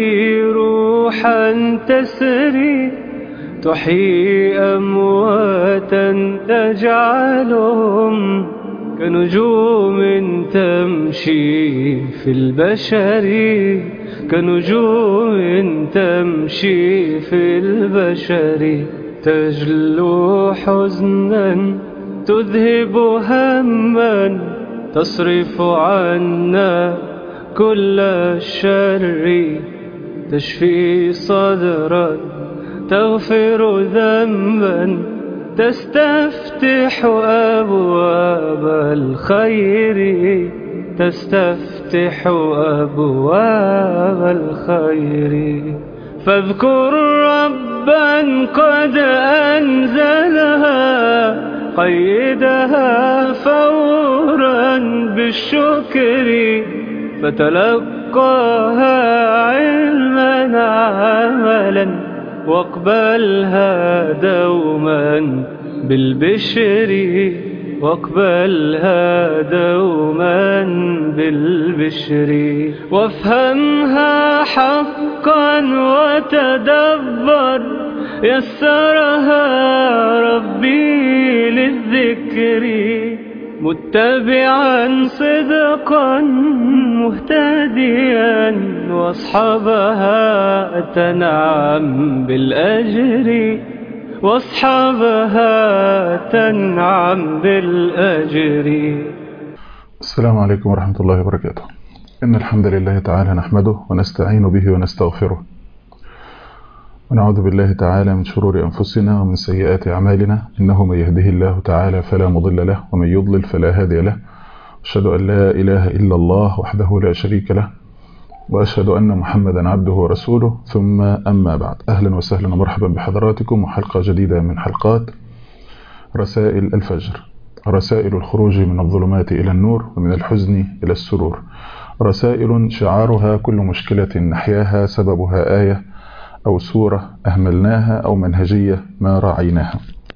به روحا تسري تحيي أمواتا تجعلهم كنجوم تمشي في البشر كنجوم تمشي في البشر تجلو حزنا تذهب هما تصرف عنا كل الشر تشفي صدرا تغفر ذنبا تستفتح أبواب الخير تستفتح أبواب الخير فاذكر ربا قد أنزلها قيدها فورا بالشكر فتلقاها علما عملا واقبلها دوما بالبشر واقبلها دوما بالبشر وافهمها حقا وتدبر يسرها ربي للذكر متبعا صدقا مهتديا واصحابها تنعم بالأجر واصحابها تنعم بالأجر السلام عليكم ورحمة الله وبركاته إن الحمد لله تعالى نحمده ونستعين به ونستغفره ونعوذ بالله تعالى من شرور أنفسنا ومن سيئات أعمالنا إنه من يهده الله تعالى فلا مضل له ومن يضلل فلا هادي له أشهد أن لا إله إلا الله وحده لا شريك له وأشهد أن محمدا عبده ورسوله ثم أما بعد أهلا وسهلا ومرحبا بحضراتكم وحلقة جديدة من حلقات رسائل الفجر رسائل الخروج من الظلمات إلى النور ومن الحزن إلى السرور رسائل شعارها كل مشكلة نحياها سببها آية أو سورة أهملناها أو منهجية ما راعيناها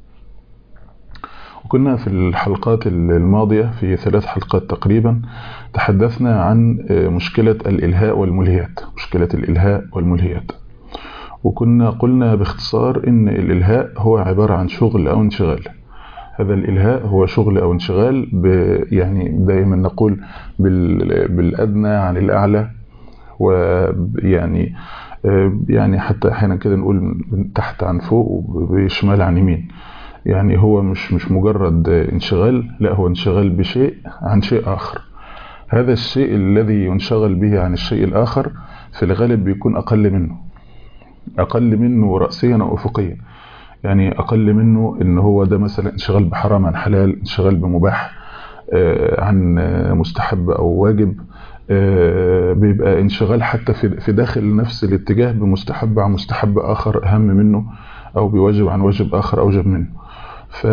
وكنا في الحلقات الماضية في ثلاث حلقات تقريبا تحدثنا عن مشكلة الإلهاء والملهيات مشكلة الإلهاء والملهيات وكنا قلنا باختصار إن الإلهاء هو عبارة عن شغل أو انشغال هذا الإلهاء هو شغل أو انشغال يعني دائما نقول بالأدنى عن الأعلى ويعني يعني حتى احيانا كده نقول من تحت عن فوق وبشمال عن يمين يعني هو مش مش مجرد انشغال لا هو انشغال بشيء عن شيء آخر هذا الشيء الذي ينشغل به عن الشيء الآخر في الغالب بيكون أقل منه أقل منه رأسيا أو أفقيا يعني أقل منه إن هو ده مثلا انشغال بحرام عن حلال انشغال بمباح عن مستحب أو واجب بيبقى انشغال حتى في داخل نفس الاتجاه بمستحب عن مستحب آخر أهم منه أو بواجب عن واجب آخر أوجب منه ف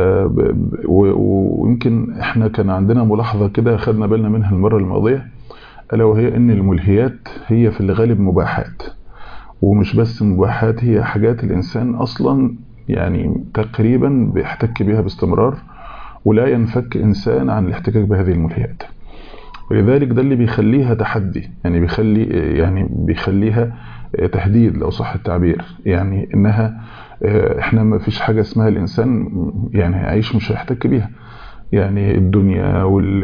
ويمكن احنا كان عندنا ملاحظة كده خدنا بالنا منها المرة الماضية ألا وهي أن الملهيات هي في الغالب مباحات ومش بس مباحات هي حاجات الإنسان أصلا يعني تقريبا بيحتك بها باستمرار ولا ينفك إنسان عن الاحتكاك بهذه الملهيات ولذلك ده اللي بيخليها تحدي يعني بيخلي يعني بيخليها تهديد لو صح التعبير يعني انها احنا ما فيش حاجة اسمها الانسان يعني هيعيش مش هيحتك بيها يعني الدنيا وال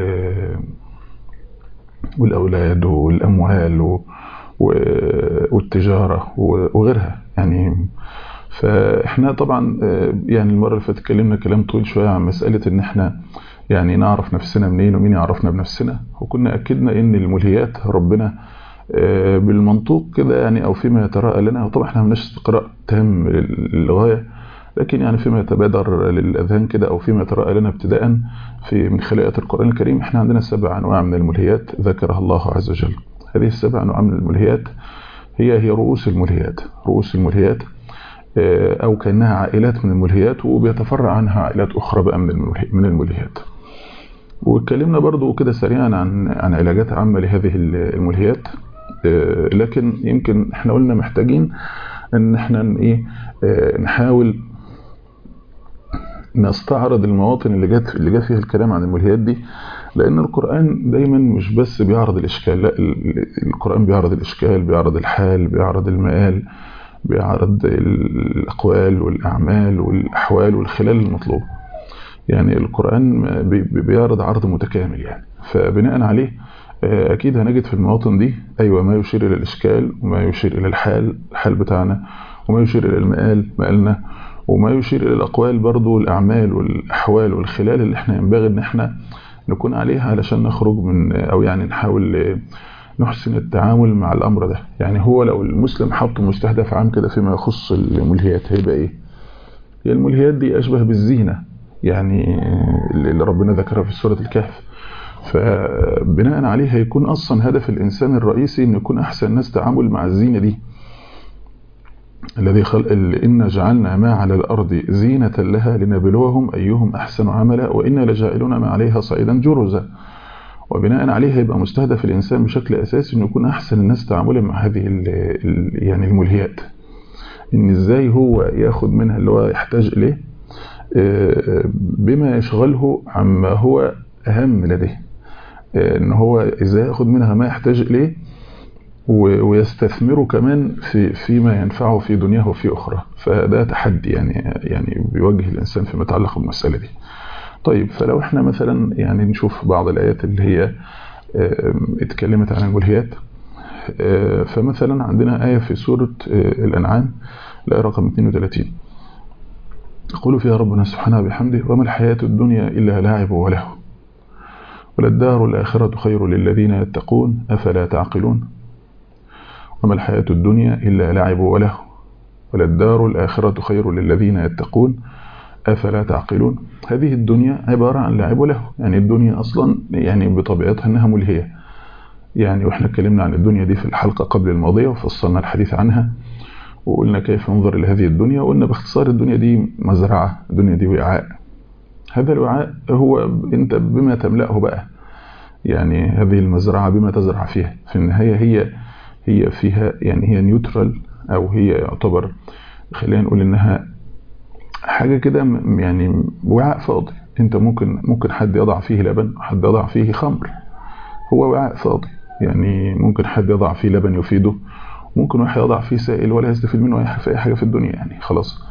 والاولاد والاموال والتجارة وغيرها يعني فاحنا طبعا يعني المرة اللي فاتت اتكلمنا كلام طويل شوية عن مسألة ان احنا يعني نعرف نفسنا منين ومين يعرفنا بنفسنا وكنا أكدنا ان الملهيات ربنا بالمنطوق كده يعني او فيما يتراءى لنا وطبعا احنا مالناش استقراء تام للغاية لكن يعني فيما يتبادر للأذهان كده او فيما يتراءى لنا ابتداء في من خلال القرآن الكريم احنا عندنا سبع انواع من الملهيات ذكرها الله عز وجل هذه السبع انواع من الملهيات هي هي رؤوس الملهيات رؤوس الملهيات او كانها عائلات من الملهيات وبيتفرع عنها عائلات اخرى بقى من الملهيات واتكلمنا برضو كده سريعا عن عن علاجات عامة لهذه الملهيات لكن يمكن احنا قلنا محتاجين ان احنا ايه نحاول نستعرض المواطن اللي جت اللي جت فيها الكلام عن الملهيات دي لأن القرآن دايما مش بس بيعرض الإشكال لا القرآن بيعرض الإشكال بيعرض الحال بيعرض المآل بيعرض الأقوال والأعمال والأحوال والخلال المطلوب يعني القرآن بيعرض عرض متكامل يعني فبناء عليه أكيد هنجد في المواطن دي أيوة ما يشير إلى الإشكال وما يشير إلى الحال الحال بتاعنا وما يشير إلى المآل مآلنا وما يشير إلى الأقوال برضو والأعمال والأحوال والخلال اللي احنا ينبغي ان احنا نكون عليها علشان نخرج من أو يعني نحاول نحسن التعامل مع الأمر ده يعني هو لو المسلم حط مستهدف عام كده فيما يخص الملهيات هيبقى إيه هي الملهيات دي أشبه بالزينة يعني اللي ربنا ذكرها في سورة الكهف فبناء عليه هيكون أصلا هدف الإنسان الرئيسي أن يكون أحسن الناس تعامل مع الزينة دي الذي خلق إن جعلنا ما على الأرض زينة لها لنبلوهم أيهم أحسن عملا وإنا لجائلون ما عليها صعيدا جرزا وبناء عليه يبقى مستهدف الإنسان بشكل أساسي أنه يكون أحسن الناس تعاملا مع هذه يعني الملهيات إن إزاي هو ياخد منها اللي هو يحتاج إليه بما يشغله عما هو أهم لديه إن هو إزاي ياخد منها ما يحتاج إليه ويستثمره كمان في فيما ينفعه في دنياه وفي أخرى فده تحدي يعني يعني بيوجه الإنسان فيما يتعلق بالمسألة دي طيب فلو احنا مثلا يعني نشوف بعض الآيات اللي هي اتكلمت عن الملهيات فمثلا عندنا آية في سورة الأنعام الآية رقم 32 يقول فيها ربنا سبحانه بحمده وما الحياة الدنيا إلا لعب وله وللدار الآخرة خير للذين يتقون أفلا تعقلون وما الحياة الدنيا إلا لعب وله وللدار الآخرة خير للذين يتقون أفلا تعقلون هذه الدنيا عبارة عن لعب وله يعني الدنيا أصلا يعني بطبيعتها أنها ملهية يعني وإحنا اتكلمنا عن الدنيا دي في الحلقة قبل الماضية وفصلنا الحديث عنها وقلنا كيف ننظر لهذه الدنيا وقلنا باختصار الدنيا دي مزرعة الدنيا دي وعاء هذا الوعاء هو أنت بما تملأه بقى يعني هذه المزرعة بما تزرع فيها في النهاية هي هي فيها يعني هي نيوترال أو هي يعتبر خلينا نقول إنها حاجة كده يعني وعاء فاضي انت ممكن ممكن حد يضع فيه لبن حد يضع فيه خمر هو وعاء فاضي يعني ممكن حد يضع فيه لبن يفيده ممكن واحد يضع فيه سائل ولا يستفيد منه اي حاجه في اي حاجه في الدنيا يعني خلاص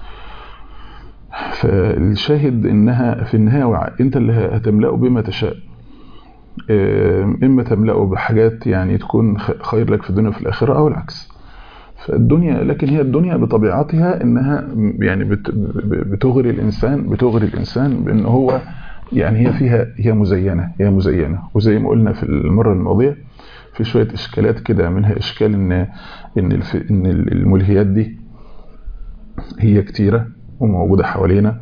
فالشاهد انها في النهايه وعاء انت اللي هتملاه بما تشاء اما تملاه بحاجات يعني تكون خير لك في الدنيا وفي الاخره او العكس فالدنيا لكن هي الدنيا بطبيعتها انها يعني بتغري الانسان بتغري الانسان بان هو يعني هي فيها هي مزينه هي مزينه وزي ما قلنا في المره الماضيه في شويه اشكالات كده منها اشكال ان ان ان الملهيات دي هي كتيره وموجوده حوالينا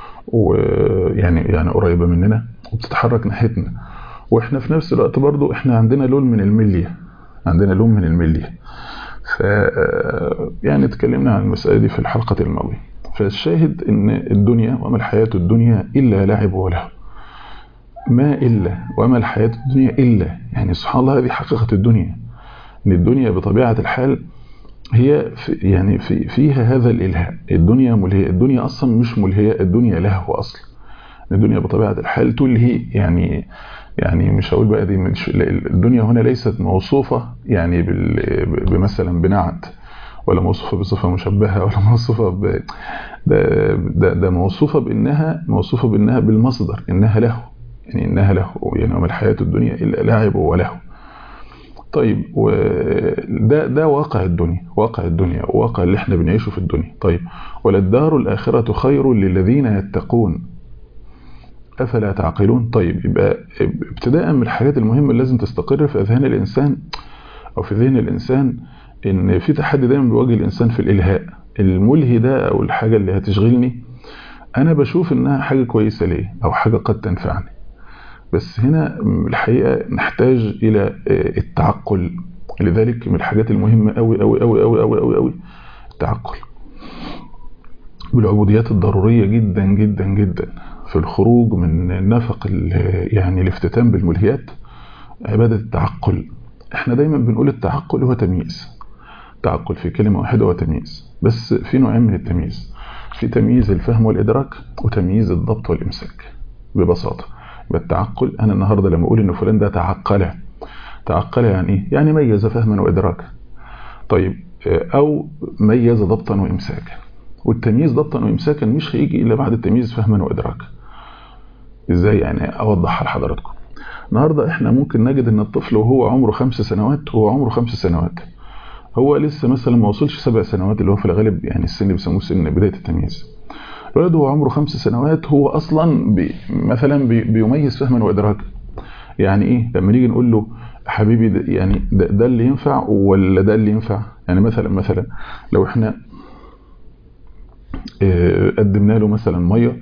ويعني يعني قريبه مننا وبتتحرك ناحيتنا واحنا في نفس الوقت برضو احنا عندنا لون من المليه عندنا لون من المليه ف يعني اتكلمنا عن المسألة دي في الحلقة الماضية فالشاهد ان الدنيا وما الحياة الدنيا إلا لعب وله ما إلا وما الحياة الدنيا إلا يعني سبحان الله هذه حقيقة الدنيا ان الدنيا بطبيعة الحال هي في يعني في فيها هذا الإلهاء الدنيا ملهية الدنيا أصلا مش ملهية الدنيا لهو أصلا الدنيا بطبيعة الحال تلهي يعني يعني مش هقول بقى دي مش الدنيا هنا ليست موصوفة يعني بمثلا بنعت ولا موصوفة بصفة مشبهة ولا موصوفة ب ده, ده, ده موصوفة بأنها موصوفة بأنها بالمصدر إنها له يعني إنها له يعني وما الحياة الدنيا إلا لعب وله طيب وده ده واقع الدنيا واقع الدنيا واقع اللي احنا بنعيشه في الدنيا طيب وللدار الآخرة خير للذين يتقون أفلا تعقلون طيب يبقى ابتداء من الحاجات المهمة اللي لازم تستقر في أذهان الإنسان أو في ذهن الإنسان إن في تحدي دايما بيواجه الإنسان في الإلهاء الملهي ده أو الحاجة اللي هتشغلني أنا بشوف إنها حاجة كويسة ليه أو حاجة قد تنفعني بس هنا الحقيقة نحتاج إلى التعقل لذلك من الحاجات المهمة أوي أوي أوي أوي أوي أوي, أوي التعقل بالعبوديات الضرورية جدا جدا جدا في الخروج من نفق يعني الافتتان بالملهيات عبادة التعقل احنا دايما بنقول التعقل هو تمييز تعقل في كلمة واحدة هو تمييز بس في نوعين من التمييز في تمييز الفهم والإدراك وتمييز الضبط والإمساك ببساطة يبقى التعقل انا النهارده لما اقول ان فلان ده تعقل تعقل يعني ايه يعني ميز فهما وادراكا طيب او ميز ضبطا وامساكا والتمييز ضبطا وامساكا مش هيجي الا بعد التمييز فهما وادراكا ازاي يعني اوضحها لحضراتكم النهارده احنا ممكن نجد ان الطفل وهو عمره خمس سنوات هو عمره خمس سنوات هو لسه مثلا ما وصلش سبع سنوات اللي هو في الغالب يعني السن بيسموه سن بدايه التمييز الولد هو عمره خمس سنوات هو اصلا بي مثلا بي بيميز فهما وادراكا يعني ايه لما نيجي نقول له حبيبي ده يعني ده, ده اللي ينفع ولا ده اللي ينفع يعني مثلا مثلا لو احنا قدمنا له مثلا ميه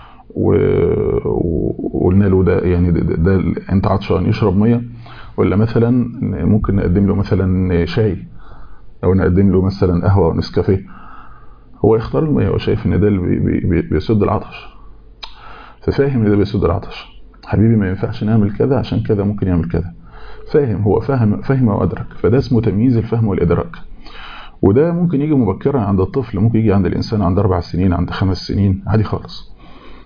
وقلنا له ده يعني ده, ده, ده انت عطشان يشرب ميه ولا مثلا ممكن نقدم له مثلا شاي او نقدم له مثلا قهوه او نسكافيه هو يختار الميه هو شايف ان ده اللي بي بي بيسد العطش ففاهم ان ده بيسد العطش حبيبي ما ينفعش نعمل كذا عشان كذا ممكن يعمل كذا فاهم هو فهم فهم وادرك فده اسمه تمييز الفهم والادراك وده ممكن يجي مبكرا عند الطفل ممكن يجي عند الانسان عند اربع سنين عند خمس سنين عادي خالص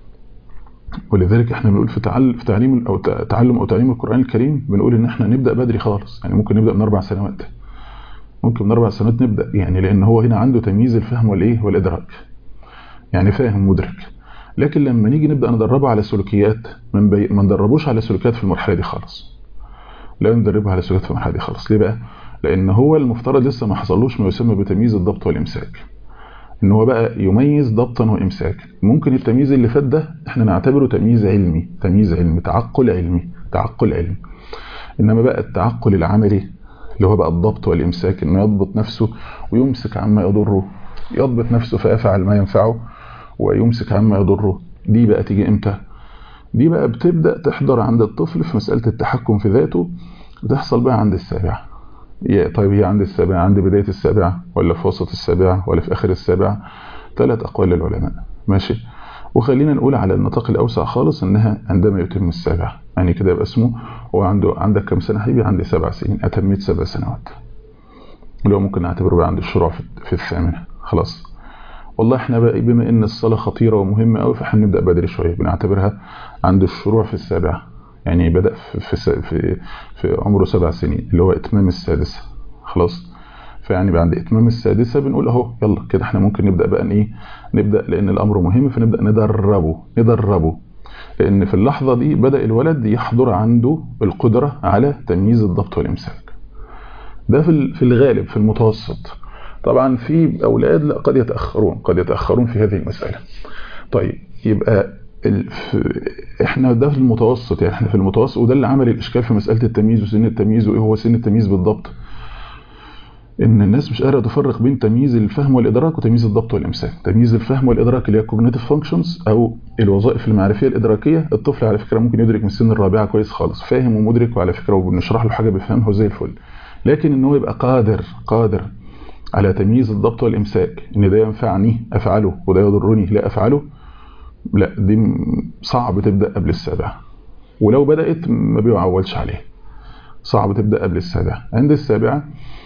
ولذلك احنا بنقول في تعلم في تعليم او تعلم او تعليم القران الكريم بنقول ان احنا نبدا بدري خالص يعني ممكن نبدا من اربع سنوات ممكن من اربع سنوات نبدا يعني لان هو هنا عنده تمييز الفهم والايه والادراك يعني فاهم مدرك لكن لما نيجي نبدا ندربه على سلوكيات ما بي... ما ندربوش على سلوكيات في المرحله دي خالص لا ندربه على سلوكيات في المرحله دي خالص ليه بقى لان هو المفترض لسه ما حصلوش ما يسمى بتمييز الضبط والامساك ان هو بقى يميز ضبطا وامساكا ممكن التمييز اللي فات ده احنا نعتبره تمييز علمي تمييز علمي تعقل علمي تعقل علمي انما بقى التعقل العملي اللي هو بقى الضبط والامساك انه يضبط نفسه ويمسك عما يضره يضبط نفسه فيفعل ما ينفعه ويمسك عما يضره دي بقى تيجي امتى دي بقى بتبدا تحضر عند الطفل في مساله التحكم في ذاته بتحصل بقى عند السابعه طيب هي عند السابعة عند بداية السابعة ولا في وسط السابعة ولا في آخر السابعة ثلاث أقوال للعلماء ماشي وخلينا نقول على النطاق الأوسع خالص إنها عندما يتم السابعة يعني كده يبقى اسمه هو عنده عندك كم سنة حبيبي عندي سبع سنين أتميت سبع سنوات اللي هو ممكن نعتبره بقى عند الشروع في الثامنة خلاص والله احنا بقى بما ان الصلاة خطيرة ومهمة قوي فاحنا نبدأ بدري شوية بنعتبرها عند الشروع في السابعة يعني بدأ في في في, في عمره سبع سنين اللي هو إتمام السادسة خلاص فيعني بعد إتمام السادسة بنقول أهو يلا كده احنا ممكن نبدأ بقى إيه نبدأ لأن الأمر مهم فنبدأ ندربه ندربه لأن في اللحظة دي بدأ الولد يحضر عنده القدرة على تمييز الضبط والإمساك ده في في الغالب في المتوسط طبعا في أولاد لا قد يتأخرون قد يتأخرون في هذه المسألة طيب يبقى احنا ده في المتوسط يعني احنا في المتوسط وده اللي عمل الاشكال في مساله التمييز وسن التمييز وايه هو سن التمييز بالضبط ان الناس مش قادره تفرق بين تمييز الفهم والادراك وتمييز الضبط والامساك تمييز الفهم والادراك اللي هي كوجنيتيف فانكشنز او الوظائف المعرفيه الادراكيه الطفل على فكره ممكن يدرك من السن الرابعه كويس خالص فاهم ومدرك وعلى فكره وبنشرح له حاجه بيفهمها وزي الفل لكن ان هو يبقى قادر قادر على تمييز الضبط والامساك ان ده ينفعني افعله وده يضرني لا افعله لا دي صعب تبدأ قبل السابعة ولو بدأت ما بيعولش عليه صعب تبدأ قبل السابعة عند السابعة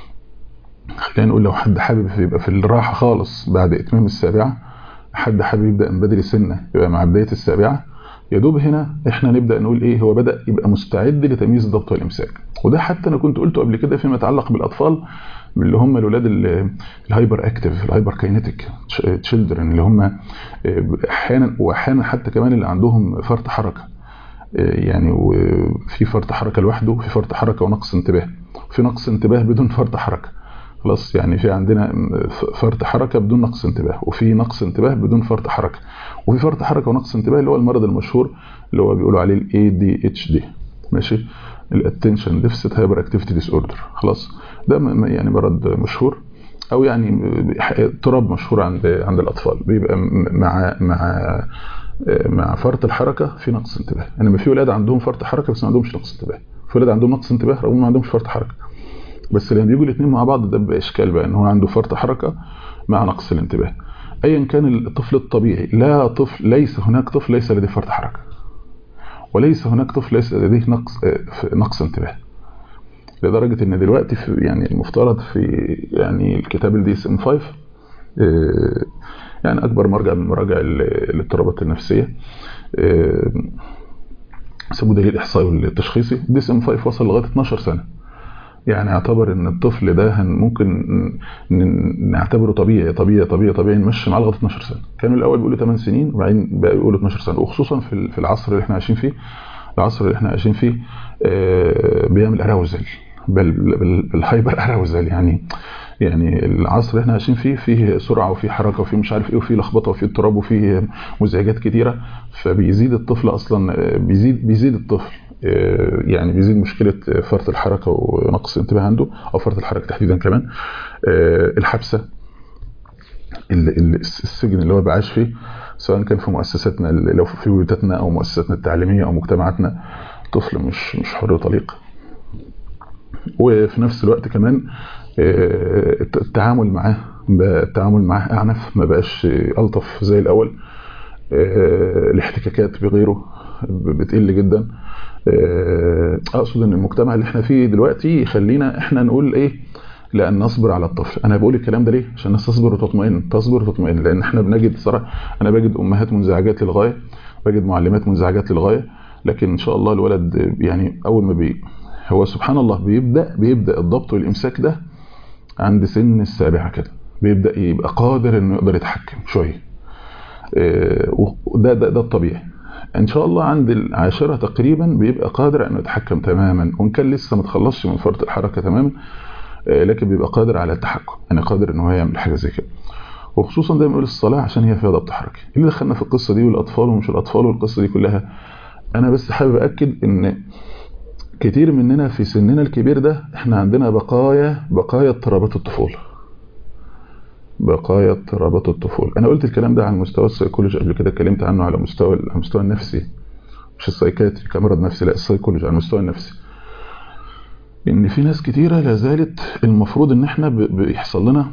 خلينا نقول لو حد حابب يبقى في الراحة خالص بعد إتمام السابعة حد حابب يبدأ من بدري سنة يبقى مع بداية السابعة يا دوب هنا احنا نبدأ نقول ايه هو بدأ يبقى مستعد لتمييز الضبط والإمساك وده حتى أنا كنت قلته قبل كده فيما يتعلق بالأطفال اللي هم الولاد الهايبر اكتيف الهايبر كاينيتيك تشيلدرن اللي هم احيانا واحيانا حتى كمان اللي عندهم فرط حركه يعني وفي فرط حركه لوحده وفي فرط حركه ونقص انتباه في نقص انتباه بدون فرط حركه خلاص يعني في عندنا فرط حركه بدون نقص انتباه وفي نقص انتباه بدون فرط حركه وفي فرط حركه ونقص انتباه اللي هو المرض المشهور اللي هو بيقولوا عليه الاي دي اتش دي ماشي الاتنشن ديفيسيت هايبر اكتيفيتي ديس اوردر خلاص ده يعني مرض مشهور او يعني اضطراب مشهور عند عند الاطفال بيبقى مع مع مع فرط الحركه في نقص انتباه انما يعني في ولاد عندهم فرط حركه بس ما عندهمش نقص انتباه في ولاد عندهم نقص انتباه رغم ما عندهمش فرط حركه بس لما بيجوا الاثنين مع بعض ده بيبقى اشكال بقى ان هو عنده فرط حركه مع نقص الانتباه ايا كان الطفل الطبيعي لا طفل ليس هناك طفل ليس لديه فرط حركه وليس هناك طفل ليس لديه نقص نقص انتباه لدرجة ان دلوقتي في يعني المفترض في يعني الكتاب الدي اس ام 5 يعني اكبر مرجع من مراجع الاضطرابات النفسية يسموه دليل الاحصائي والتشخيصي الدي اس ام 5 وصل لغايه 12 سنه يعني اعتبر ان الطفل ده هن ممكن نعتبره طبيعي طبيعي طبيعي طبيعي نمشي معاه لغايه 12 سنه كانوا الاول بيقولوا 8 سنين وبعدين بقى يقولوا 12 سنه وخصوصا في في العصر اللي احنا عايشين فيه العصر اللي احنا عايشين فيه بيعمل اراوزل بل بالهايبر اراوزل يعني يعني العصر اللي احنا عايشين فيه فيه سرعه وفيه حركه وفيه مش عارف ايه وفيه لخبطه وفيه اضطراب وفيه مزعجات كتيره فبيزيد الطفل اصلا بيزيد بيزيد الطفل يعني بيزيد مشكله فرط الحركه ونقص الانتباه عنده او فرط الحركه تحديدا كمان الحبسه السجن اللي هو بعاش فيه سواء كان في مؤسساتنا لو في بيوتاتنا او مؤسساتنا التعليميه او مجتمعاتنا طفل مش مش حر طليق وفي نفس الوقت كمان التعامل معاه التعامل معاه اعنف ما بقاش الطف زي الاول الاحتكاكات بغيره بتقل جدا اقصد ان المجتمع اللي احنا فيه دلوقتي يخلينا احنا نقول ايه لان نصبر على الطفل انا بقول الكلام ده ليه عشان الناس تصبر وتطمئن تصبر وتطمئن لان احنا بنجد صراحه انا بجد امهات منزعجات للغايه بجد معلمات منزعجات للغايه لكن ان شاء الله الولد يعني اول ما بي هو سبحان الله بيبدا بيبدا الضبط والامساك ده عند سن السابعه كده بيبدا يبقى قادر انه يقدر يتحكم شويه وده ده, ده الطبيعي ان شاء الله عند العاشره تقريبا بيبقى قادر انه يتحكم تماما وان كان لسه ما تخلصش من فرط الحركه تماما لكن بيبقى قادر على التحكم يعني قادر ان هو يعمل حاجه زي كده وخصوصا دايما نقول الصلاه عشان هي فيها ضبط حركي اللي دخلنا في القصه دي والاطفال ومش الاطفال والقصه دي كلها انا بس حابب اكد ان كتير مننا في سننا الكبير ده احنا عندنا بقايا بقايا اضطرابات الطفوله بقايا اضطرابات الطفوله انا قلت الكلام ده على مستوى السيكولوجي قبل كده اتكلمت عنه على مستوى على المستوى النفسي مش السايكاتري كمرض نفسي لا السيكولوجي على المستوى النفسي ان في ناس كتيره لا زالت المفروض ان احنا بيحصل لنا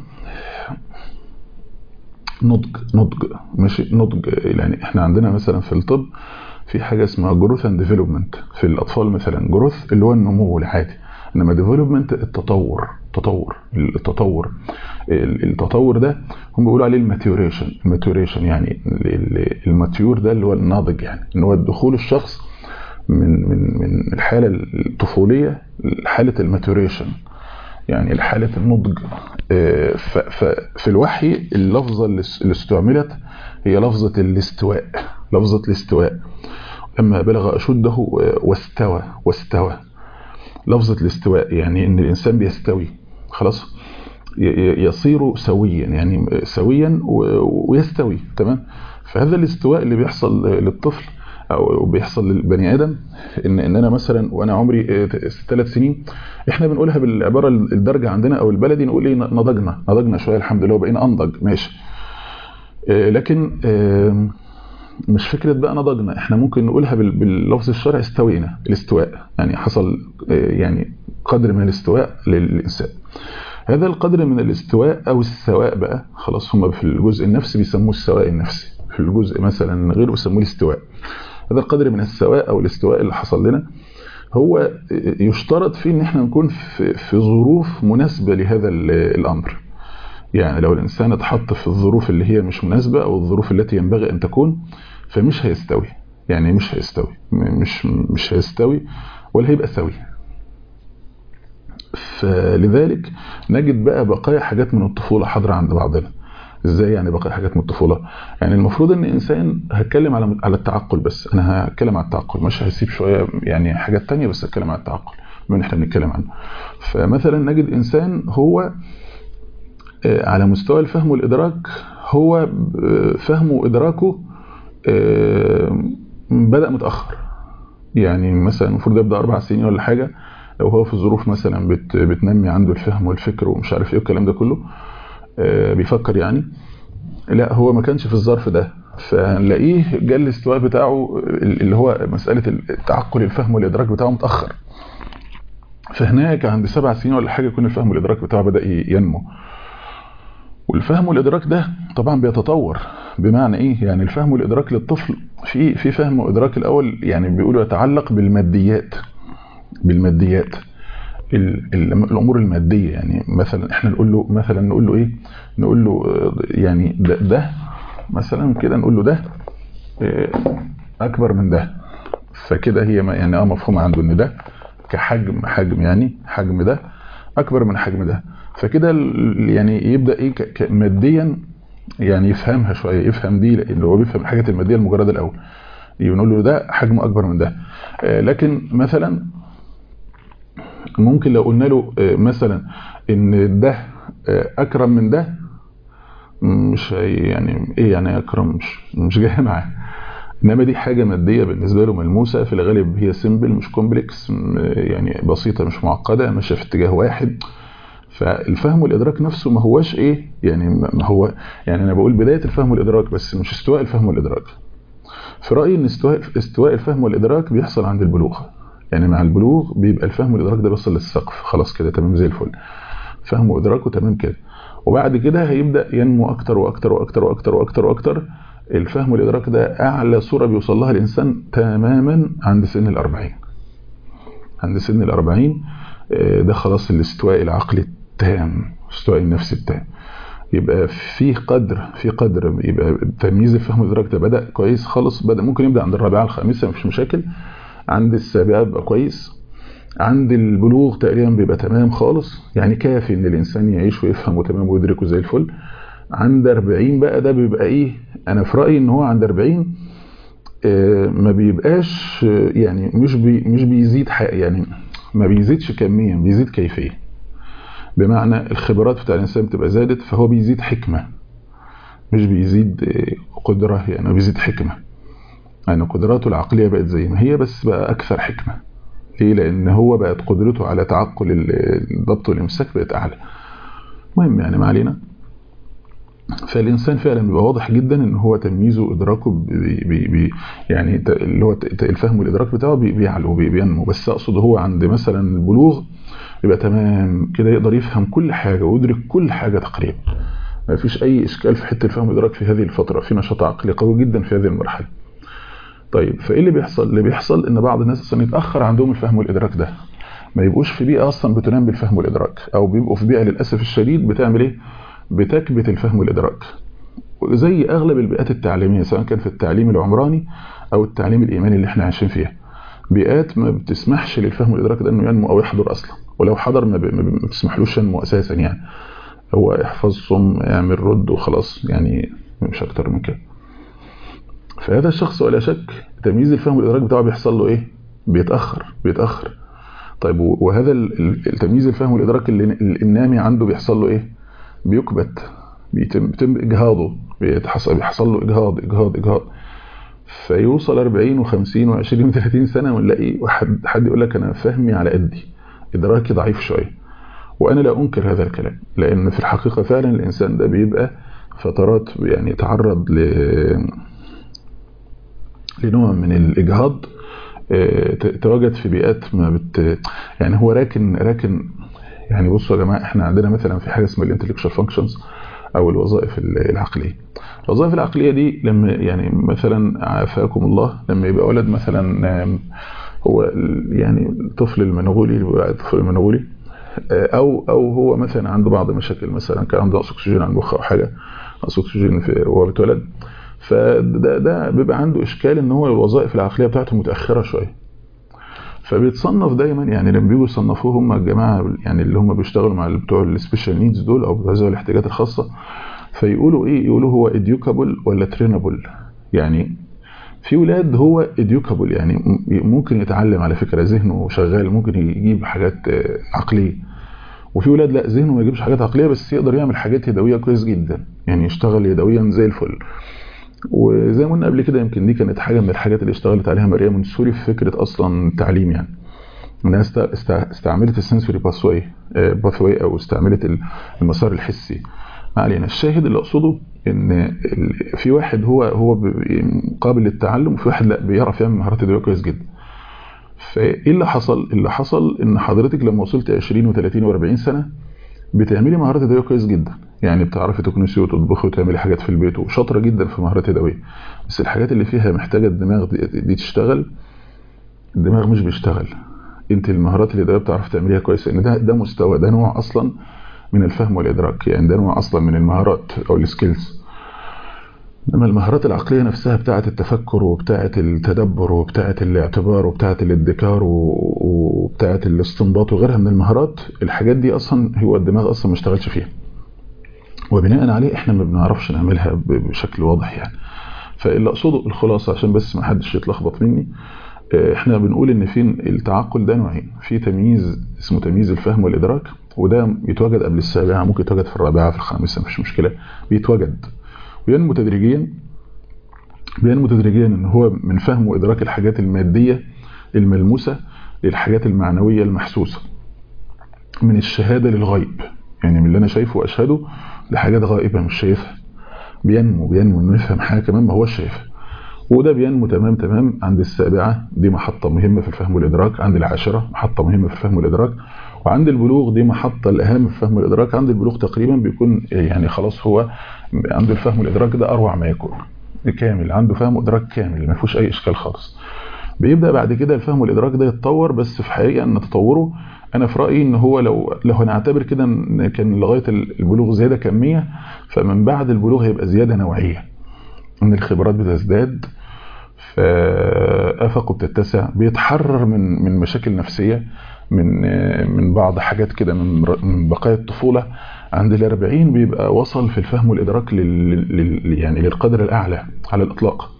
نضج نضج ماشي نضج يعني احنا عندنا مثلا في الطب في حاجه اسمها جروث اند ديفلوبمنت في الاطفال مثلا جروث اللي هو النمو العادي انما ديفلوبمنت التطور تطور التطور التطور ده هم بيقولوا عليه الماتيوريشن الماتيوريشن يعني الماتيور ده اللي هو الناضج يعني ان هو دخول الشخص من من من الحاله الطفوليه لحاله الماتيوريشن يعني لحاله النضج ففي الوحي اللفظه اللي استعملت هي لفظه الاستواء لفظه الاستواء لما بلغ اشده واستوى واستوى لفظه الاستواء يعني ان الانسان بيستوي خلاص يصير سويا يعني سويا ويستوي تمام فهذا الاستواء اللي بيحصل للطفل او بيحصل للبني ادم ان ان انا مثلا وانا عمري ثلاث سنين احنا بنقولها بالعباره الدرجه عندنا او البلدي نقول ايه نضجنا نضجنا شويه الحمد لله وبقينا انضج ماشي لكن مش فكره بقى نضجنا احنا ممكن نقولها باللفظ الشرعي استوينا الاستواء يعني حصل يعني قدر من الاستواء للانسان هذا القدر من الاستواء او السواء بقى خلاص هم في الجزء النفسي بيسموه السواء النفسي في الجزء مثلا غيره بيسموه الاستواء هذا القدر من السواء او الاستواء اللي حصل لنا هو يشترط فيه ان احنا نكون في, في ظروف مناسبه لهذا الامر يعني لو الانسان اتحط في الظروف اللي هي مش مناسبه او الظروف التي ينبغي ان تكون فمش هيستوي يعني مش هيستوي مش مش هيستوي ولا هيبقى سوي فلذلك نجد بقى بقايا حاجات من الطفوله حاضره عند بعضنا ازاي يعني بقى حاجات من الطفوله يعني المفروض ان انسان هتكلم على على التعقل بس انا هتكلم على التعقل مش هسيب شويه يعني حاجات تانية بس هتكلم على التعقل من احنا بنتكلم عنه فمثلا نجد انسان هو على مستوى الفهم والادراك هو فهمه وادراكه بدا متاخر يعني مثلا المفروض يبدا اربع سنين ولا حاجه لو هو في ظروف مثلا بت بتنمي عنده الفهم والفكر ومش عارف ايه والكلام ده كله بيفكر يعني لا هو ما كانش في الظرف ده فنلاقيه جه الاستواء بتاعه اللي هو مساله التعقل الفهم والادراك بتاعه متاخر فهناك عند سبع سنين ولا حاجه يكون الفهم والادراك بتاعه بدا ينمو والفهم والادراك ده طبعا بيتطور بمعنى ايه يعني الفهم والادراك للطفل في في فهم وادراك الاول يعني بيقولوا يتعلق بالماديات بالماديات الامور الماديه يعني مثلا احنا نقول له مثلا نقول له ايه نقول له يعني ده, ده مثلا كده نقول له ده اكبر من ده فكده هي ما يعني اه مفهوم عنده ان ده كحجم حجم يعني حجم ده اكبر من حجم ده فكده ال- يعني يبدا ايه ك- ك- ماديا يعني يفهمها شويه يفهم دي لان هو بيفهم الحاجات الماديه المجرده الاول يقول له ده حجمه اكبر من ده آه، لكن مثلا ممكن لو قلنا له آه، مثلا ان ده آه، اكرم من ده مش هي يعني ايه يعني اكرم مش مش جاي معاه انما دي حاجه ماديه بالنسبه له ملموسه في الغالب هي سيمبل مش كومبلكس م- يعني بسيطه مش معقده ماشيه في اتجاه واحد فالفهم والادراك نفسه ما هواش ايه يعني ما ما هو يعني انا بقول بدايه الفهم والادراك بس مش استواء الفهم والادراك في رايي ان استواء استواء الفهم والادراك بيحصل عند البلوغ يعني مع البلوغ بيبقى الفهم والادراك ده بيوصل للسقف خلاص كده تمام زي الفل فهم وادراكه تمام كده وبعد كده هيبدا ينمو اكتر واكتر واكتر واكتر واكتر واكتر الفهم والادراك ده اعلى صوره بيوصل لها الانسان تماما عند سن الأربعين عند سن الأربعين آه، ده خلاص الاستواء العقلي التام الاستواء النفسي التام يبقى في قدر في قدر يبقى تمييز الفهم والادراك ده بدا كويس خالص بدا ممكن يبدا عند الرابعه الخامسه مفيش مشاكل عند السابعه بيبقى كويس عند البلوغ تقريبا بيبقى تمام خالص يعني كافي ان الانسان يعيش ويفهم وتمام ويدركه زي الفل عند 40 بقى ده بيبقى ايه انا في رايي ان هو عند 40 آه، ما بيبقاش آه، يعني مش بي مش بيزيد حق يعني ما بيزيدش كميا بيزيد كيفيه بمعنى الخبرات بتاع الانسان بتبقى زادت فهو بيزيد حكمه مش بيزيد آه، قدره يعني بيزيد حكمه يعني قدراته العقليه بقت زي ما هي بس بقى اكثر حكمه ليه لان هو بقت قدرته على تعقل ال- الضبط والامساك بقت اعلى المهم يعني ما علينا فالانسان فعلا بيبقى واضح جدا ان هو تمييزه وادراكه بي بي بي يعني ت- اللي هو ت- ت- الفهم والادراك بتاعه بي- بيعلو بي- بينمو بس اقصد هو عند مثلا البلوغ يبقى تمام كده يقدر يفهم كل حاجه ويدرك كل حاجه تقريبا ما فيش اي اشكال في حته الفهم والادراك في هذه الفتره في نشاط عقلي قوي جدا في هذه المرحله طيب فايه اللي بيحصل اللي بيحصل ان بعض الناس اصلا يتاخر عندهم الفهم والادراك ده ما يبقوش في بيئه اصلا بتنام بالفهم والادراك او بيبقوا في بيئه للاسف الشديد بتعمل ايه بتكبت الفهم والادراك زي اغلب البيئات التعليميه سواء كان في التعليم العمراني او التعليم الايماني اللي احنا عايشين فيها بيئات ما بتسمحش للفهم والادراك ده انه ينمو او يحضر اصلا ولو حضر ما, ب... ما ب- ما بتسمحلوش ينمو اساسا يعني هو احفظ صم اعمل رد وخلاص يعني مش اكتر من كده فهذا الشخص ولا شك تمييز الفهم والادراك بتاعه بيحصل له ايه بيتاخر بيتاخر طيب و- وهذا ال- ال- التمييز الفهم والادراك اللي اللي النامي عنده بيحصل له ايه بيكبت بيتم بيتم اجهاضه بيتحصل بيحصل له اجهاض اجهاض اجهاض فيوصل 40 و50 و20 و30 سنه ونلاقي واحد حد يقول لك انا فهمي على قدي ادراكي ضعيف شويه وانا لا انكر هذا الكلام لان في الحقيقه فعلا الانسان ده بيبقى فترات يعني يتعرض ل لنوع من الاجهاض آه، ت- تواجد في بيئات ما بت يعني هو راكن راكن يعني بصوا يا جماعه احنا عندنا مثلا في حاجه اسمها الانتلكشوال فانكشنز او الوظائف ال- العقليه الوظائف العقليه دي لما يعني مثلا عافاكم الله لما يبقى ولد مثلا آم، هو ال- يعني الطفل المنغولي اللي بيبقى الطفل المنغولي آه، او او هو مثلا عنده بعض المشاكل مثلا كان عنده نقص اكسجين على المخ او حاجه نقص اكسجين في وهو بيتولد فده ده بيبقى عنده اشكال ان هو الوظائف العقليه بتاعته متاخره شويه فبيتصنف دايما يعني لما بيجوا يصنفوه هم الجماعه يعني اللي هم بيشتغلوا مع بتوع السبيشال نيدز دول او بتوع ذوي الاحتياجات الخاصه فيقولوا ايه يقولوا هو اديوكابل ولا ترينابل يعني في ولاد هو اديوكابل يعني م- ممكن يتعلم على فكره ذهنه شغال ممكن يجيب حاجات آه، عقليه وفي ولاد لا ذهنه ما يجيبش حاجات عقليه بس يقدر يعمل حاجات يدويه كويس جدا يعني يشتغل يدويا زي الفل وزي ما قلنا قبل كده يمكن دي كانت حاجه من الحاجات اللي اشتغلت عليها مريم منصوري في فكره اصلا التعليم يعني انها است- است- استعملت السنسوري باثواي باثواي او استعملت ال- المسار الحسي ما علينا الشاهد اللي اقصده ان ال- في واحد هو هو ب- قابل للتعلم وفي واحد لا بيعرف يعمل مهارات يدويه كويس جدا فايه اللي حصل اللي حصل ان حضرتك لما وصلت 20 و30 و40 سنه بتعملي مهارات يدويه كويس جدا يعني بتعرفي تكنسي وتطبخي وتعملي حاجات في البيت وشاطره جدا في مهارات يدويه بس الحاجات اللي فيها محتاجه الدماغ دي, دي تشتغل الدماغ مش بيشتغل انت المهارات اليدويه بتعرفي تعمليها كويس لان ده ده مستوى ده نوع اصلا من الفهم والادراك يعني ده نوع اصلا من المهارات او السكيلز انما المهارات العقليه نفسها بتاعه التفكر وبتاعه التدبر وبتاعه الاعتبار وبتاعه الادكار وبتاعه الاستنباط وغيرها من المهارات الحاجات دي اصلا هو الدماغ اصلا ما اشتغلش فيها وبناء عليه احنا ما بنعرفش نعملها بشكل واضح يعني فاللي اقصده الخلاصه عشان بس ما حدش يتلخبط مني احنا بنقول ان في التعقل ده نوعين في تمييز اسمه تمييز الفهم والادراك وده يتوجد قبل السابعه ممكن يتوجد في الرابعه في الخامسه مش مشكله بيتوجد وينمو تدريجيا بينمو تدريجيا ان هو من فهم وادراك الحاجات الماديه الملموسه للحاجات المعنويه المحسوسه من الشهاده للغيب يعني من اللي انا شايفه واشهده لحاجات غائبه مش شايفها بينمو بينمو انه يفهم حاجه كمان ما هوش شايفها وده بينمو تمام تمام عند السابعة دي محطة مهمة في الفهم والإدراك عند العاشرة محطة مهمة في الفهم والإدراك وعند البلوغ دي محطة الأهم في الفهم والإدراك عند البلوغ تقريبا بيكون يعني خلاص هو عنده الفهم والإدراك ده أروع ما يكون كامل عنده فهم وإدراك كامل ما فيهوش أي إشكال خالص بيبدأ بعد كده الفهم والإدراك ده يتطور بس في حقيقة أن تطوره أنا في رأيي أن هو لو لو هنعتبر كده أن كان لغاية البلوغ زيادة كمية فمن بعد البلوغ هيبقى زيادة نوعية أن الخبرات بتزداد فآفاقه بتتسع بيتحرر من من مشاكل نفسية من من بعض حاجات كده من من بقايا الطفولة عند الأربعين بيبقى وصل في الفهم والإدراك لل يعني للقدر الأعلى على الإطلاق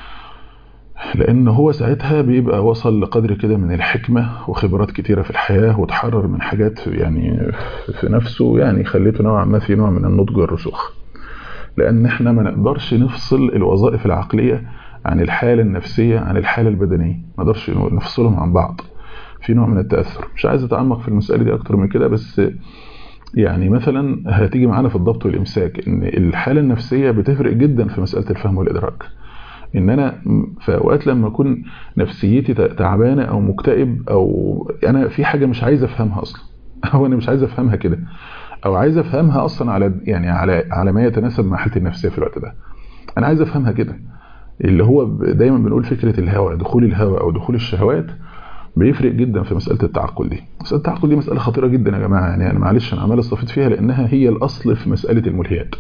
لأن هو ساعتها بيبقى وصل لقدر كده من الحكمة وخبرات كتيرة في الحياة وتحرر من حاجات يعني في نفسه يعني خليته نوعا ما في نوع من النضج والرسوخ لأن احنا ما نقدرش نفصل الوظائف العقلية عن الحالة النفسية عن الحالة البدنية ما نقدرش نفصلهم عن بعض في نوع من التأثر مش عايز أتعمق في المسألة دي أكتر من كده بس يعني مثلا هتيجي معانا في الضبط والإمساك إن الحالة النفسية بتفرق جدا في مسألة الفهم والإدراك إن أنا في أوقات لما أكون نفسيتي تعبانة أو مكتئب أو أنا في حاجة مش عايز أفهمها أصلا أو أنا مش عايز أفهمها كده أو عايز أفهمها أصلا على يعني على على ما يتناسب مع حالتي النفسية في الوقت ده أنا عايز أفهمها كده اللي هو دايما بنقول فكرة الهوى دخول الهوى أو دخول الشهوات بيفرق جدا في مسألة التعقل دي مسألة التعقل دي مسألة خطيرة جدا يا جماعة يعني أنا معلش أنا عمال استفيد فيها لأنها هي الأصل في مسألة الملهيات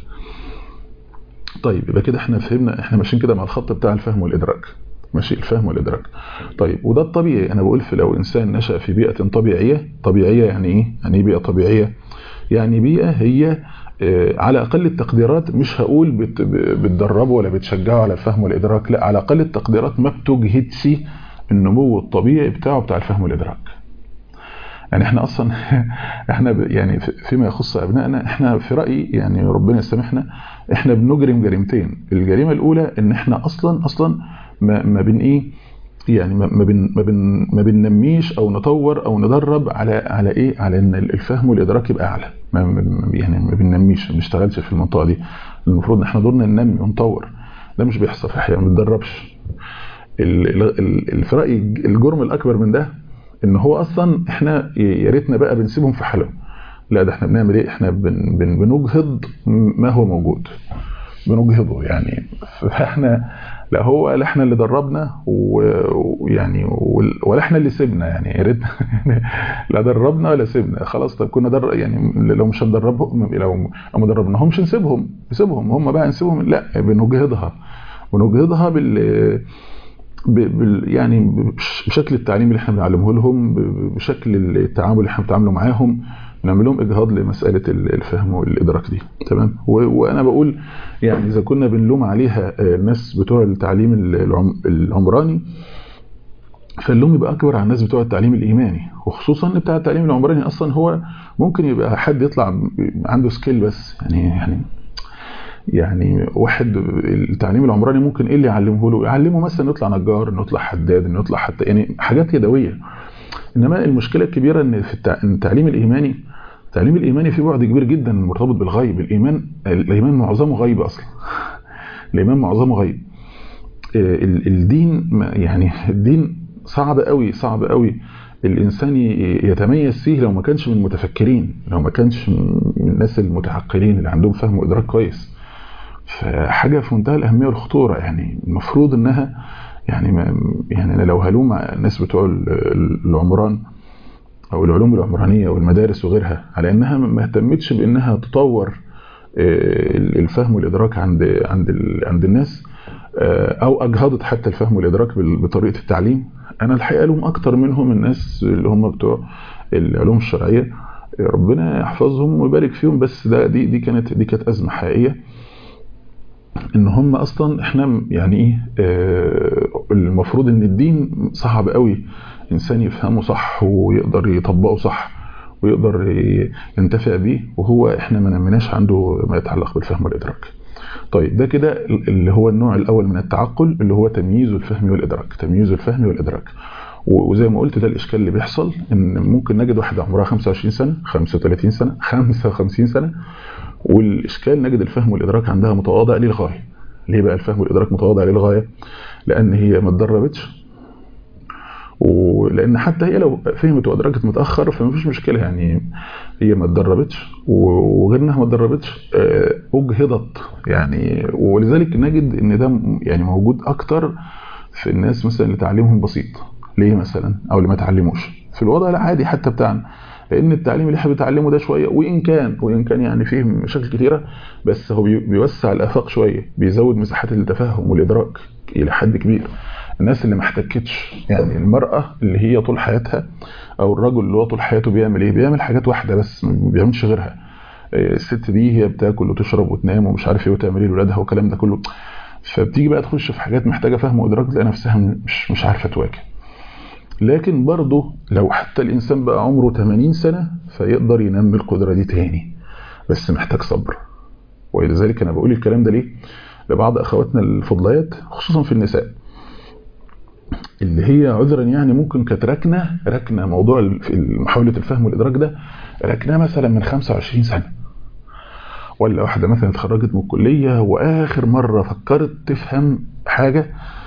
طيب يبقى كده احنا فهمنا احنا ماشيين كده مع الخط بتاع الفهم والإدراك ماشي الفهم والإدراك طيب وده الطبيعي أنا بقول في لو إنسان نشأ في بيئة طبيعية طبيعية يعني إيه؟ يعني إيه بيئة طبيعية؟ يعني بيئة هي على أقل التقديرات مش هقول بت بتدربه ولا بتشجعه على الفهم والإدراك لا على أقل التقديرات ما بتجهدش النمو الطبيعي بتاعه بتاع الفهم والإدراك يعني احنا اصلا احنا يعني فيما يخص ابنائنا احنا في رايي يعني ربنا يسامحنا احنا بنجرم جريمتين الجريمه الاولى ان احنا اصلا اصلا ما, ما بن ايه يعني ما بن ما بن ما بننميش او نطور او ندرب على على ايه على ان الفهم والادراك يبقى اعلى ما يعني ما بننميش ما بنشتغلش في المنطقه دي المفروض ان احنا دورنا ننمي ونطور ده مش بيحصل في الحقيقه ما بنتدربش في رايي الجرم الاكبر من ده ان هو اصلا احنا يا ريتنا بقى بنسيبهم في حالهم لا ده احنا بنعمل ايه احنا بن بن بنجهض ما هو موجود بنجهضه يعني فاحنا لا هو لا احنا اللي دربنا ويعني ولا احنا اللي سيبنا يعني يا ريت لا دربنا ولا سيبنا خلاص طب كنا در يعني لو مش هندربهم لو ما دربناهمش نسيبهم نسيبهم هم بقى نسيبهم لا بنجهضها ونجهضها بال بال يعني بشكل التعليم اللي احنا بنعلمه لهم بشكل التعامل اللي احنا بنتعامله معاهم نعمل لهم اجهاض لمساله الفهم والادراك دي تمام وانا بقول يعني اذا كنا بنلوم عليها الناس بتوع التعليم العمراني فاللوم يبقى اكبر على الناس بتوع التعليم الايماني وخصوصا ان بتاع التعليم العمراني اصلا هو ممكن يبقى حد يطلع عنده سكيل بس يعني يعني يعني واحد التعليم العمراني ممكن ايه اللي يعلمه له يعلمه مثلا يطلع نجار انه يطلع حداد انه يطلع حتى يعني حاجات يدويه انما المشكله الكبيره ان في التعليم الايماني التعليم الايماني فيه بعد كبير جدا مرتبط بالغيب الايمان الايمان معظمه غيب اصلا الايمان معظمه غيب الدين يعني الدين صعب قوي صعب قوي الانسان يتميز فيه لو ما كانش من المتفكرين لو ما كانش من الناس المتعقلين اللي عندهم فهم وادراك كويس فحاجه في منتهى الاهميه والخطوره يعني المفروض انها يعني ما يعني انا لو هلوم الناس بتوع العمران او العلوم العمرانيه والمدارس وغيرها على انها ما اهتمتش بانها تطور الفهم والادراك عند عند عند الناس او اجهضت حتى الفهم والادراك بطريقه التعليم انا الحقيقه لهم اكتر منهم الناس اللي هم بتوع العلوم الشرعيه ربنا يحفظهم ويبارك فيهم بس ده دي دي كانت دي كانت ازمه حقيقيه ان هم اصلا احنا يعني ايه المفروض ان الدين صعب قوي انسان يفهمه صح ويقدر يطبقه صح ويقدر ينتفع بيه وهو احنا ما نمناش عنده ما يتعلق بالفهم والادراك طيب ده كده اللي هو النوع الاول من التعقل اللي هو تمييز الفهم والادراك تمييز الفهم والادراك وزي ما قلت ده الاشكال اللي بيحصل ان ممكن نجد واحده عمرها 25 سنه 35 سنه 55 سنه والاشكال نجد الفهم والادراك عندها متواضع للغايه ليه بقى الفهم والادراك متواضع للغايه لان هي ما اتدربتش ولان حتى هي لو فهمت وادركت متاخر فما فيش مشكله يعني هي ما اتدربتش وغير انها ما اتدربتش اجهضت يعني ولذلك نجد ان ده يعني موجود اكتر في الناس مثلا اللي تعليمهم بسيط ليه مثلا او اللي ما تعلموش في الوضع العادي حتى بتاعنا لان التعليم اللي احنا بنتعلمه ده شويه وان كان وان كان يعني فيه مشاكل كتيره بس هو بيوسع الافاق شويه بيزود مساحات التفهم والادراك الى حد كبير الناس اللي ما احتكتش يعني المراه اللي هي طول حياتها او الرجل اللي هو طول حياته بيعمل ايه بيعمل حاجات واحده بس ما بيعملش غيرها الست دي هي بتاكل وتشرب وتنام ومش عارف ايه وتعمل ايه لاولادها والكلام ده كله فبتيجي بقى تخش في حاجات محتاجه فهم وادراك تلاقي نفسها مش مش عارفه تواكب لكن برضه لو حتى الإنسان بقى عمره 80 سنة فيقدر ينمي القدرة دي تاني بس محتاج صبر ولذلك أنا بقول الكلام ده ليه لبعض أخواتنا الفضليات خصوصا في النساء اللي هي عذرا يعني ممكن كانت ركنة ركنة موضوع محاولة الفهم والإدراك ده ركنة مثلا من 25 سنة ولا واحدة مثلا اتخرجت من الكلية وآخر مرة فكرت تفهم حاجة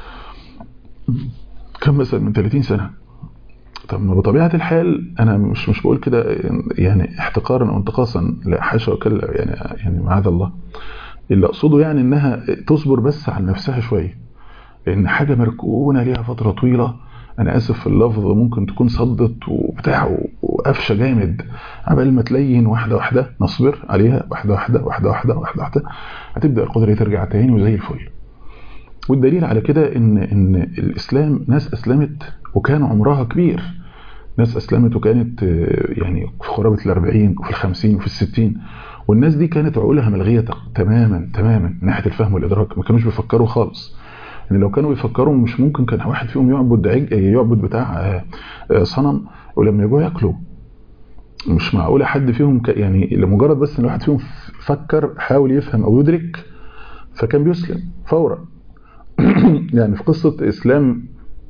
كان مثلا من 30 سنة طب ما بطبيعة الحال أنا مش مش بقول كده يعني احتقارا أو انتقاصا لا حاشا وكلا يعني يعني معاذ الله اللي أقصده يعني إنها تصبر بس على نفسها شوية لأن حاجة مركونة ليها فترة طويلة أنا آسف في اللفظ ممكن تكون صدت وبتاع وقفشة جامد عبال ما تلين واحدة واحدة نصبر عليها واحدة واحدة واحدة واحدة واحدة واحدة هتبدأ القدرة ترجع تاني وزي الفل والدليل على كده ان ان الاسلام ناس اسلمت وكان عمرها كبير ناس اسلمت وكانت يعني في قرابه ال40 وفي ال50 وفي ال60 والناس دي كانت عقولها ملغيه تماما تماما من ناحيه الفهم والادراك ما كانوش بيفكروا خالص يعني لو كانوا بيفكروا مش ممكن كان واحد فيهم يعبد عج يعبد بتاع صنم ولما يجوا ياكلوا مش معقوله حد فيهم يعني لمجرد بس ان واحد فيهم فكر حاول يفهم او يدرك فكان بيسلم فورا يعني في قصة إسلام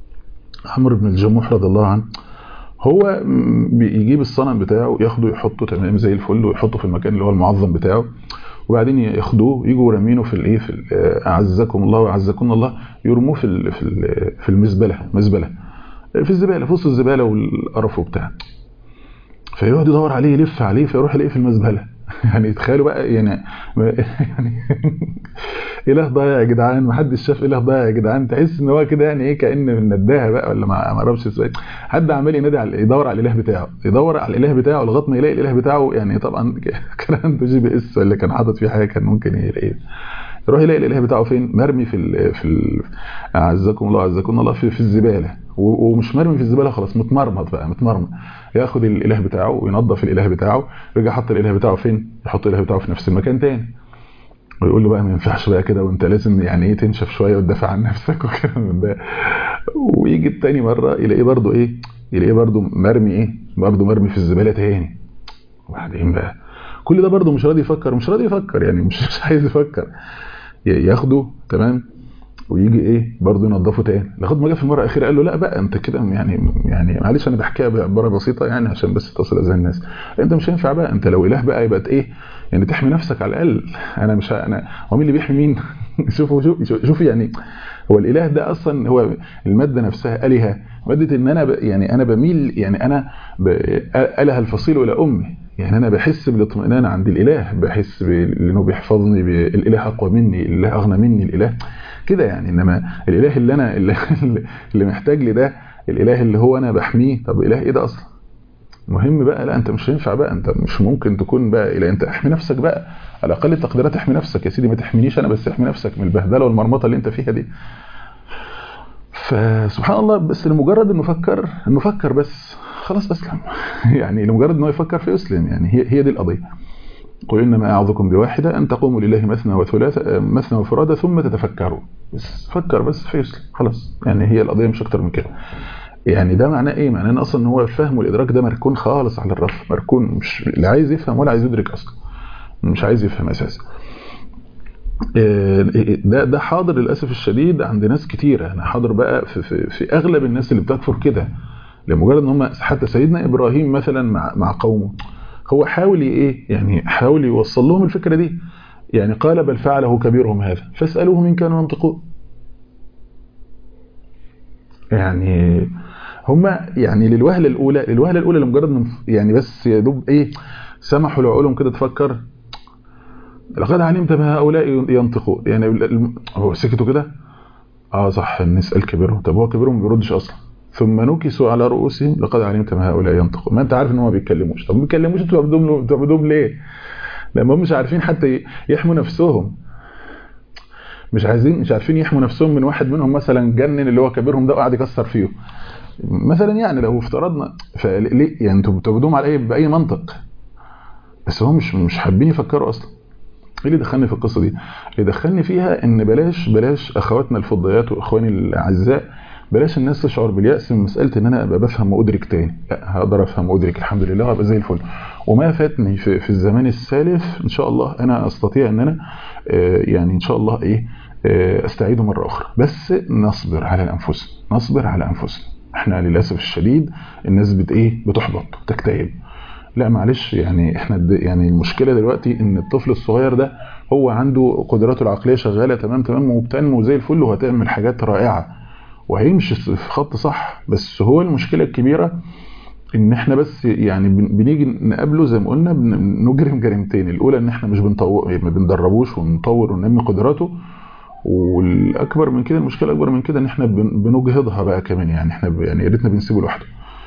عمرو بن الجموح رضي الله عنه هو بيجيب الصنم بتاعه ياخده يحطه تمام زي الفل ويحطه في المكان اللي هو المعظم بتاعه وبعدين ياخدوه يجوا رامينه في الايه في اعزكم الله واعزكم الله يرموه في في في المزبله مزبله في الزباله في وسط الزباله والقرف وبتاع فيقعد يدور عليه يلف عليه فيروح يلاقيه في المزبله يعني تخيلوا بقى يعني يعني اله ضايع يا جدعان ما حدش شاف اله ضايع يا جدعان تحس ان هو كده يعني ايه كان من نداها بقى ولا ما اعرفش ازاي حد عمال ينادي على يدور على الاله بتاعه يدور على الاله بتاعه لغايه ما يلاقي الاله بتاعه يعني طبعا كان عنده جي بي اس ولا كان حاطط فيه حاجه كان ممكن يلاقيه يروح يلاقي الاله بتاعه فين مرمي في ال في ال اعزكم الله اعزكم الله في, في الزباله ومش مرمي في الزباله خلاص متمرمط بقى متمرمط ياخد الاله بتاعه وينظف الاله بتاعه يرجع يحط الاله بتاعه فين يحط الاله بتاعه في نفس المكان تاني ويقول له بقى ما ينفعش بقى كده وانت لازم يعني ايه تنشف شويه وتدافع عن نفسك وكده من ده ويجي التاني مره يلاقيه برده ايه يلاقيه برده مرمي ايه برده مرمي في الزباله تاني وبعدين بقى كل ده برده مش راضي يفكر مش راضي يفكر يعني مش مش عايز يفكر ياخده تمام ويجي ايه برضه ينضفه تاني لغايه ما جه في المره الاخيره قال له لا بقى انت كده يعني يعني معلش انا بحكيها بعباره بسيطه يعني عشان بس تصل اذهان الناس انت مش هينفع بقى انت لو اله بقى يبقى ايه يعني تحمي نفسك على الاقل انا مش انا هو مين اللي بيحمي مين شوفوا شوف شوف يعني هو الاله ده اصلا هو الماده نفسها الهه ماده ان انا يعني انا بميل يعني انا اله الفصيل الى امي يعني انا بحس بالاطمئنان عند الاله بحس انه بيحفظني الاله اقوى مني الاله اغنى مني الاله كده يعني انما الاله اللي انا اللي, اللي محتاج لي ده الاله اللي هو انا بحميه طب اله ايه ده اصلا مهم بقى لا انت مش هينفع بقى انت مش ممكن تكون بقى الى انت احمي نفسك بقى على اقل التقديرات احمي نفسك يا سيدي ما تحمينيش انا بس احمي نفسك من البهدله والمرمطه اللي انت فيها دي فسبحان الله بس لمجرد انه فكر انه فكر بس خلاص اسلم يعني لمجرد انه يفكر فيسلم يعني هي هي دي القضيه قل انما اعظكم بواحده ان تقوموا لله مثنى وثلاث مثنى وفرادى ثم تتفكروا بس فكر بس فيسلم خلاص يعني هي القضيه مش اكتر من كده يعني ده معناه ايه معناه ان اصلا ان هو الفهم والادراك ده مركون خالص على الرف مركون مش لا عايز يفهم ولا عايز يدرك اصلا مش عايز يفهم اساسا ده ده حاضر للاسف الشديد عند ناس كتيره انا حاضر بقى في, في, في اغلب الناس اللي بتكفر كده لمجرد ان هم حتى سيدنا ابراهيم مثلا مع مع قومه هو حاول ايه يعني حاول يوصل لهم الفكره دي يعني قال بل فعله كبيرهم هذا فاسالوهم ان كانوا ينطقون يعني هم يعني للوهله الاولى للوهله الاولى لمجرد من يعني بس يا دوب ايه سمحوا لعقولهم كده تفكر لقد علمت ما هؤلاء ينطقون يعني هو سكتوا كده اه صح نسال كبيرهم طب هو كبيرهم ما بيردش اصلا ثم نكسوا على رؤوسهم لقد علمت ما هؤلاء ينطقون ما انت عارف ان هم ما بيتكلموش طب ما بيتكلموش انتوا بتعبدوهم بتعبدوهم ليه لما هم مش عارفين حتى يحموا نفسهم مش عايزين مش عارفين يحموا نفسهم من واحد منهم مثلا جنن اللي هو كبيرهم ده وقعد يكسر فيه مثلا يعني لو افترضنا فليه يعني انتوا بتعبدوهم على اي باي منطق بس هم مش مش حابين يفكروا اصلا ايه اللي دخلني في القصه دي اللي دخلني فيها ان بلاش بلاش اخواتنا الفضيات واخواني الاعزاء بلاش الناس تشعر باليأس من مسألة ان انا ابقى بفهم وادرك تاني لا هقدر افهم وادرك الحمد لله وابقى زي الفل وما فاتني في, في الزمان السالف ان شاء الله انا استطيع ان انا يعني ان شاء الله ايه استعيده مرة اخرى بس نصبر على انفسنا نصبر على انفسنا احنا للاسف الشديد الناس بت ايه بتحبط تكتئب لا معلش يعني احنا يعني المشكله دلوقتي ان الطفل الصغير ده هو عنده قدراته العقليه شغاله تمام تمام وبتنمو زي الفل وهتعمل حاجات رائعه وهيمشي في خط صح بس هو المشكله الكبيره ان احنا بس يعني بنيجي نقابله زي ما قلنا بنجرم جريمتين الاولى ان احنا مش بنطور ما بندربوش ونطور وننمي قدراته والاكبر من كده المشكله الاكبر من كده ان احنا بنجهضها بقى كمان يعني احنا يعني يا ريتنا بنسيبه لوحده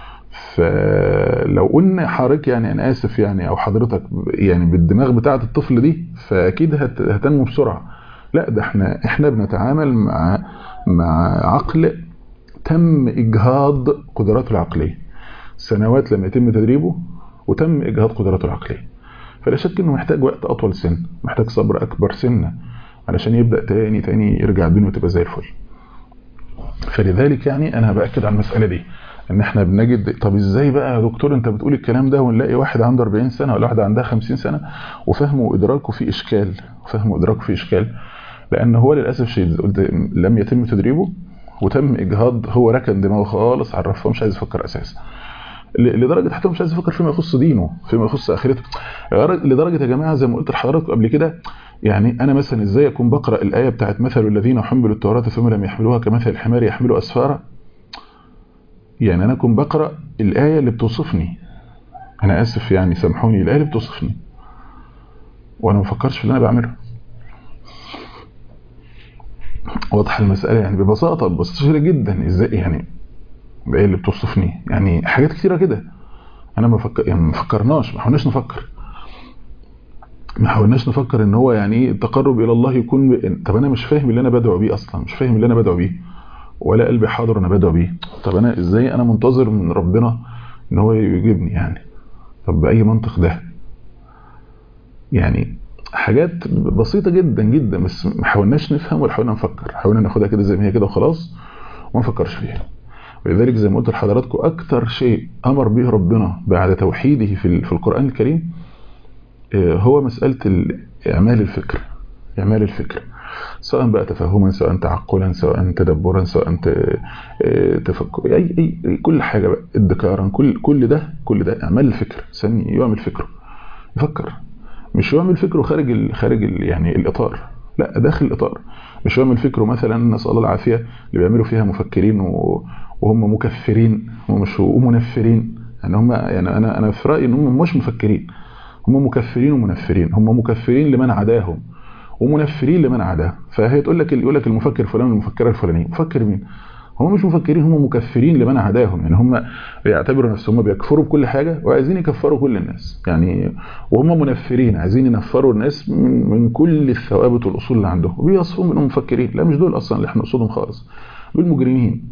فلو قلنا حضرتك يعني انا اسف يعني او حضرتك يعني بالدماغ بتاعه الطفل دي فاكيد هتنمو بسرعه لا ده احنا احنا بنتعامل مع مع عقل تم اجهاض قدراته العقليه سنوات لم يتم تدريبه وتم اجهاض قدراته العقليه فلا شك انه محتاج وقت اطول سن محتاج صبر اكبر سنه علشان يبدا تاني تاني يرجع الدنيا تبقى زي الفل فلذلك يعني انا باكد على المساله دي ان احنا بنجد طب ازاي بقى يا دكتور انت بتقول الكلام ده ونلاقي واحد عنده 40 سنه ولا واحده عندها 50 سنه وفهمه وادراكه فيه اشكال فهمه وادراكه فيه اشكال لان هو للاسف الشديد قلت لم يتم تدريبه وتم اجهاض هو ركن دماغه خالص على الرف مش عايز يفكر اساسا لدرجه حتى مش عايز يفكر فيما يخص دينه فيما يخص اخرته لدرجه يا جماعه زي ما قلت لحضراتكم قبل كده يعني انا مثلا ازاي اكون بقرا الايه بتاعت مثل الذين حملوا التوراه ثم لم يحملوها كمثل الحمار يحمل اسفارا يعني انا اكون بقرا الايه اللي بتوصفني انا اسف يعني سامحوني الايه اللي بتوصفني وانا ما بفكرش في اللي انا بعمله واضح المساله يعني ببساطه ببساطه جدا ازاي يعني الايه اللي بتوصفني يعني حاجات كتيره كده انا ما فكر يعني ما فكرناش ما حاولناش نفكر ما حاولناش نفكر ان هو يعني ايه التقرب الى الله يكون ب... طب انا مش فاهم اللي انا بدعو بيه اصلا مش فاهم اللي انا بدعو بيه ولا قلبي حاضر انا بدعو بيه طب انا ازاي انا منتظر من ربنا ان هو يجيبني يعني طب باي منطق ده يعني حاجات بسيطه جدا جدا بس ما حاولناش نفهم ولا حاولنا نفكر حاولنا ناخدها كده زي ما هي كده وخلاص وما نفكرش فيها ولذلك زي ما قلت لحضراتكم اكتر شيء امر به ربنا بعد توحيده في في القران الكريم هو مساله اعمال الفكر اعمال الفكر سواء بقى تفهما سواء تعقلا سواء تدبرا سواء تفكر اي اي كل حاجه بقى ادكارا كل كل ده كل ده اعمال الفكر ثاني يعمل فكره يفكر مش يعمل فكره خارج ال خارج ال يعني الاطار لا داخل الاطار مش يعمل فكره مثلا نسال الله العافيه اللي بيعملوا فيها مفكرين وهم مكفرين ومش ومنفرين يعني هم يعني انا انا في رايي ان هم مش مفكرين هم مكفرين ومنفرين هم مكفرين لمن عداهم ومنفرين لمن عداه فهي تقول لك يقول لك المفكر فلان المفكره الفلانيه مفكر مين هم مش مفكرين هم مكفرين لمن عداهم يعني هم بيعتبروا نفسهم بيكفروا بكل حاجة وعايزين يكفروا كل الناس يعني وهم منفرين عايزين ينفروا الناس من, من كل الثوابت والأصول اللي عندهم وبيوصفهم انهم مفكرين لا مش دول أصلا اللي احنا نقصدهم خالص دول مجرمين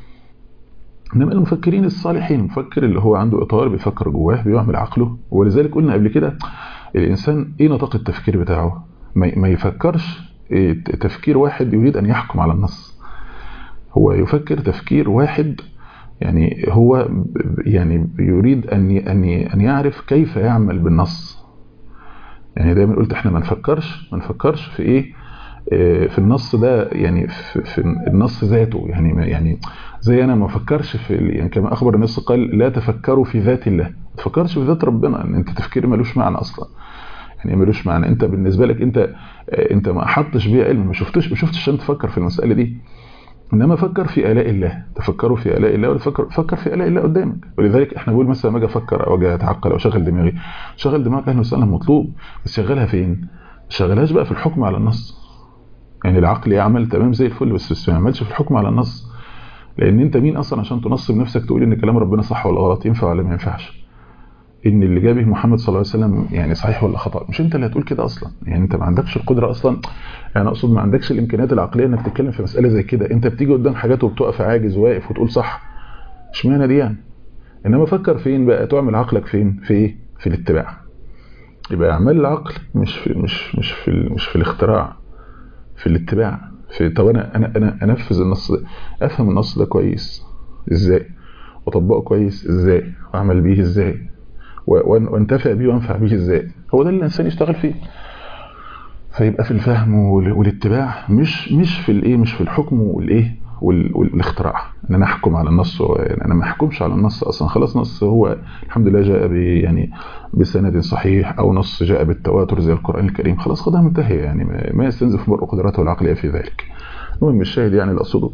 انما المفكرين الصالحين المفكر اللي هو عنده اطار بيفكر جواه بيعمل عقله ولذلك قلنا قبل كده الانسان ايه نطاق التفكير بتاعه ما يفكرش تفكير واحد يريد ان يحكم على النص هو يفكر تفكير واحد يعني هو يعني يريد ان ان ان يعرف كيف يعمل بالنص يعني دايما قلت احنا ما نفكرش ما نفكرش في ايه في النص ده يعني في, في النص ذاته يعني يعني زي انا ما افكرش في يعني كما اخبر النص قال لا تفكروا في ذات الله ما تفكرش في ذات ربنا ان انت تفكير ملوش معنى اصلا يعني ملوش معنى انت بالنسبه لك انت انت ما احطش بيها علم ما شفتش ما شفتش عشان تفكر في المساله دي انما فكر في الاء الله تفكروا في الاء الله وتفكر فكر في الاء الله قدامك ولذلك احنا بنقول مثلا ما اجي افكر او اجي اتعقل او اشغل دماغي شغل دماغك اهلا وسهلا مطلوب بس شغلها فين ما شغلهاش بقى في الحكم على النص يعني العقل يعمل تمام زي الفل بس, بس ما يعملش في الحكم على النص لان انت مين اصلا عشان تنصب نفسك تقول ان كلام ربنا صح ولا غلط ينفع ولا ما ينفعش ان اللي جابه محمد صلى الله عليه وسلم يعني صحيح ولا خطا مش انت اللي هتقول كده اصلا يعني انت ما عندكش القدره اصلا يعني اقصد ما عندكش الامكانيات العقليه انك تتكلم في مساله زي كده انت بتيجي قدام حاجات وبتقف عاجز واقف وتقول صح اشمعنى دي يعني انما فكر فين بقى تعمل عقلك فين في ايه في الاتباع يبقى اعمال العقل مش في مش مش في مش في الاختراع في الاتباع في طب انا انا انا انفذ النص ده افهم النص ده كويس ازاي واطبقه كويس ازاي واعمل بيه ازاي وانتفع بيه وانفع بيه ازاي هو ده اللي الانسان يشتغل فيه فيبقى في الفهم والاتباع مش مش في الايه مش في الحكم والايه والاختراع ان انا احكم على النص يعني انا ما احكمش على النص اصلا خلاص نص هو الحمد لله جاء ب يعني بسند صحيح او نص جاء بالتواتر زي القران الكريم خلاص خدها منتهيه يعني ما يستنزف مرء قدراته العقليه في ذلك المهم الشاهد يعني اللي اقصده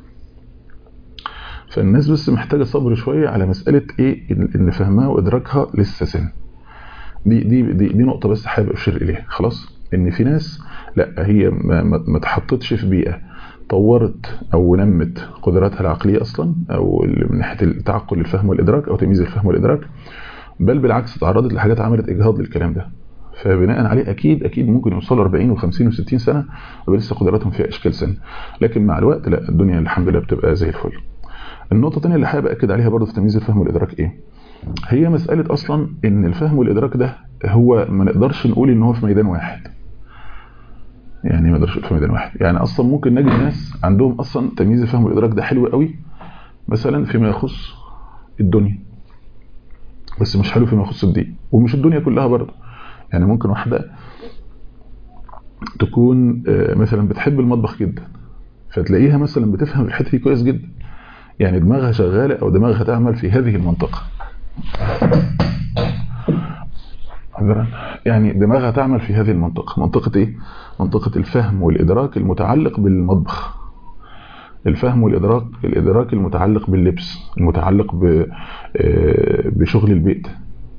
فالناس بس محتاجه صبر شويه على مساله ايه ان فهمها وادراكها لسه سن دي دي دي, دي نقطه بس حابب اشير اليها خلاص ان في ناس لا هي ما, ما اتحطتش في بيئه طورت او نمت قدراتها العقليه اصلا او من ناحيه التعقل الفهم والادراك او تمييز الفهم والادراك بل بالعكس تعرضت لحاجات عملت اجهاض للكلام ده فبناء عليه اكيد اكيد ممكن يوصلوا 40 و50 و60 سنه ولسه قدراتهم فيها اشكال سن لكن مع الوقت لا الدنيا الحمد لله بتبقى زي الفل النقطه الثانيه اللي حابب اكد عليها برضه في تمييز الفهم والادراك ايه هي مساله اصلا ان الفهم والادراك ده هو ما نقدرش نقول ان هو في ميدان واحد يعني ما نقدرش في ميدان واحد يعني اصلا ممكن نجد ناس عندهم اصلا تمييز الفهم والادراك ده حلو قوي مثلا فيما يخص الدنيا بس مش حلو فيما يخص الدين ومش الدنيا كلها برضه يعني ممكن واحده تكون مثلا بتحب المطبخ جدا فتلاقيها مثلا بتفهم الحته دي كويس جدا يعني دماغها شغاله او دماغها تعمل في هذه المنطقه يعني دماغها تعمل في هذه المنطقة منطقة ايه؟ منطقة الفهم والإدراك المتعلق بالمطبخ الفهم والإدراك الإدراك المتعلق باللبس المتعلق بشغل البيت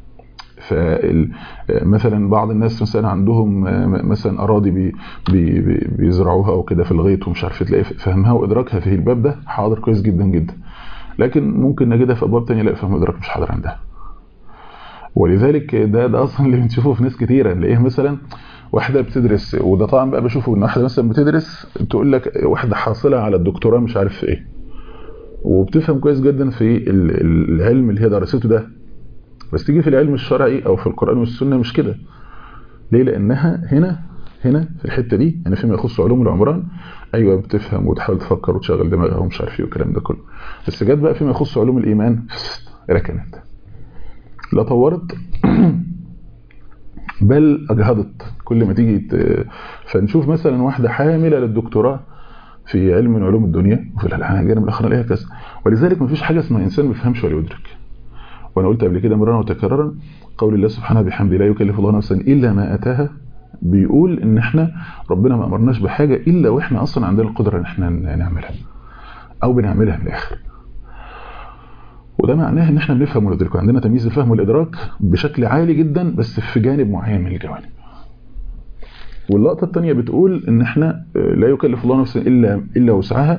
فمثلا بعض الناس مثلا عندهم مثلا أراضي بي بي بيزرعوها أو كده في الغيط ومش عارف تلاقي فهمها وإدراكها في الباب ده حاضر كويس جدا جدا لكن ممكن نجدها في أبواب تانية لا فهم وإدراك مش حاضر عندها ولذلك ده ده اصلا اللي بنشوفه في ناس كتيره نلاقيه مثلا واحده بتدرس وده طبعا بقى بشوفه ان واحده مثلا بتدرس تقول لك واحده حاصله على الدكتوراه مش عارف في ايه وبتفهم كويس جدا في العلم اللي هي درسته ده بس تيجي في العلم الشرعي او في القران والسنه مش كده ليه لانها هنا هنا في الحته دي يعني فيما يخص علوم العمران ايوه بتفهم وتحاول تفكر وتشغل دماغها ومش عارف ايه والكلام ده كله بس جت بقى فيما يخص علوم الايمان ركنت لا طورت بل اجهضت كل ما تيجي ت... فنشوف مثلا واحده حامله للدكتوراه في علم من علوم الدنيا وفي الجانب الاخر الاقيها كذا ولذلك ما فيش حاجه اسمها انسان ما بيفهمش ولا يدرك وانا قلت قبل كده مرارا وتكرارا قول الله سبحانه بحمده لا يكلف الله نفسا الا ما اتاها بيقول ان احنا ربنا ما امرناش بحاجه الا واحنا اصلا عندنا القدره ان احنا نعملها او بنعملها من الاخر وده معناه ان احنا بنفهم وندرك عندنا تمييز الفهم والادراك بشكل عالي جدا بس في جانب معين من الجوانب واللقطه الثانيه بتقول ان احنا لا يكلف الله نفسا الا الا وسعها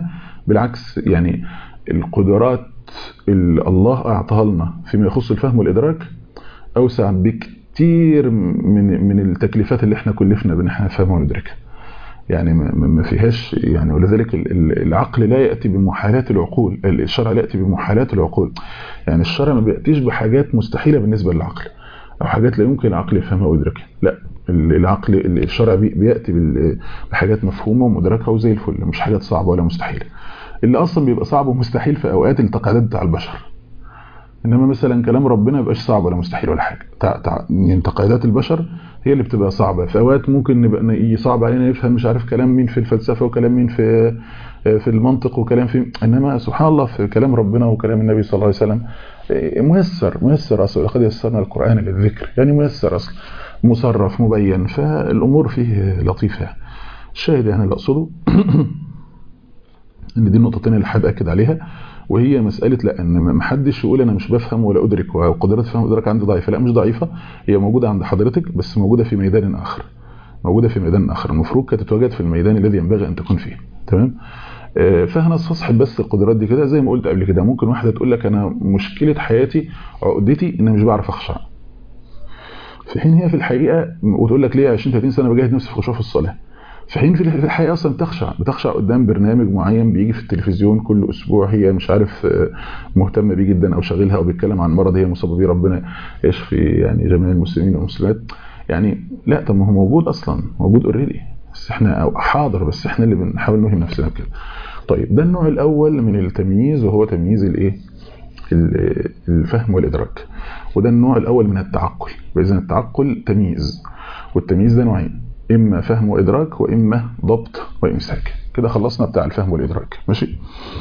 بالعكس يعني القدرات اللي الله اعطاها لنا فيما يخص الفهم والادراك اوسع بكتير من من التكليفات اللي احنا كلفنا بان احنا نفهمها وندركها يعني ما فيهاش يعني ولذلك العقل لا ياتي بمحالات العقول الشرع لا ياتي بمحالات العقول يعني الشرع ما بياتيش بحاجات مستحيله بالنسبه للعقل او حاجات لا يمكن العقل يفهمها ويدركها لا العقل الشرع بياتي بحاجات مفهومه ومدركه وزي الفل مش حاجات صعبه ولا مستحيله اللي اصلا بيبقى صعب ومستحيل في اوقات التقاليد بتاع البشر انما مثلا كلام ربنا ما يبقاش صعب ولا مستحيل ولا حاجه يعني تقاليدات البشر هي اللي بتبقى صعبه في اوقات ممكن نبقى صعب علينا نفهم مش عارف كلام مين في الفلسفه وكلام مين في في المنطق وكلام في انما سبحان الله في كلام ربنا وكلام النبي صلى الله عليه وسلم ميسر ميسر اصلا لقد يسرنا القران للذكر يعني ميسر اصلا مصرف مبين فالامور فيه لطيفه الشاهد يعني اللي اقصده ان دي النقطتين اللي حابب اكد عليها وهي مسألة لا ان ما حدش يقول انا مش بفهم ولا ادرك وقدرات فهم وادراك عندي ضعيفة لا مش ضعيفة هي موجودة عند حضرتك بس موجودة في ميدان اخر موجودة في ميدان اخر المفروض كانت تتواجد في الميدان الذي ينبغي ان تكون فيه تمام فهنستصحب بس القدرات دي كده زي ما قلت قبل كده ممكن واحدة تقول لك انا مشكلة حياتي عقدتي ان مش بعرف اخشع في حين هي في الحقيقة وتقول لك ليه 20 30 سنة بجاهد نفسي في خشوع في الصلاة في حين في الحقيقه اصلا بتخشع بتخشع قدام برنامج معين بيجي في التلفزيون كل اسبوع هي مش عارف مهتمه بيه جدا او شاغلها او بيتكلم عن مرض هي مصابه بيه ربنا يشفي يعني جميع المسلمين والمسلمات يعني لا طب ما هو موجود اصلا موجود اوريدي بس احنا او حاضر بس احنا اللي بنحاول نوهم نفسنا بكده طيب ده النوع الاول من التمييز وهو تمييز الايه الفهم والادراك وده النوع الاول من التعقل اذا التعقل تمييز والتمييز ده نوعين إما فهم وإدراك وإما ضبط وإمساك كده خلصنا بتاع الفهم والإدراك ماشي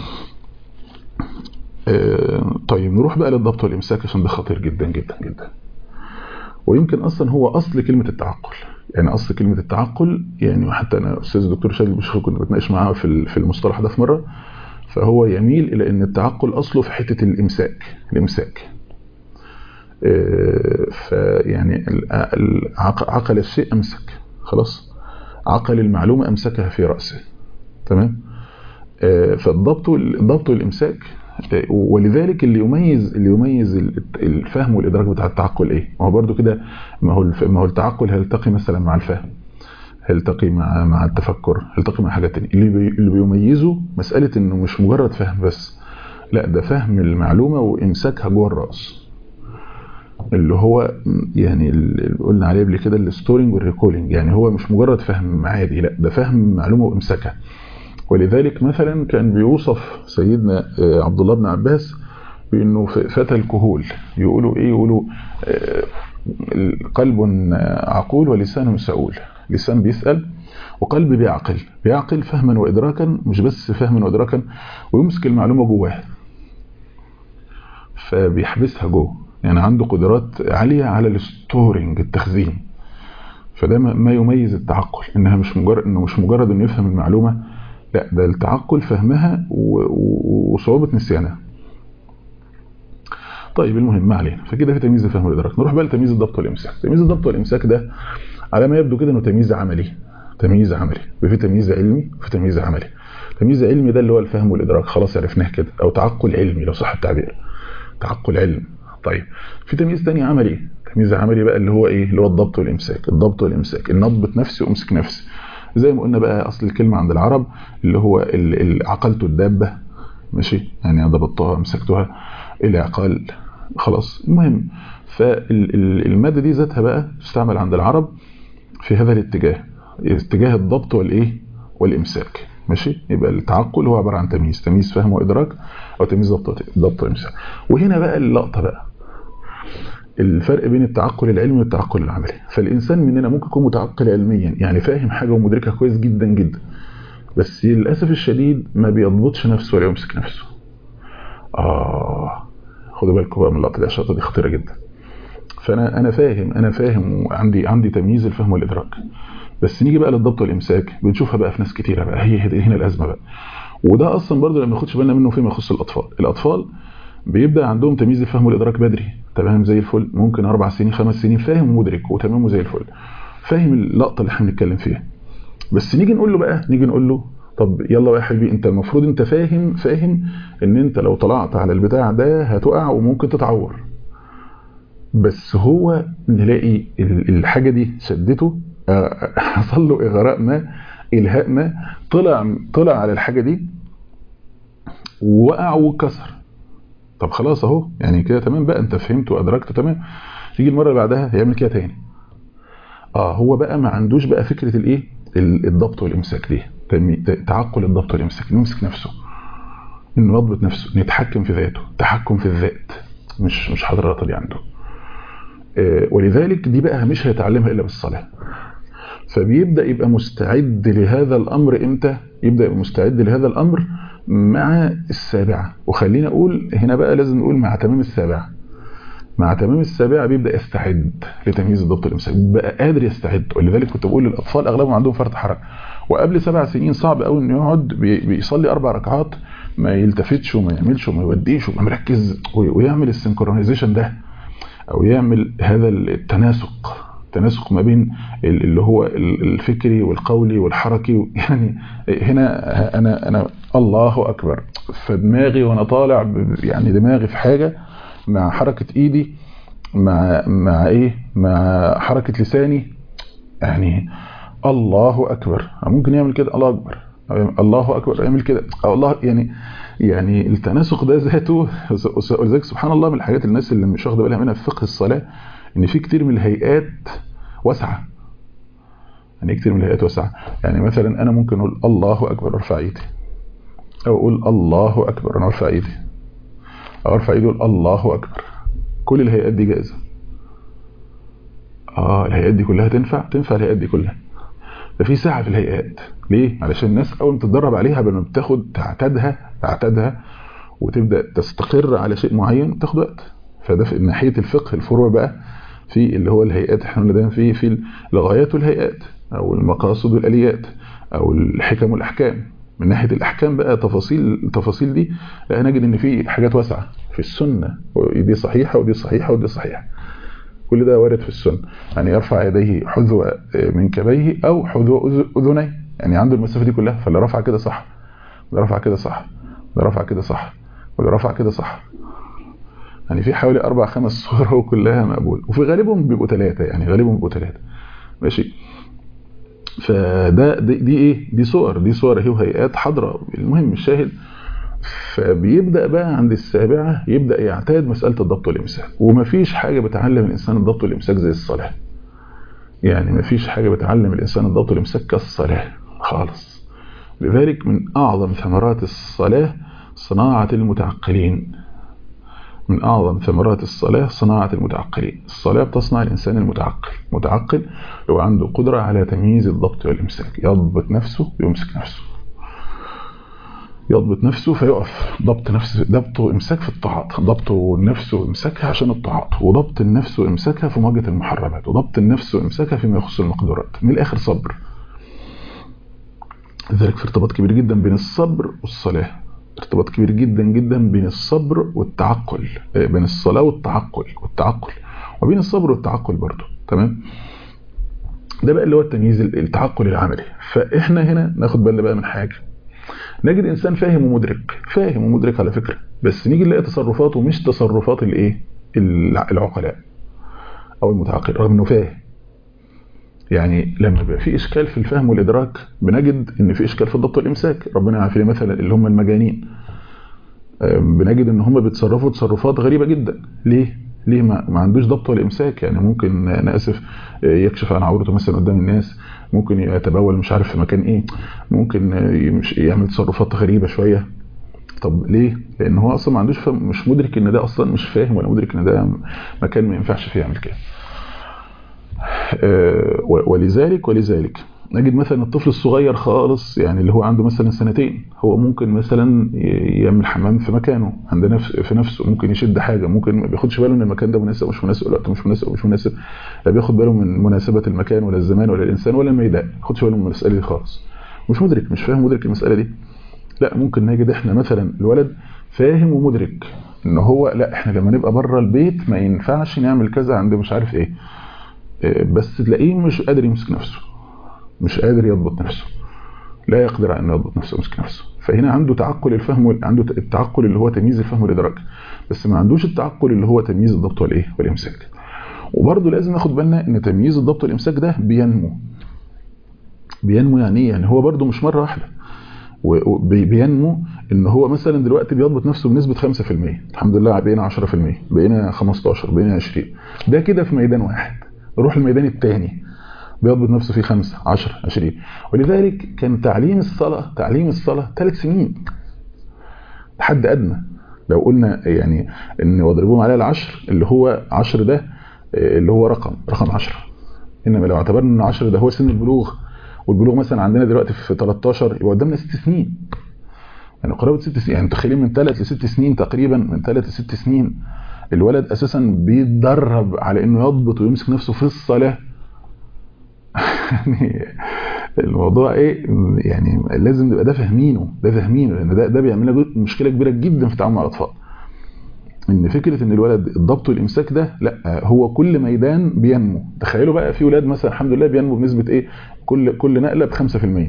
آه طيب نروح بقى للضبط والإمساك عشان ده خطير جدا جدا جدا ويمكن أصلا هو أصل كلمة التعقل يعني أصل كلمة التعقل يعني حتى أنا أستاذ الدكتور شادي البشيخ كنت بتناقش معاه في في المصطلح ده في مرة فهو يميل إلى أن التعقل أصله في حتة الإمساك الإمساك آه فيعني عقل الشيء أمسك خلاص عقل المعلومة أمسكها في رأسه تمام آه فالضبط الضبط والإمساك آه ولذلك اللي يميز اللي يميز الفهم والإدراك بتاع التعقل إيه ما هو برضو كده ما هو ما هو التعقل هيلتقي مثلا مع الفهم هيلتقي مع مع التفكر هيلتقي مع حاجات تانية اللي بي اللي بيميزه مسألة إنه مش مجرد فهم بس لا ده فهم المعلومة وإمساكها جوه الرأس اللي هو يعني اللي قلنا عليه قبل كده الستورنج والريكولينج يعني هو مش مجرد فهم عادي لا ده فهم معلومه وامساكها ولذلك مثلا كان بيوصف سيدنا عبد الله بن عباس بانه فتى الكهول يقولوا ايه يقولوا قلب عقول ولسان سؤول لسان بيسأل وقلب بيعقل بيعقل فهما وإدراكا مش بس فهما وإدراكا ويمسك المعلومة جواه فبيحبسها جوه يعني عنده قدرات عالية على الستورنج التخزين فده ما يميز التعقل انها مش مجرد انه مش مجرد انه يفهم المعلومة لا ده التعقل فهمها وصعوبة نسيانها طيب المهم ما علينا فكده في تمييز الفهم والادراك نروح بقى لتمييز الضبط والامساك تمييز الضبط والامساك ده على ما يبدو كده انه تمييز عملي تمييز عملي وفي تمييز علمي وفي تمييز عملي تمييز علمي ده اللي هو الفهم والادراك خلاص عرفناه كده او تعقل علمي لو صح التعبير تعقل علم طيب في تمييز تاني عملي تمييز عملي بقى اللي هو ايه اللي هو الضبط والامساك الضبط والامساك ان اضبط نفسي وامسك نفسي زي ما قلنا بقى اصل الكلمه عند العرب اللي هو عقلت الدابه ماشي يعني ضبطتها امسكتها العقال خلاص المهم فالماده دي ذاتها بقى تستعمل عند العرب في هذا الاتجاه اتجاه الضبط والايه والامساك ماشي يبقى التعقل هو عباره عن تمييز تمييز فهم وادراك او تمييز ضبط ضبط وامساك وهنا بقى اللقطه بقى الفرق بين التعقل العلمي والتعقل العملي فالانسان مننا ممكن يكون متعقل علميا يعني فاهم حاجه ومدركها كويس جدا جدا بس للاسف الشديد ما بيضبطش نفسه ولا يمسك نفسه اه خدوا بالكم بقى من اللقطه دي عشان دي خطيره جدا فانا انا فاهم انا فاهم وعندي عندي تمييز الفهم والادراك بس نيجي بقى للضبط والامساك بنشوفها بقى في ناس كتيره بقى هي هنا الازمه بقى وده اصلا برضه لما ناخدش بالنا منه فيما يخص الاطفال الاطفال بيبدا عندهم تمييز الفهم والادراك بدري تمام زي الفل ممكن اربع سنين خمس سنين فاهم ومدرك وتمام زي الفل فاهم اللقطه اللي احنا بنتكلم فيها بس نيجي نقول له بقى نيجي نقول له طب يلا بقى يا حبيبي انت المفروض انت فاهم فاهم ان انت لو طلعت على البتاع ده هتقع وممكن تتعور بس هو نلاقي الحاجة دي شدته حصل له إغراء ما إلهاء ما طلع طلع على الحاجة دي ووقع وكسر طب خلاص اهو يعني كده تمام بقى انت فهمت وادركت تمام تيجي المره اللي بعدها هيعمل كده تاني اه هو بقى ما عندوش بقى فكره الايه الضبط والامساك دي تعقل الضبط والامساك انه يمسك نفسه انه يضبط نفسه انه يتحكم في ذاته تحكم في الذات مش مش حضرات دي عنده آه ولذلك دي بقى مش هيتعلمها الا بالصلاه فبيبدا يبقى مستعد لهذا الامر امتى يبدا يبقى مستعد لهذا الامر مع السابعة وخلينا أقول هنا بقى لازم نقول مع تمام السابعة مع تمام السابعة بيبدأ يستعد لتمييز الضبط الإمساك بقى قادر يستعد ولذلك كنت بقول للأطفال أغلبهم عندهم فرط حركة وقبل سبع سنين صعب قوي إنه يقعد بيصلي أربع ركعات ما يلتفتش وما يعملش وما يوديش وما مركز ويعمل السنكرونيزيشن ده أو يعمل هذا التناسق التناسق ما بين اللي هو الفكري والقولي والحركي يعني هنا انا انا الله اكبر فدماغي وانا طالع يعني دماغي في حاجه مع حركه ايدي مع مع ايه مع حركه لساني يعني الله اكبر ممكن يعمل كده الله اكبر الله اكبر يعمل كده الله يعني يعني التناسق ده ذاته ولذلك سبحان الله من الحاجات الناس اللي مش واخده بالها منها في فقه الصلاه ان في كتير من الهيئات واسعه يعني كتير من الهيئات واسعه يعني مثلا انا ممكن اقول الله اكبر ارفع ايدي او اقول الله اكبر انا ارفع ايدي او ارفع ايدي اقول الله اكبر كل الهيئات دي جائزه اه الهيئات دي كلها تنفع تنفع الهيئات دي كلها ده في ساعه في الهيئات ليه علشان الناس اول ما تتدرب عليها قبل ما بتاخد تعتادها تعتادها وتبدا تستقر على شيء معين تاخد وقت فده في ناحيه الفقه الفروع بقى في اللي هو الهيئات احنا قلنا دايما في في الغايات والهيئات او المقاصد والاليات او الحكم والاحكام من ناحيه الاحكام بقى تفاصيل التفاصيل دي لا نجد ان في حاجات واسعه في السنه ودي صحيحه ودي صحيحه ودي صحيحه كل ده وارد في السنه يعني يرفع يديه حذو منكبيه او حذو اذنيه يعني عنده المسافه دي كلها فاللي رفع كده صح اللي رفع كده صح اللي رفع كده صح واللي رفع كده صح يعني في حوالي اربع خمس صور وكلها مقبول وفي غالبهم بيبقوا ثلاثه يعني غالبهم بيبقوا ثلاثه ماشي فده دي, دي ايه دي صور دي صور اهي وهيئات حاضره المهم الشاهد فبيبدا بقى عند السابعه يبدا يعتاد مساله الضبط والامساك ومفيش حاجه بتعلم الانسان الضبط والامساك زي الصلاه يعني مفيش حاجه بتعلم الانسان الضبط والامساك كالصلاه خالص لذلك من اعظم ثمرات الصلاه صناعه المتعقلين من أعظم ثمرات الصلاة صناعة المتعقلين الصلاة بتصنع الإنسان المتعقل متعقل هو عنده قدرة على تمييز الضبط والإمساك يضبط نفسه ويمسك نفسه يضبط نفسه فيقف ضبط نفسه ضبط وامساك في الطاعات ضبط النفس وامساكها عشان الطاعات وضبط النفس وامساكها في مواجهه المحرمات وضبط النفس وامساكها فيما يخص المقدورات من الاخر صبر لذلك في ارتباط كبير جدا بين الصبر والصلاه ارتباط كبير جدا جدا بين الصبر والتعقل بين الصلاة والتعقل والتعقل وبين الصبر والتعقل برضه تمام ده بقى اللي هو التمييز التعقل العملي فاحنا هنا ناخد بالنا بقى من حاجة نجد انسان فاهم ومدرك فاهم ومدرك على فكرة بس نيجي نلاقي تصرفاته مش تصرفات الايه العقلاء او المتعقل رغم انه فاهم يعني لما بيبقى في اشكال في الفهم والادراك بنجد ان في اشكال في الضبط والامساك ربنا يعافينا مثلا اللي هم المجانين بنجد ان هم بيتصرفوا تصرفات غريبه جدا ليه ليه ما, ما عندوش ضبط ولا امساك يعني ممكن انا اسف يكشف عن عورته مثلا قدام الناس ممكن يتبول مش عارف في مكان ايه ممكن يعمل تصرفات غريبه شويه طب ليه لان هو اصلا ما عندوش فهم مش مدرك ان ده اصلا مش فاهم ولا مدرك ان ده مكان ما ينفعش فيه يعمل كده ولذلك ولذلك نجد مثلا الطفل الصغير خالص يعني اللي هو عنده مثلا سنتين هو ممكن مثلا يعمل حمام في مكانه عند نفس في نفسه ممكن يشد حاجه ممكن ما بياخدش باله ان المكان ده مناسب مش مناسب الوقت مش مناسب مش مناسب لا بياخد باله من مناسبه المكان ولا الزمان ولا الانسان ولا الميدان ما ياخدش باله من المساله دي خالص مش مدرك مش فاهم مدرك المساله دي لا ممكن نجد احنا مثلا الولد فاهم ومدرك ان هو لا احنا لما نبقى بره البيت ما ينفعش نعمل كذا عند مش عارف ايه بس تلاقيه مش قادر يمسك نفسه مش قادر يضبط نفسه لا يقدر على انه يضبط نفسه ويمسك نفسه فهنا عنده تعقل الفهم وال- عنده التعقل اللي هو تمييز الفهم والادراك بس ما عندوش التعقل اللي هو تمييز الضبط والايه والامساك وبرضه لازم ناخد بالنا ان تمييز الضبط والامساك ده بينمو بينمو يعني ايه يعني هو برضه مش مره واحده و- وبي- بينمو ان هو مثلا دلوقتي بيضبط نفسه بنسبه 5% الحمد لله بقينا 10% بقينا 15 بقينا 20 ده كده في ميدان واحد نروح الميدان الثاني بيضبط نفسه فيه 5 10 20 ولذلك كان تعليم الصلاه تعليم الصلاه ثلاث سنين حد ادنى لو قلنا يعني ان واضربوهم عليها العشر اللي هو 10 ده آه، اللي هو رقم رقم 10 انما لو اعتبرنا ان 10 ده هو سن البلوغ والبلوغ مثلا عندنا دلوقتي في 13 يبقى قدامنا 6 سنين يعني قرابه 6 سنين يعني متخيلين من 3 ل 6 سنين تقريبا من 3 ل 6 سنين الولد اساسا بيتدرب على انه يضبط ويمسك نفسه في الصلاه يعني الموضوع ايه يعني لازم نبقى ده فاهمينه ده فاهمينه لان ده ده بيعمل لنا مشكله كبيره جدا في التعامل مع الاطفال ان فكره ان الولد الضبط والامساك ده لا هو كل ميدان بينمو تخيلوا بقى في ولاد مثلا الحمد لله بينمو بنسبه ايه كل كل نقله ب 5%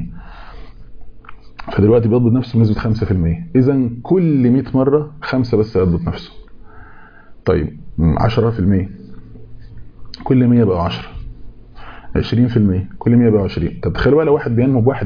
فدلوقتي بيضبط نفسه بنسبه 5% اذا كل 100 مره خمسه بس يضبط نفسه طيب م، 10% كل 100 بقى 10 20% كل 100 بقى 20 طب تخيلوا بقى لو واحد بينمو ب 1%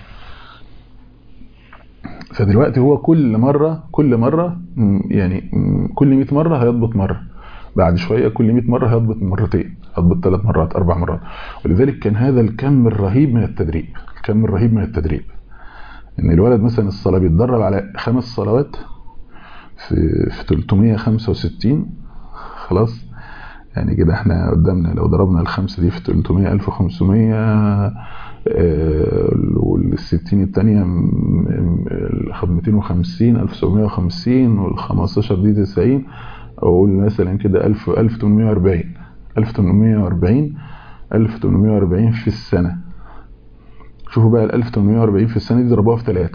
فدلوقتي هو كل مرة كل مرة م، يعني م، كل 100 مرة هيضبط مرة بعد شوية كل 100 مرة هيضبط مرتين هيضبط ثلاث مرات أربع مرات ولذلك كان هذا الكم الرهيب من التدريب الكم الرهيب من التدريب ان الولد مثلا الصلاة بيتدرب على خمس صلوات في في 365 خلاص يعني كده احنا قدامنا لو ضربنا الخمسة دي في 300 1500 والستين التانية م- م- 250 1750 وال 15 دي 90 اقول مثلا كده 1000 1840 1840 1840 في السنة شوفوا بقى ال 1840 في السنة دي ضربوها في ثلاثة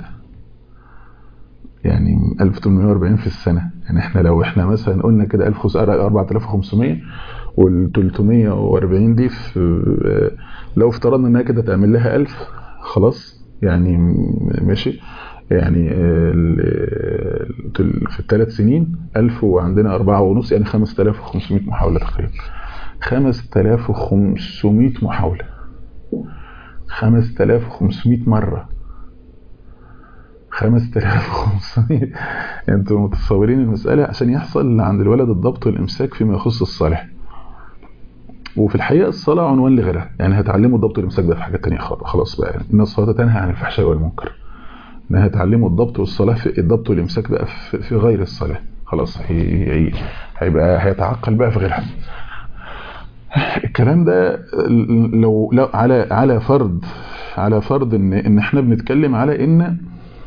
يعني 1840 في السنة يعني احنا لو احنا مثلا قلنا كده 4500 وال 340 دي في لو افترضنا انها كده تعمل لها 1000 خلاص يعني ماشي يعني ال- ال- في الثلاث سنين 1000 وعندنا أربعة ونص يعني 5500 محاولة تقريبا 5500 محاولة 5500 مرة 5500 انتوا متصورين المسألة عشان يحصل عند الولد الضبط والإمساك فيما يخص الصالح وفي الحقيقة الصلاة عنوان لغيرها يعني هتعلموا الضبط والإمساك ده في حاجات تانية خالص خلاص بقى إن الصلاة تنهى عن الفحشاء والمنكر إنها هتعلموا الضبط والصلاة في الضبط والإمساك بقى في, في غير الصلاة خلاص هي هي هيبقى هيتعقل بقى في غيرها الكلام ده لو, لو على على فرض على فرض ان ان احنا بنتكلم على ان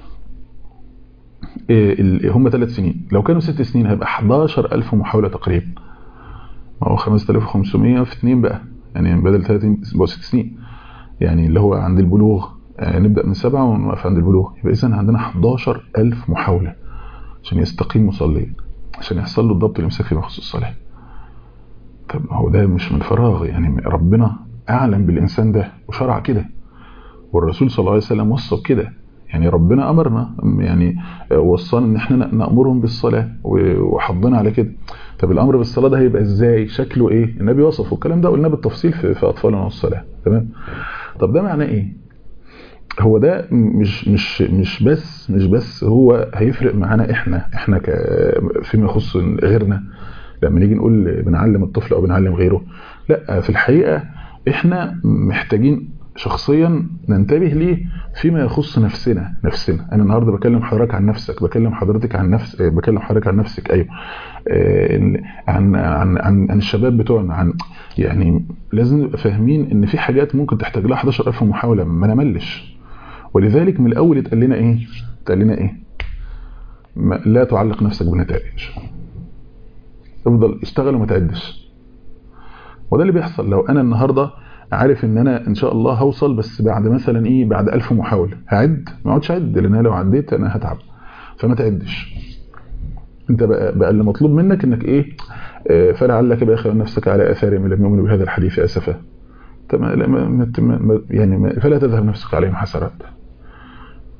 هم ثلاث سنين لو كانوا ست سنين هيبقى 11000 محاولة تقريبا ما هو 5500 في 2 بقى يعني بدل 30 يبقى 6 سنين يعني اللي هو عند البلوغ آه نبدأ من سبعة ونوقف عند البلوغ يبقى إذا عندنا 11000 محاولة عشان يستقيم مصليا عشان يحصل له الضبط الإمساك في مخصوص الصلاة طب هو ده مش من فراغ يعني ربنا أعلم بالإنسان ده وشرع كده والرسول صلى الله عليه وسلم وصى بكده يعني ربنا أمرنا يعني وصانا ان احنا نأمرهم بالصلاة وحضنا على كده طب الأمر بالصلاة ده هيبقى ازاي شكله ايه النبي وصفه الكلام ده قلناه بالتفصيل في, في أطفالنا والصلاة تمام طب ده معناه ايه هو ده مش مش مش بس مش بس هو هيفرق معانا احنا احنا فيما يخص غيرنا لما نيجي نقول بنعلم الطفل او بنعلم غيره لا في الحقيقة احنا محتاجين شخصيا ننتبه ليه فيما يخص نفسنا نفسنا انا النهارده بكلم حضرتك عن نفسك بكلم حضرتك عن نفس بكلم حضرتك عن نفسك ايوه عن عن عن, عن الشباب بتوعنا عن يعني لازم نبقى فاهمين ان في حاجات ممكن تحتاج لها 11000 محاوله ما نملش ولذلك من الاول اتقال لنا ايه اتقال لنا ايه لا تعلق نفسك بنتائج افضل اشتغل وما تعدش وده اللي بيحصل لو انا النهارده عارف ان انا ان شاء الله هوصل بس بعد مثلا ايه بعد ألف محاولة هعد ما اقعدش اعد لان انا لو عديت انا هتعب فما تعدش انت بقى, بقى اللي مطلوب منك انك ايه آه فلعلك باخر نفسك على اثار من لم يؤمنوا بهذا الحديث اسفا تمام يعني فلا تذهب نفسك عليهم حسرات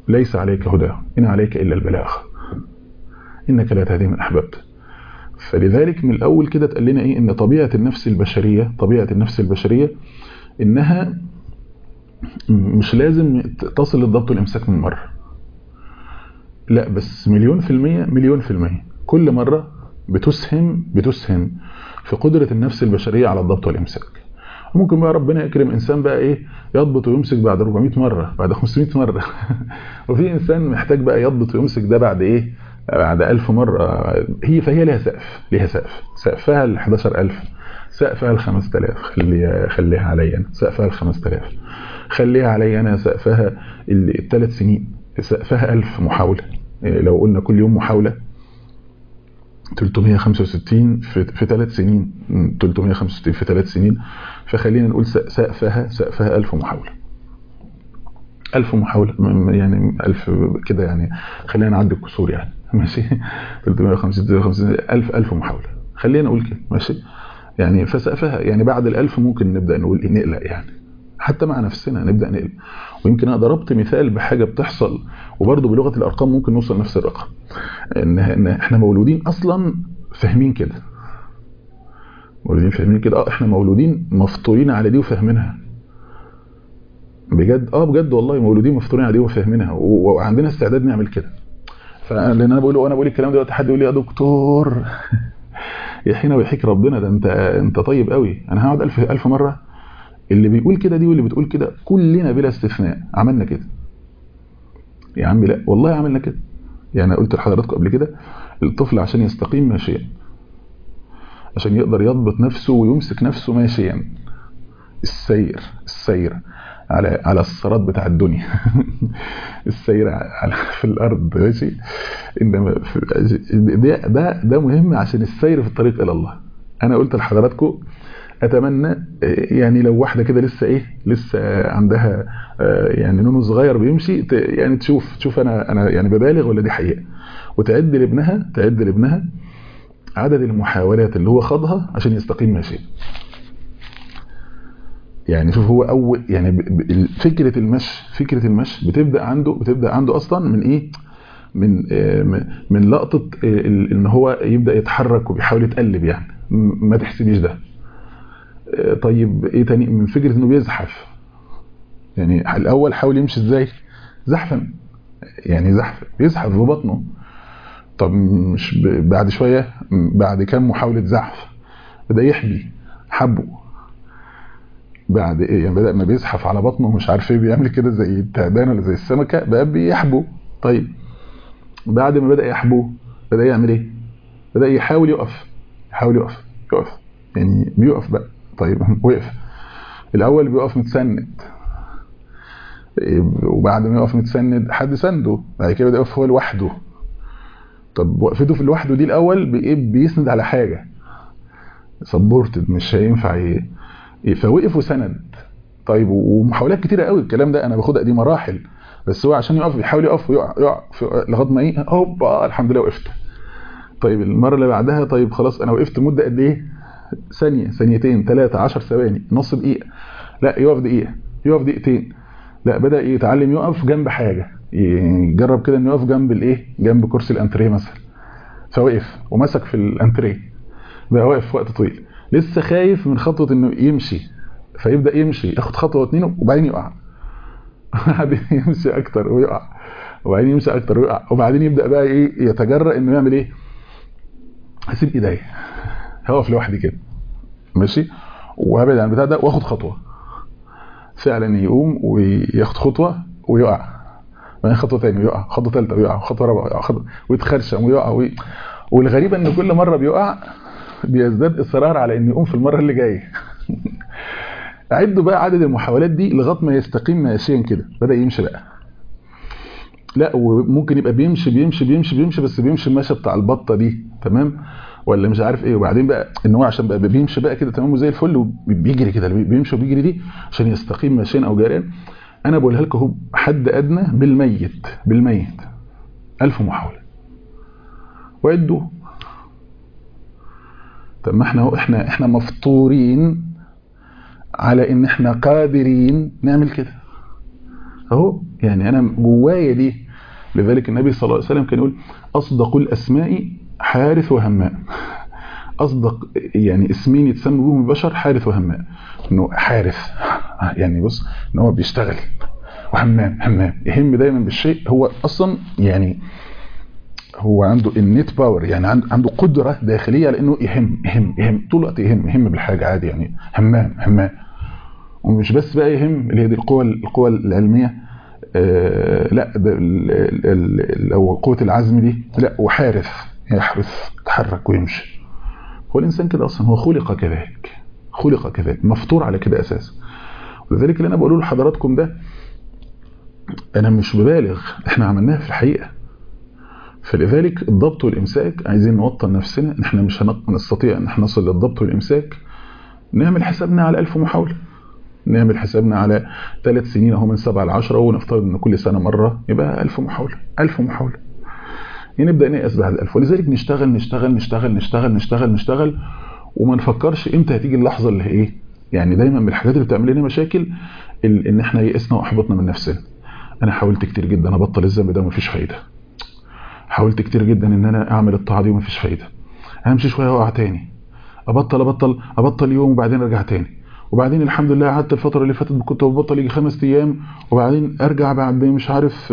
ليس عليك هداه إن عليك إلا البلاغ إنك لا تهدي من أحببت فلذلك من الأول كده تقال لنا إيه إن طبيعة النفس البشرية طبيعة النفس البشرية إنها مش لازم تصل للضبط والإمساك من مرة لا بس مليون في المية مليون في المية كل مرة بتسهم بتسهم في قدرة النفس البشرية على الضبط والإمساك ممكن بقى ربنا يكرم إنسان بقى إيه يضبط ويمسك بعد 400 مرة بعد 500 مرة وفي إنسان محتاج بقى يضبط ويمسك ده بعد إيه بعد 1000 مرة هي فهي لها سقف لها سقف سقفها ال 11000 سقفها ال 5000 خليها خليها عليا أنا سقفها ال 5000 خليها عليا أنا سقفها الثلاث سنين سقفها 1000 محاولة لو قلنا كل يوم محاولة 365 في في ثلاث سنين 365 في ثلاث سنين فخلينا نقول سقفها سقفها 1000 محاولة 1000 محاولة يعني 1000 كده يعني خلينا نعدي الكسور يعني ماشي 350 350 1000 1000 محاولة خلينا نقول كده ماشي يعني فسقفها يعني بعد ال1000 ممكن نبدأ نقول إيه نقلق يعني حتى مع نفسنا نبدأ نقلق ويمكن انا ضربت مثال بحاجة بتحصل وبرضه بلغة الارقام ممكن نوصل نفس الرقم ان, إن احنا مولودين اصلا فاهمين كده مولودين فاهمين كده اه احنا مولودين مفطورين على دي وفاهمينها بجد اه بجد والله مولودين مفطورين على دي وفاهمينها وعندنا استعداد نعمل كده فلان انا بقول وانا بقول الكلام دلوقتي حد يقول لي يا دكتور يحيينا ويحييك ربنا ده انت انت طيب قوي انا هقعد ألف ألف مره اللي بيقول كده دي واللي بتقول كده كلنا بلا استثناء عملنا كده يا عم لا والله عملنا كده يعني قلت لحضراتكم قبل كده الطفل عشان يستقيم ماشيا عشان يقدر يضبط نفسه ويمسك نفسه ماشيا السير السير على على الصراط بتاع الدنيا السير على في الارض ماشي انما ده ده ده مهم عشان السير في الطريق الى الله انا قلت لحضراتكم اتمنى يعني لو واحده كده لسه ايه لسه عندها يعني نونو صغير بيمشي يعني تشوف تشوف انا انا يعني ببالغ ولا دي حقيقه وتعد لابنها تعد لابنها عدد المحاولات اللي هو خاضها عشان يستقيم ماشي يعني شوف هو اول يعني فكره المشي فكره المشي بتبدا عنده بتبدا عنده اصلا من ايه من من لقطه ان هو يبدا يتحرك وبيحاول يتقلب يعني ما تحسبيش ده طيب ايه تاني من فكره انه بيزحف يعني الاول حاول يمشي ازاي زحفا يعني زحف بيزحف ببطنه طب مش بعد شويه بعد كام محاوله زحف بدا يحبي حبه بعد ايه يعني بدا ما بيزحف على بطنه مش عارف ايه بيعمل كده زي التعبان ولا زي السمكه بقى بيحبو طيب بعد ما بدا يحبو بدا يعمل ايه بدا يحاول يقف يحاول يقف يقف يعني بيقف بقى طيب وقف الاول بيقف متسند وبعد ما يقف متسند حد سنده بعد كده بدا يقف هو لوحده طب وقفته في لوحده دي الاول بيسند على حاجه سبورتد مش هينفع ايه فوقف وسند طيب ومحاولات كتيره قوي الكلام ده انا باخدها دي مراحل بس هو عشان يقف بيحاول يقف ويقع يقع لغايه ما ايه هوبا الحمد لله وقفت طيب المره اللي بعدها طيب خلاص انا وقفت مده قد ايه ثانيه ثانيتين ثلاثه 10 ثواني نص دقيقه لا يقف دقيقه يقف دقيقتين لا بدا يتعلم يقف جنب حاجه يجرب كده انه يقف جنب الايه جنب كرسي الانتريه مثلا فوقف ومسك في الانتريه بقى واقف وقت طويل لسه خايف من خطوه انه يمشي فيبدا يمشي ياخد خطوه واثنين وبعدين يقع وبعدين يمشي اكتر ويقع وبعدين يمشي اكتر ويقع وبعدين يبدا بقى ايه يتجرأ انه يعمل ايه هسيب ايديا هقف لوحدي كده ماشي وهبعد عن البتاع ده واخد خطوه فعلا يقوم وياخد خطوه ويقع بعدين خطوه ثانيه ويقع خطوه ثالثه ويقع خطوه رابعه ويقع خطوه ويتخرشم ويقع وي... والغريبه ان كل مره بيقع بيزداد اصرار على انه يقوم في المره اللي جايه عدوا بقى عدد المحاولات دي لغايه ما يستقيم ماشيا كده بدا يمشي بقى لا وممكن يبقى بيمشي بيمشي بيمشي بيمشي بس بيمشي المشي بتاع البطه دي تمام ولا مش عارف ايه وبعدين بقى ان هو عشان بقى بيمشي بقى كده تمام وزي الفل وبيجري كده بيمشي وبيجري دي عشان يستقيم ماشيا او جاريا انا بقولها لكم هو حد ادنى بالميت بالميت ألف محاوله وعدوا طب ما احنا احنا احنا مفطورين على ان احنا قادرين نعمل كده اهو يعني انا جوايا دي لذلك النبي صلى الله عليه وسلم كان يقول اصدق الاسماء حارث وهماء اصدق يعني اسمين يتسمى بهم البشر حارث وهماء انه حارث يعني بص ان هو بيشتغل وهمام همام يهم دايما بالشيء هو اصلا يعني هو عنده النت باور يعني عنده قدره داخليه على انه يهم يهم يهم طول الوقت يهم يهم بالحاجه عادي يعني همام همام ومش بس بقى يهم اللي هي دي القوى القوى العلميه آه لا ده لو قوه العزم دي لا وحارث يحرث يتحرك ويمشي هو الانسان كده اصلا هو خلق كذلك خلق كذلك مفطور على كده اساسا ولذلك اللي انا بقوله لحضراتكم ده انا مش ببالغ احنا عملناها في الحقيقه فلذلك الضبط والامساك عايزين نوطن نفسنا ان احنا مش هنستطيع ان احنا نصل للضبط والامساك نعمل حسابنا على ألف محاولة نعمل حسابنا على ثلاث سنين اهو من سبعة لعشرة ونفترض ان كل سنة مرة يبقى ألف محاولة ألف محاولة يعني نبدأ نيأس بعد الألف ولذلك نشتغل نشتغل نشتغل نشتغل نشتغل نشتغل وما نفكرش امتى هتيجي اللحظة اللي هي ايه يعني دايما من الحاجات اللي بتعمل لنا مشاكل ان احنا يئسنا واحبطنا من نفسنا انا حاولت كتير جدا ابطل الذنب ده ومفيش فايده حاولت كتير جدا ان انا اعمل الطاعه دي ومفيش فايده امشي شويه واقع تاني ابطل ابطل ابطل يوم وبعدين ارجع تاني وبعدين الحمد لله قعدت الفتره اللي فاتت كنت ببطل يجي خمس ايام وبعدين ارجع بعد مش عارف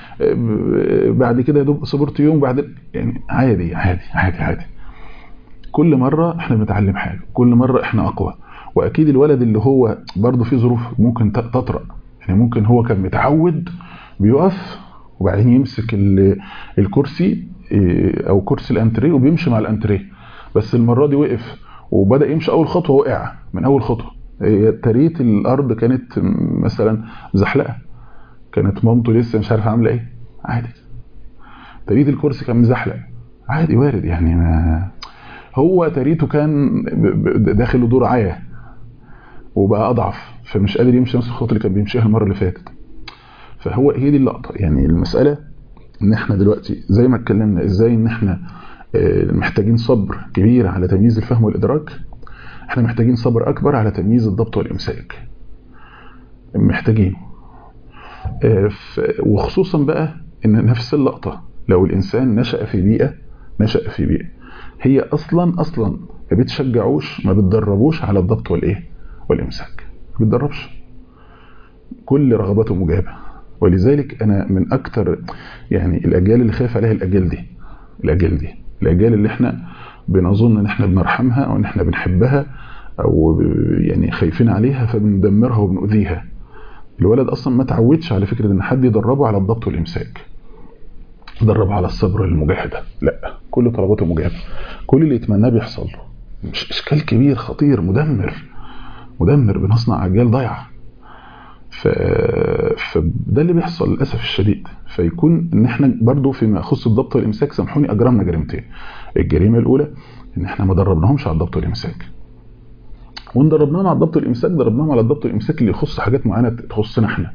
بعد كده يا دوب صبرت يوم بعدين يعني عادي عادي عادي عادي كل مره احنا بنتعلم حاجه كل مره احنا اقوى واكيد الولد اللي هو برضه فيه ظروف ممكن تطرأ يعني ممكن هو كان متعود بيقف وبعدين يمسك الكرسي او كرسي الانتريه وبيمشي مع الانتريه بس المره دي وقف وبدا يمشي اول خطوه وقع من اول خطوه تريت الارض كانت مثلا مزحلقه كانت مامته لسه مش عارفه عامله ايه عادي تريت الكرسي كان مزحلق عادي وارد يعني ما هو تريته كان داخل دور عيا وبقى اضعف فمش قادر يمشي نفس الخطوه اللي كان بيمشيها المره اللي فاتت فهو هي دي اللقطه يعني المساله ان احنا دلوقتي زي ما اتكلمنا ازاي ان احنا محتاجين صبر كبير على تمييز الفهم والادراك احنا محتاجين صبر اكبر على تمييز الضبط والامساك محتاجين وخصوصا بقى ان نفس اللقطه لو الانسان نشا في بيئه نشا في بيئه هي اصلا اصلا ما بتشجعوش ما بتدربوش على الضبط والايه والامساك ما بتدربش كل رغباته مجابه ولذلك انا من اكتر يعني الاجيال اللي خايف عليها الاجيال دي الاجيال دي الاجيال اللي احنا بنظن ان احنا بنرحمها او ان احنا بنحبها او يعني خايفين عليها فبندمرها وبنؤذيها الولد اصلا ما تعودش على فكره ان حد يدربه على الضبط والامساك يدربه على الصبر والمجاهده لا كل طلباته مجابه كل اللي يتمناه بيحصل له مش اشكال كبير خطير مدمر مدمر بنصنع اجيال ضايعه ف... فده اللي بيحصل للاسف الشديد فيكون ان احنا برضو فيما يخص الضبط والامساك سامحوني اجرمنا جريمتين الجريمه الاولى ان احنا ما دربناهمش على الضبط والامساك وان دربناهم على الضبط والامساك دربناهم على الضبط والامساك اللي يخص حاجات معينه تخصنا احنا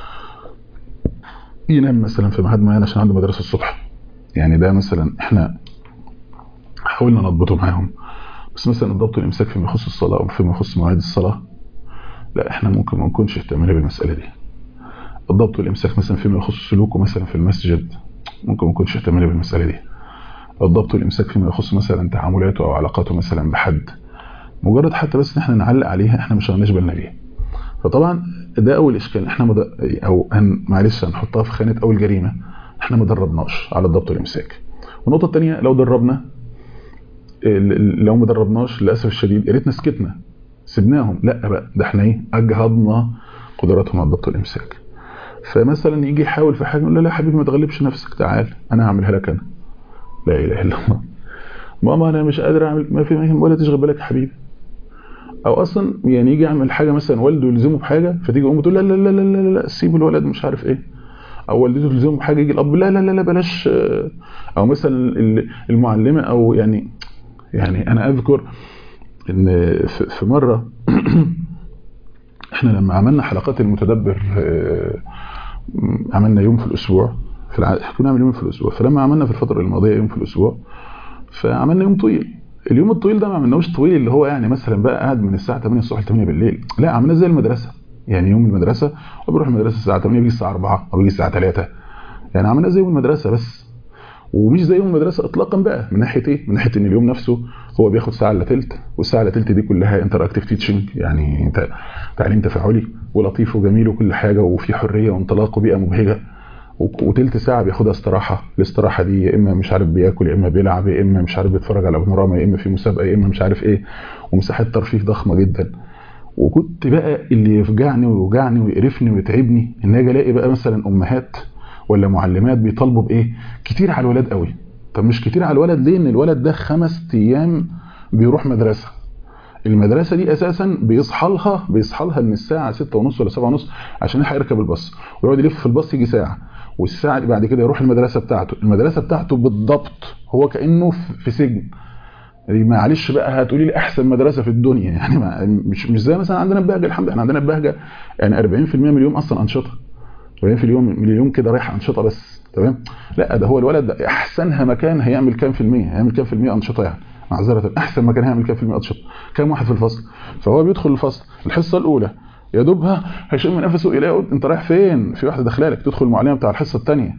ينام مثلا في ميعاد معين عشان عنده مدرسه الصبح يعني ده مثلا احنا حاولنا نضبطه معاهم بس مثلا الضبط والامساك فيما يخص الصلاه او فيما يخص مواعيد الصلاه لا احنا ممكن ما نكونش اهتمنا بالمساله دي الضبط والامساك مثلا فيما يخص سلوكه مثلا في المسجد ممكن ما نكونش اهتمنا بالمساله دي الضبط والامساك فيما يخص مثلا تعاملاته او علاقاته مثلا بحد مجرد حتى بس ان احنا نعلق عليها احنا مش هنش بالنا بيها فطبعا ده اول اشكال احنا مد... او هن... معلش هنحطها في خانه اول جريمه احنا ما دربناش على الضبط والامساك والنقطه الثانيه لو دربنا لو ما دربناش للاسف الشديد يا ريتنا سكتنا سيبناهم لا بقى ده احنا ايه اجهضنا قدراتهم على الضبط والامساك فمثلا يجي يحاول في حاجه يقول لا لا حبيبي ما تغلبش نفسك تعال انا هعملها لك انا لا اله الا الله ماما انا مش قادر اعمل ما في ولا تشغل بالك يا حبيبي او اصلا يعني يجي يعمل حاجه مثلا والده يلزمه بحاجه فتيجي امه تقول لا لا لا لا لا, لا سيب الولد مش عارف ايه او والدته تلزمه بحاجه يجي الاب لا لا لا لا بلاش او مثلا المعلمه او يعني يعني انا اذكر ان في مره احنا لما عملنا حلقات المتدبر عملنا يوم في الاسبوع في الع... كنا نعمل يوم في الاسبوع فلما عملنا في الفتره الماضيه يوم في الاسبوع فعملنا يوم طويل اليوم الطويل ده ما عملناهوش طويل اللي هو يعني مثلا بقى قاعد من الساعه 8 الصبح ل 8 بالليل لا عملناه زي المدرسه يعني يوم المدرسه وبيروح المدرسه الساعه 8 بيجي الساعه 4 او بيجي الساعه 3 يعني عملنا زي يوم المدرسه بس ومش زي يوم المدرسه اطلاقا بقى من ناحيه ايه من ناحيه ان اليوم نفسه هو بياخد ساعه الا ثلث والساعه الا ثلث دي كلها انتراكتيف تيتشنج يعني تعليم تفاعلي ولطيف وجميل وكل حاجه وفي حريه وانطلاق وبيئه مبهجه وتلت ساعه بياخدها استراحه الاستراحه دي يا اما مش عارف بياكل يا اما بيلعب يا اما مش عارف بيتفرج على بانوراما يا اما في مسابقه يا اما مش عارف ايه ومساحات ترفيه ضخمه جدا وكنت بقى اللي يفجعني ويوجعني ويقرفني ويتعبني ان اجي الاقي بقى مثلا امهات ولا معلمات بيطالبوا بايه كتير على الولاد قوي طب مش كتير على الولد ليه ان الولد ده خمس ايام بيروح مدرسه المدرسه دي اساسا بيصحى لها بيصحى لها من الساعه 6 ونص ولا 7 ونص عشان يلحق يركب الباص ويقعد يلف في الباص يجي ساعه والساعه اللي بعد كده يروح المدرسه بتاعته المدرسه بتاعته بالضبط هو كانه في سجن معلش بقى هتقولي لي احسن مدرسه في الدنيا يعني ما مش مش زي مثلا عندنا بهجه الحمد لله احنا عندنا بهجه يعني 40% من اليوم اصلا انشطه 40% في اليوم من اليوم كده رايح انشطه بس تمام لا ده هو الولد ده احسنها مكان هيعمل كام في الميه هيعمل كام في الميه انشطه يعني معذره احسن مكان هيعمل كام في الميه انشطه كام واحد في الفصل فهو بيدخل الفصل الحصه الاولى يا دوبها هيشم نفسه يلاقي انت رايح فين في واحده داخله لك تدخل المعلمه بتاع الحصه الثانيه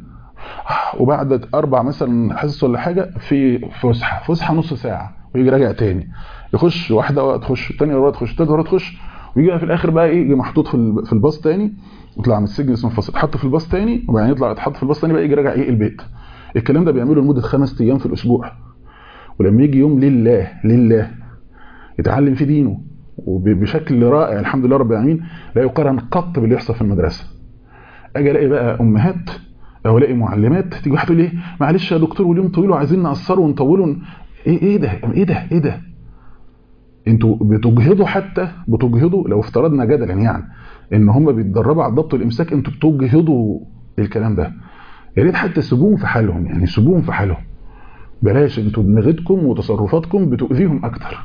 وبعد اربع مثلا حصص ولا حاجه في فسحه فسحه نص ساعه ويجي راجع تاني يخش واحده وقت تخش الثانيه وقت تخش الثالثه وقت تخش ويجي في الاخر بقى ايه يجي محطوط في في الباص تاني يطلع من السجن اسمه الفصل يتحط في الباص تاني وبعدين يطلع يتحط في الباص تاني بقى يجي راجع ايه البيت الكلام ده بيعمله لمده خمس ايام في الاسبوع ولما يجي يوم لله لله يتعلم في دينه وبشكل رائع الحمد لله رب العالمين لا يقارن قط باللي يحصل في المدرسه اجي الاقي بقى امهات او الاقي معلمات تيجي واحده تقول ايه معلش يا دكتور واليوم طويل وعايزين نقصره ونطوله ايه ايه ده ايه ده ايه ده انتوا بتجهضوا حتى بتجهضوا لو افترضنا جدلا يعني ان هم بيتدربوا على الضبط والامساك انتوا بتجهضوا الكلام ده يا ريت حتى سيبوهم في حالهم يعني سيبوهم في حالهم بلاش انتوا دماغتكم وتصرفاتكم بتؤذيهم اكتر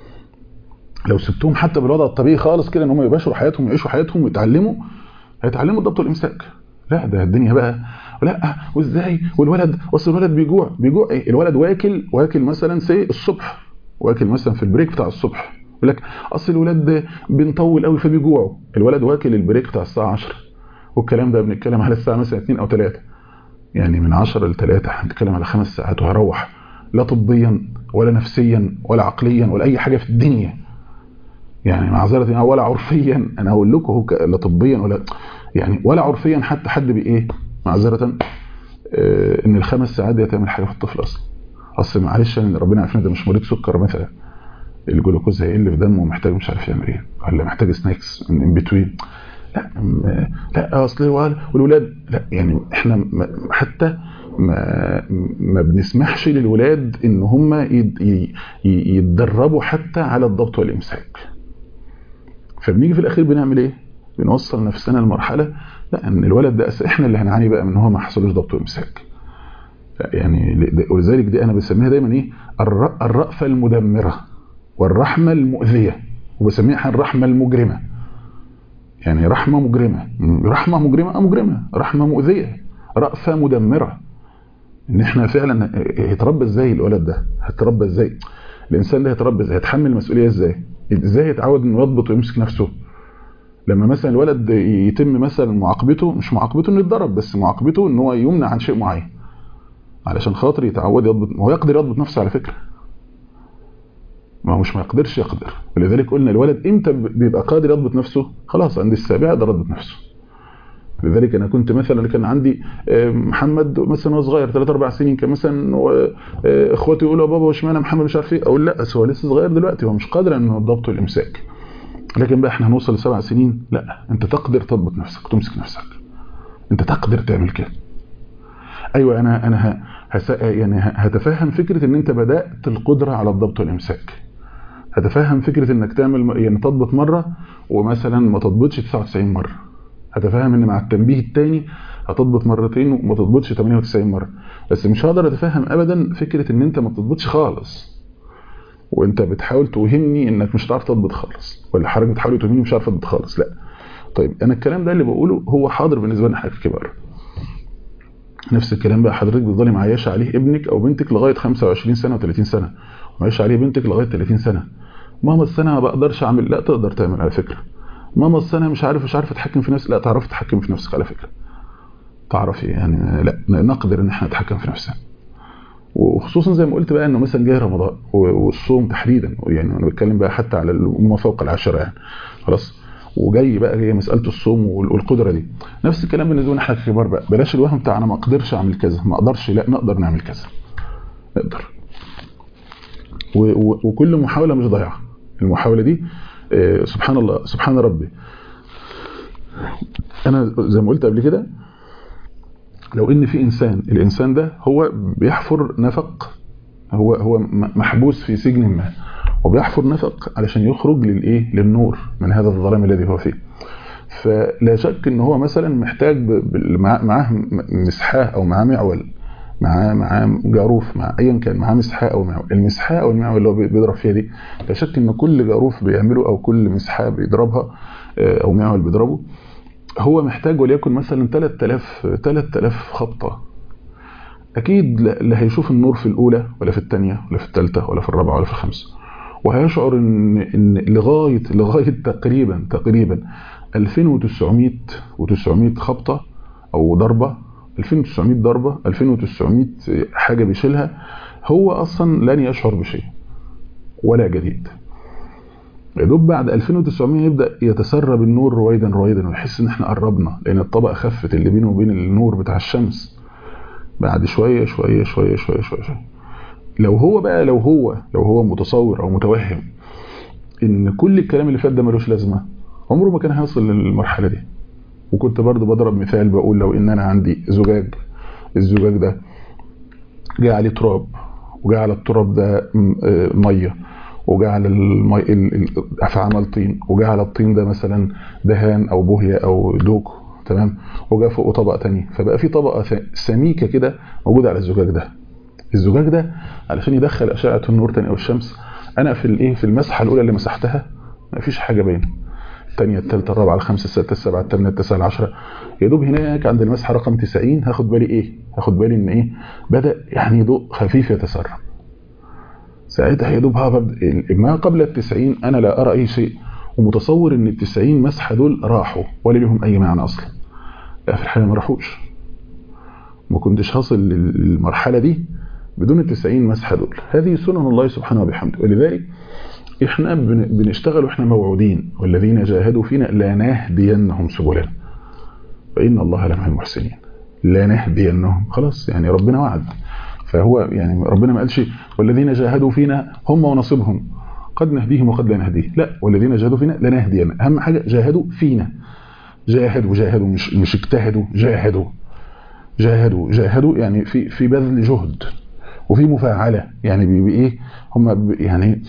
لو سبتهم حتى بالوضع الطبيعي خالص كده ان هم يباشروا حياتهم ويعيشوا حياتهم ويتعلموا هيتعلموا الضبط والامساك لا ده الدنيا بقى لا وازاي والولد اصل الولد بيجوع بيجوع ايه الولد واكل واكل مثلا سي الصبح واكل مثلا في البريك بتاع الصبح يقول لك اصل الولاد بنطول قوي فبيجوعوا الولد واكل البريك بتاع الساعه 10 والكلام ده بنتكلم على الساعه مثلا 2 او 3 يعني من 10 ل 3 هنتكلم على خمس ساعات وهروح لا طبيا ولا نفسيا ولا عقليا ولا اي حاجه في الدنيا يعني معذره ولا عرفيا انا هقول لكم هو لا طبيا ولا يعني ولا عرفيا حتى حد بايه معذره آه ان الخمس ساعات دي هتعمل حاجه في الطفل اصلا اصل معلش يعني ربنا عارفين ده مش مريض سكر مثلا الجلوكوز هيقل في دمه ومحتاج مش عارف يعمل ايه ولا محتاج سناكس ان بتوين لا لا اصل والولاد لا يعني احنا حتى ما ما بنسمحش للولاد ان هم يتدربوا حتى على الضبط والامساك فبنيجي في الاخير بنعمل ايه بنوصل نفسنا لمرحله لا ان الولد ده احنا اللي هنعاني بقى من هو ما حصلوش ضبط وامساك يعني ولذلك دي انا بسميها دايما ايه الرأفة المدمرة والرحمة المؤذية وبسميها الرحمة المجرمة يعني رحمة مجرمة رحمة مجرمة اه مجرمة رحمة مؤذية رأفة مدمرة ان احنا فعلا هيتربى ازاي الولد ده هيتربى ازاي الانسان ده هيتربى ازاي هيتحمل المسؤولية ازاي ازاي يتعود انه يضبط ويمسك نفسه لما مثلا الولد يتم مثلا معاقبته مش معاقبته انه يتضرب بس معاقبته ان هو يمنع عن شيء معين علشان خاطر يتعود يضبط هو يقدر يضبط نفسه على فكرة ما هو مش ما يقدرش يقدر ولذلك قلنا الولد امتى بيبقى قادر يضبط نفسه خلاص عند السابعة ده يضبط نفسه لذلك انا كنت مثلا كان عندي محمد مثلا وهو صغير 3 4 سنين كان مثلا اخواتي يقولوا يا بابا واشمعنى محمد مش عارف ايه اقول لا هو لسه صغير دلوقتي هو مش قادر انه الضبط والامساك لكن بقى احنا هنوصل لسبع سنين لا انت تقدر تضبط نفسك تمسك نفسك انت تقدر تعمل كده ايوه انا انا هس يعني هتفهم فكره ان انت بدات القدره على الضبط والامساك هتفهم فكره انك تعمل يعني تضبط مره ومثلا ما تضبطش 99 مره هتفهم ان مع التنبيه الثاني هتضبط مرتين وما تضبطش 98 مره بس مش هقدر اتفهم ابدا فكره ان انت ما بتضبطش خالص وانت بتحاول توهمني انك مش هتعرف تضبط خالص ولا حضرتك بتحاول توهمني مش عارف اضبط خالص لا طيب انا الكلام ده اللي بقوله هو حاضر بالنسبه لنا حاجه كبار نفس الكلام بقى حضرتك بتفضلي معيشه عليه ابنك او بنتك لغايه 25 سنه و30 سنه ومعيشه عليه بنتك لغايه 30 سنه ماما بس انا ما بقدرش اعمل لا تقدر تعمل على فكره ماما أصل انا مش عارف مش عارف اتحكم في نفسي لا تعرفي تتحكمي في نفسك على فكره تعرفي يعني لا نقدر ان احنا نتحكم في نفسنا وخصوصا زي ما قلت بقى انه مثلا جاي رمضان والصوم تحديدا يعني انا بتكلم بقى حتى على ما فوق العشره يعني خلاص وجاي بقى هي مساله الصوم والقدره دي نفس الكلام بالنسبه لنا احنا ككبار بقى بلاش الوهم بتاع انا ما اقدرش اعمل كذا ما اقدرش لا نقدر نعمل كذا نقدر وكل محاوله مش ضايعه المحاوله دي سبحان الله سبحان ربي انا زي ما قلت قبل كده لو ان في انسان الانسان ده هو بيحفر نفق هو هو محبوس في سجن ما وبيحفر نفق علشان يخرج للايه للنور من هذا الظلام الذي هو فيه فلا شك ان هو مثلا محتاج معاه مسحاه او معاه معول معاه معاه جاروف مع ايا كان معاه مسحاه او معول المسحاه او المعول اللي هو بيضرب فيها دي لا شك ان كل جاروف بيعمله او كل مسحاه بيضربها او معول بيضربه هو محتاج وليكن مثلا 3000 3000 خبطه اكيد لا هيشوف النور في الاولى ولا في الثانيه ولا في الثالثه ولا في الرابعه ولا في الخامسه وهيشعر ان ان لغايه لغايه تقريبا تقريبا 2900 و900 خبطه او ضربه 2900 ضربه 2900 حاجه بيشيلها هو اصلا لن يشعر بشيء ولا جديد يا دوب بعد 2900 يبدا يتسرب النور رويدا رويدا ويحس ان احنا قربنا لان الطبقه خفت اللي بينه وبين النور بتاع الشمس بعد شويه شويه شويه شويه شويه, شوية. لو هو بقى لو هو لو هو متصور او متوهم ان كل الكلام اللي فات ده ملوش لازمه عمره ما كان هيوصل للمرحله دي وكنت برضو بضرب مثال بقول لو ان انا عندي زجاج الزجاج ده جاء عليه تراب وجاء على التراب ده ميه وجاء على المي عمل طين وجاء على الطين ده مثلا دهان او بوهيه او دوك تمام وجاء فوقه طبقه ثانيه فبقى في طبقه سميكه كده موجوده على الزجاج ده الزجاج ده علشان يدخل اشعه النور تاني او الشمس انا في الايه في المسحه الاولى اللي مسحتها ما فيش حاجه باينه الثانيه الثالثه الرابعه الخامسه السادسه السابعه الثامنه التاسعه العشره يا دوب هناك عند المسحه رقم 90 هاخد بالي ايه هاخد بالي ان ايه بدا يعني ضوء خفيف يتسرب ساعتها يا دوب ما قبل التسعين انا لا ارى اي شيء ومتصور ان التسعين مسحه دول راحوا ولا لهم اي معنى اصلا لا في الحقيقه ما راحوش ما كنتش هصل للمرحله دي بدون التسعين مسحه دول هذه سنن الله سبحانه وبحمده ولذلك احنا بنشتغل واحنا موعودين والذين جاهدوا فينا لنهدينهم سبلنا فان الله لمع المحسنين لنهدينهم خلاص يعني ربنا وعد فهو يعني ربنا ما قالش والذين جاهدوا فينا هم ونصيبهم قد نهديهم وقد لا نهديه لا والذين جاهدوا فينا لنهدينا اهم حاجه جاهدوا فينا جاهدوا جاهدوا مش مش اجتهدوا جاهدوا جاهدوا جاهدوا يعني في في بذل جهد وفي مفاعله يعني بايه هم يعني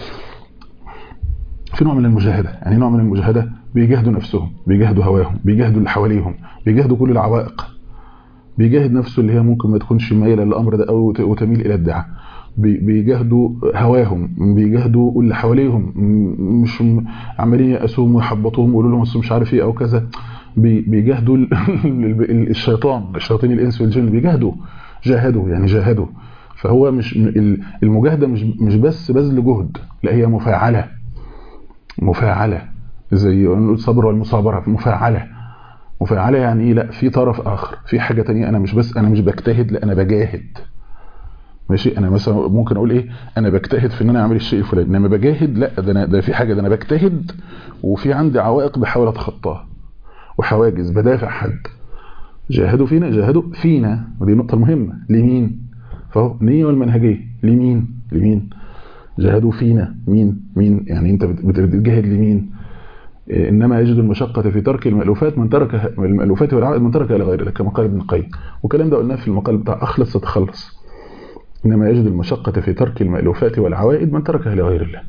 في نوع من المجاهده يعني نوع من المجاهده بيجاهدوا نفسهم بيجاهدوا هواهم بيجاهدوا اللي حواليهم بيجاهدوا كل العوائق بيجاهد نفسه اللي هي ممكن ما تكونش مايله للامر ده او وتميل الى الدعاء بيجاهدوا هواهم بيجاهدوا اللي حواليهم مش عمالين يقاسوهم ويحبطوهم ويقولوا لهم اصل مش عارف ايه او كذا بيجاهدوا الشيطان الشياطين الانس والجن بيجاهدوا جاهدوا يعني جاهدوا فهو مش المجاهده مش مش بس بذل جهد لا هي مفاعله مفاعله زي الصبر والمصابره مفاعله مفاعله يعني ايه لا في طرف اخر في حاجه تانية انا مش بس انا مش بجتهد لا انا بجاهد ماشي انا مثلا ممكن اقول ايه انا بجتهد في ان انا اعمل الشيء الفلاني انما بجاهد لا ده انا ده في حاجه ده انا بجتهد وفي عندي عوائق بحاول اتخطاها وحواجز بدافع حد جاهدوا فينا جاهدوا فينا ودي النقطه المهمه لمين فهو النيه والمنهجيه لمين لمين جاهدوا فينا مين مين يعني انت بتجاهد لمين انما يجد المشقه في ترك المالوفات من ترك المالوفات والعوائد من تركها لغير الله كما قال ابن القيم والكلام ده قلناه في المقال بتاع اخلص تتخلص انما يجد المشقه في ترك المالوفات والعوائد من تركها لغير الله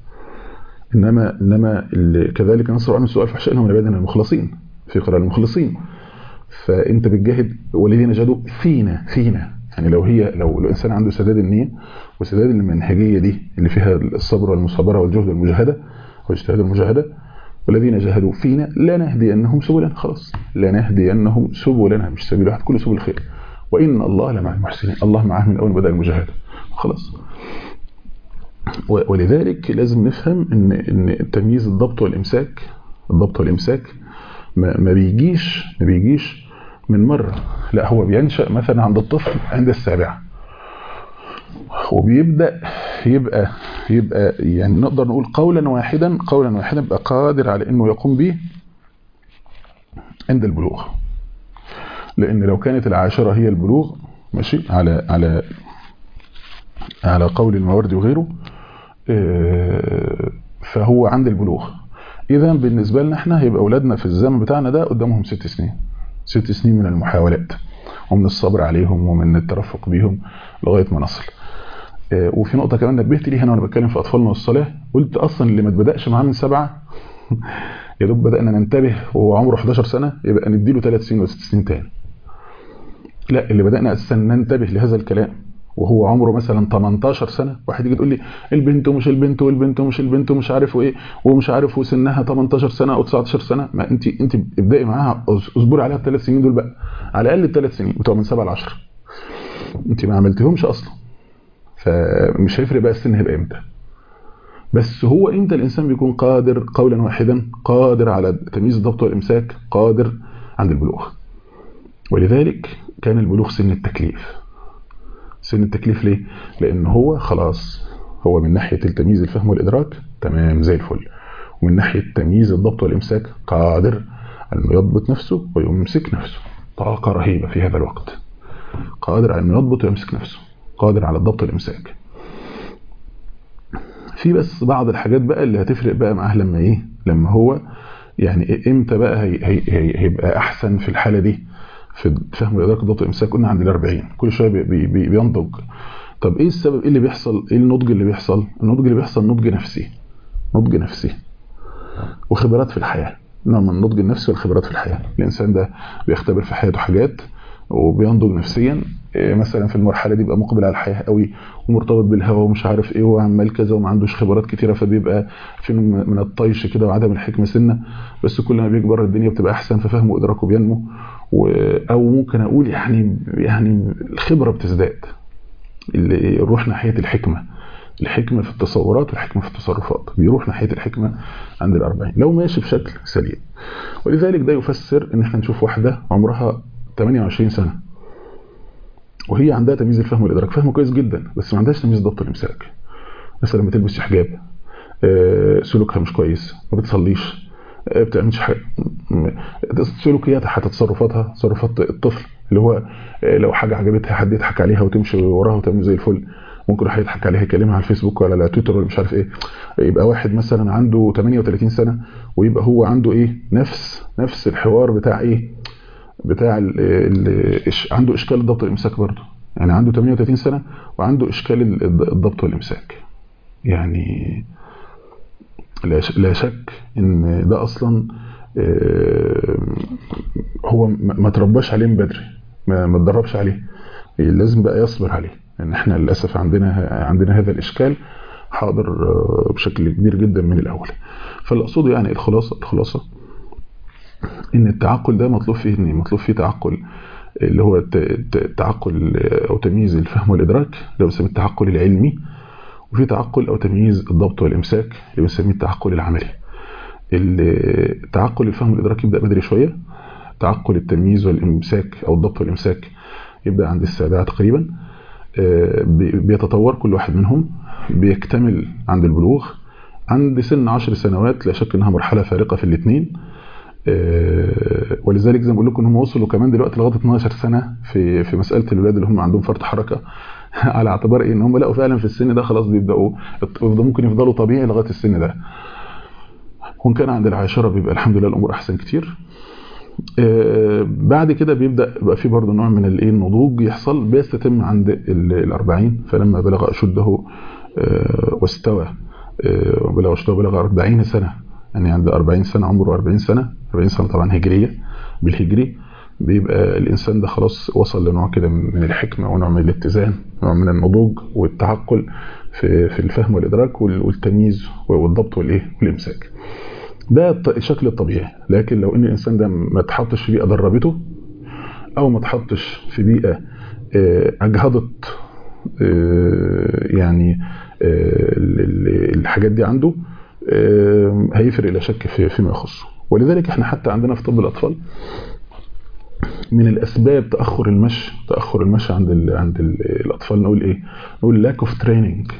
انما انما كذلك نصر عن السؤال فحشاء انهم عبادنا المخلصين في قراءه المخلصين فانت بتجاهد والذين جاهدوا فينا فينا يعني لو هي لو الانسان عنده سداد النيه وسداد المنهجيه دي اللي فيها الصبر والمصابره والجهد والمجاهده واجتهاد المجاهده والذين جاهدوا فينا لنهدينهم سبلنا خلاص لنهدينهم سبلنا مش سبيل واحد كل سبل الخير وان الله لمع المحسنين الله معاه من اول بدا المجاهده خلاص ولذلك لازم نفهم ان ان تمييز الضبط والامساك الضبط والامساك ما, ما بيجيش ما بيجيش من مره لا هو بينشا مثلا عند الطفل عند السابعه وبيبدا يبقى يبقى يعني نقدر نقول قولا واحدا قولا واحدا يبقى قادر على انه يقوم به عند البلوغ لان لو كانت العاشره هي البلوغ ماشي على على على قول الماوردي وغيره فهو عند البلوغ اذا بالنسبه لنا احنا هيبقى اولادنا في الزمن بتاعنا ده قدامهم ست سنين ست سنين من المحاولات ومن الصبر عليهم ومن الترفق بيهم لغايه ما نصل وفي نقطه كمان نبهت ليها انا وانا بتكلم في اطفالنا والصلاه قلت اصلا اللي ما تبداش معاه من سبعه يا دوب بدانا ننتبه وهو عمره 11 سنه يبقى نديله ثلاث سنين وست سنين تاني لا اللي بدانا اساسا ننتبه لهذا الكلام وهو عمره مثلا 18 سنه واحد يجي تقول لي البنت ومش البنت والبنت ومش البنت ومش عارف ايه ومش عارف وسنها 18 سنه او 19 سنه ما انت انت ابداي معاها اصبري عليها الثلاث سنين دول بقى على الاقل الثلاث سنين بتوع من 7 ل 10 انت ما عملتيهمش اصلا فمش هيفرق بقى السن هيبقى امتى بس هو امتى الانسان بيكون قادر قولا واحدا قادر على تمييز الضبط والامساك قادر عند البلوغ ولذلك كان البلوغ سن التكليف سن التكليف ليه لان هو خلاص هو من ناحيه التمييز الفهم والادراك تمام زي الفل ومن ناحيه تمييز الضبط والامساك قادر انه يضبط نفسه ويمسك نفسه طاقه رهيبه في هذا الوقت قادر على انه يضبط ويمسك نفسه قادر على الضبط والامساك في بس بعض الحاجات بقى اللي هتفرق بقى معاه لما ايه لما هو يعني امتى بقى هي هي هي هيبقى احسن في الحاله دي في فهم وادراك الضبط والامساك قلنا عند ال 40 كل شويه بي بي بينضج طب ايه السبب ايه اللي بيحصل ايه النضج اللي بيحصل النضج اللي بيحصل نضج نفسي نضج نفسي وخبرات في الحياه نوع من النضج النفسي والخبرات في الحياه الانسان ده بيختبر في حياته حاجات وبينضج نفسيا مثلا في المرحله دي بيبقى مقبل على الحياه قوي ومرتبط بالهوى ومش عارف ايه وعمال كذا وما عندوش خبرات كتيره فبيبقى في من الطيش كده وعدم الحكمه سنه بس كل ما بيكبر الدنيا بتبقى احسن ففهمه وادراكه بينمو او ممكن اقول يعني يعني الخبره بتزداد اللي يروح ناحيه الحكمه الحكمه في التصورات والحكمه في التصرفات بيروح ناحيه الحكمه عند الأربعين لو ماشي بشكل سليم ولذلك ده يفسر ان احنا نشوف واحده عمرها 28 سنه وهي عندها تمييز الفهم والادراك فهم كويس جدا بس ما عندهاش تمييز ضبط الامساك مثلا ما تلبسش حجاب سلوكها مش كويس ما بتصليش ما بتعملش حاجه سلوكياتها حتى تصرفاتها تصرفات الطفل اللي هو لو حاجه عجبتها حد يضحك عليها وتمشي وراها وتعمل زي الفل ممكن واحد يضحك عليها يكلمها على الفيسبوك ولا على تويتر ولا مش عارف ايه يبقى واحد مثلا عنده 38 سنه ويبقى هو عنده ايه نفس نفس الحوار بتاع ايه بتاع ال ال عنده اشكال الضبط والامساك برضه يعني عنده 38 سنه وعنده اشكال الضبط والامساك يعني لا شك ان ده اصلا هو ما ترباش عليه من بدري ما اتدربش عليه لازم بقى يصبر عليه لان احنا للاسف عندنا عندنا هذا الاشكال حاضر بشكل كبير جدا من الاول فاللي اقصده يعني الخلاصه الخلاصه ان التعقل ده مطلوب فيه ان مطلوب فيه تعقل اللي هو التعقل او تمييز الفهم والادراك اللي بنسميه التعقل العلمي وفي تعقل او تمييز الضبط والامساك اللي بنسميه التعقل العملي التعقل الفهم والادراك يبدا بدري شويه تعقل التمييز والامساك او الضبط والامساك يبدا عند السابعه تقريبا بيتطور كل واحد منهم بيكتمل عند البلوغ عند سن عشر سنوات لا شك انها مرحله فارقه في الاثنين ولذلك زي ما بقول لكم هم وصلوا كمان دلوقتي لغايه 12 سنه في في مساله الولاد اللي هم عندهم فرط حركه على اعتبار ان هم لقوا فعلا في السن ده خلاص بيبداوا ممكن يفضلوا طبيعي لغايه السن ده وان كان عند العاشره بيبقى الحمد لله الامور احسن كتير بعد كده بيبدا يبقى في برضه نوع من الايه النضوج يحصل بيستتم عند ال40 فلما بلغ اشده واستوى بلغ اشده بلغ 40 سنه يعني عند 40 سنه عمره 40 سنه 40 سنه طبعا هجريه بالهجري بيبقى الانسان ده خلاص وصل لنوع كده من الحكمه ونوع من الاتزان نوع من النضوج والتعقل في في الفهم والادراك والتمييز والضبط والايه والامساك ده الشكل الطبيعي لكن لو ان الانسان ده ما اتحطش في بيئه دربته او ما اتحطش في بيئه اجهضت يعني الحاجات دي عنده هيفرق لا شك فيما يخصه ولذلك احنا حتى عندنا في طب الاطفال من الاسباب تاخر المشي تاخر المشي عند ال عند ال الاطفال نقول ايه نقول لاك اوف تريننج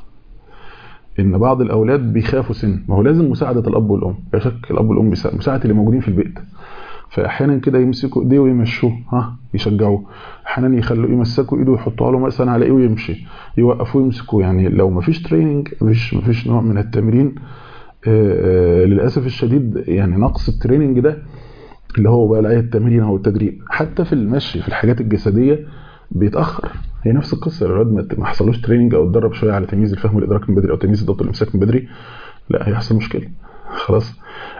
ان بعض الاولاد بيخافوا سن ما هو لازم مساعده الاب والام لا شك الاب والام بيساعد مساعده اللي موجودين في البيت فاحيانا كده يمسكوا ايديه ويمشوه ها يشجعوه احيانا يخلوه يمسكوا ايده ويحطوا له مثلا على ايه ويمشي يوقفوه يمسكوه يعني لو ما فيش تريننج مفيش مفيش نوع من التمرين آآ آآ للاسف الشديد يعني نقص التريننج ده اللي هو بقى الآية التمرين او التدريب حتى في المشي في الحاجات الجسديه بيتاخر هي نفس القصه الولد ما حصلوش تريننج او اتدرب شويه على تمييز الفهم والادراك من بدري او تمييز الضبط والامساك من بدري لا هيحصل مشكله خلاص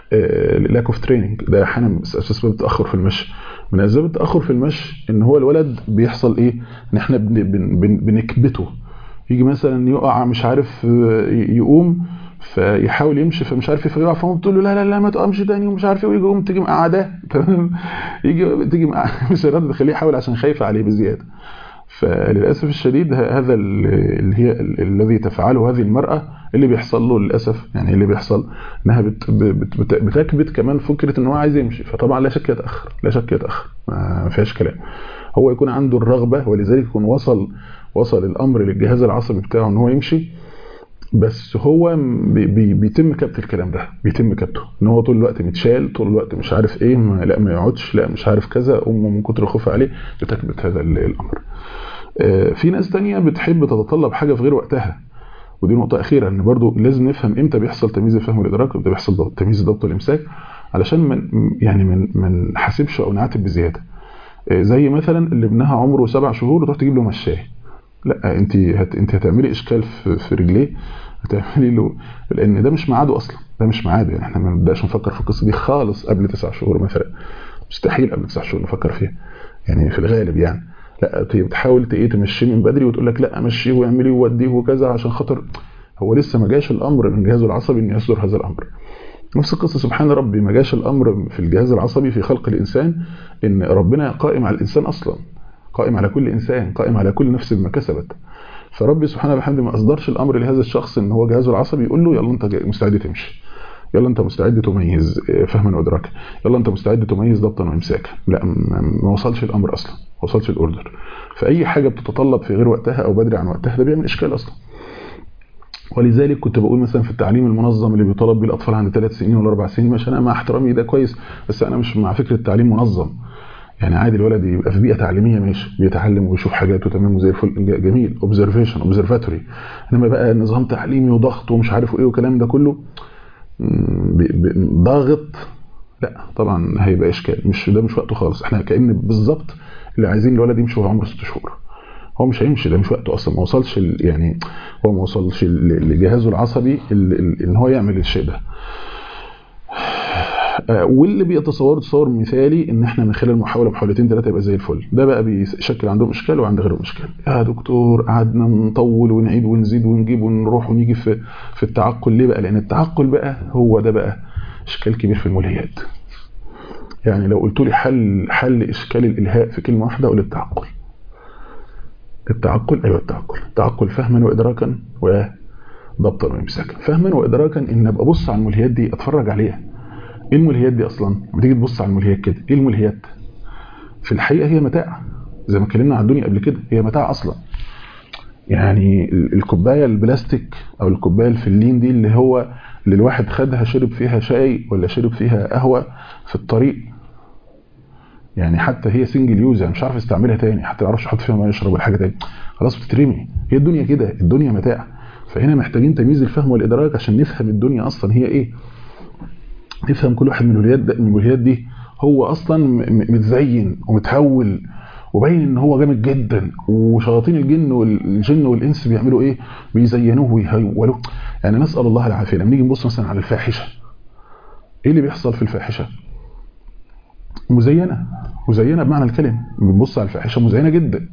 لاك اوف تريننج ده احيانا اسباب التاخر في المشي من اسباب التاخر في المشي ان هو الولد بيحصل ايه ان احنا بن بن بن بنكبته يجي مثلا يقع مش عارف يقوم فيحاول يمشي فمش عارف فيقع فهم تقول له لا لا لا ما تقومش تاني ومش عارف ايه ويجي يقوم تيجي مقعداه تمام يجي تيجي مش الرد تخليه يحاول عشان خايفه عليه بزياده فللاسف الشديد هذا اللي هي الذي تفعله هذه المراه اللي بيحصل له للاسف يعني اللي بيحصل انها بت بت بت بتكبت كمان فكره ان هو عايز يمشي فطبعا لا شك يتاخر لا شك يتاخر ما فيهاش كلام هو يكون عنده الرغبه ولذلك يكون وصل وصل الامر للجهاز العصبي بتاعه ان هو يمشي بس هو بي بي بيتم كبت الكلام ده بيتم كبته ان هو طول الوقت متشال طول الوقت مش عارف ايه ما لا ما يقعدش لا مش عارف كذا امه من كتر خوفها عليه بتكبت هذا الامر في ناس تانية بتحب تتطلب حاجه في غير وقتها ودي نقطه اخيره ان برضو لازم نفهم امتى بيحصل تمييز الفهم والادراك وامتى بيحصل تمييز الضبط والامساك علشان من يعني من ما نحاسبش او نعاتب بزياده زي مثلا اللي ابنها عمره سبع شهور وتروح تجيب له مشاه لا انت هت... انت هتعملي اشكال في, في رجليه هتعملي له لان ده مش ميعاده اصلا ده مش ميعاده يعني احنا ما نبداش نفكر في القصه دي خالص قبل تسع شهور مثلا مستحيل قبل تسع شهور نفكر فيها يعني في الغالب يعني لا بتحاول ايه تمشيه من بدري وتقول لك لا مشيه واعمليه ووديه وكذا عشان خاطر هو لسه ما جاش الامر من جهازه العصبي ان يصدر هذا الامر نفس القصه سبحان ربي ما جاش الامر في الجهاز العصبي في خلق الانسان ان ربنا قائم على الانسان اصلا قائم على كل انسان قائم على كل نفس بما كسبت فربي سبحانه وبحمده ما اصدرش الامر لهذا الشخص ان هو جهازه العصبي يقول له يلا انت مستعد تمشي يلا انت مستعد تميز فهما وادراكا يلا انت مستعد تميز ضبطا وامساكا لا ما وصلش الامر اصلا ما وصلش الاوردر فاي حاجه بتتطلب في غير وقتها او بدري عن وقتها ده بيعمل اشكال اصلا ولذلك كنت بقول مثلا في التعليم المنظم اللي بيطالب بيه الاطفال عند ثلاث سنين ولا اربع سنين مش انا مع احترامي ده كويس بس انا مش مع فكره تعليم منظم يعني عادي الولد يبقى في بيئه تعليميه ماشي بيتعلم ويشوف حاجات وتمام وزي الفل جميل اوبزرفيشن اوبزرفاتوري انما بقى نظام تعليمي وضغط ومش عارف ايه والكلام ده كله ضاغط لا طبعا هيبقى اشكال مش ده مش وقته خالص احنا كان بالظبط اللي عايزين الولد يمشي وهو عمره ست شهور هو مش هيمشي ده مش وقته اصلا ما وصلش يعني هو ما وصلش لجهازه العصبي ان هو يعمل الشيء ده واللي بيتصوروا تصور مثالي ان احنا من خلال محاوله محاولتين ثلاثه يبقى زي الفل ده بقى بيشكل عندهم اشكال وعند غيرهم اشكال يا دكتور قعدنا نطول ونعيد ونزيد ونجيب ونروح ونيجي في في التعقل ليه بقى لان التعقل بقى هو ده بقى اشكال كبير في الملهيات يعني لو قلت لي حل حل اشكال الالهاء في كلمه واحده اقول التعقل التعقل ايوه التعقل التعقل فهما وادراكا وضبطا وامساكا فهما وادراكا ان ابقى ابص على الملهيات دي اتفرج عليها ايه الملهيات دي اصلا لما تيجي تبص على الملهيات كده ايه الملهيات في الحقيقه هي متاع زي ما اتكلمنا عن الدنيا قبل كده هي متاع اصلا يعني الكوبايه البلاستيك او الكوبايه الفلين دي اللي هو اللي الواحد خدها شرب فيها شاي ولا شرب فيها قهوه في الطريق يعني حتى هي سنجل يوز يعني مش عارف يستعملها تاني حتى ما يعرفش يحط فيها ميه يشرب ولا حاجه تاني خلاص بتترمي هي الدنيا كده الدنيا متاع فهنا محتاجين تمييز الفهم والادراك عشان نفهم الدنيا اصلا هي ايه نفهم كل واحد من الوليات من الوليات دي هو اصلا متزين ومتهول وباين ان هو جامد جدا وشياطين الجن والجن والانس بيعملوا ايه بيزينوه ويهولوه يعني نسال الله العافيه لما نيجي نبص مثلا على الفاحشه ايه اللي بيحصل في الفاحشه مزينه مزينه بمعنى الكلمه بنبص على الفاحشه مزينه جدا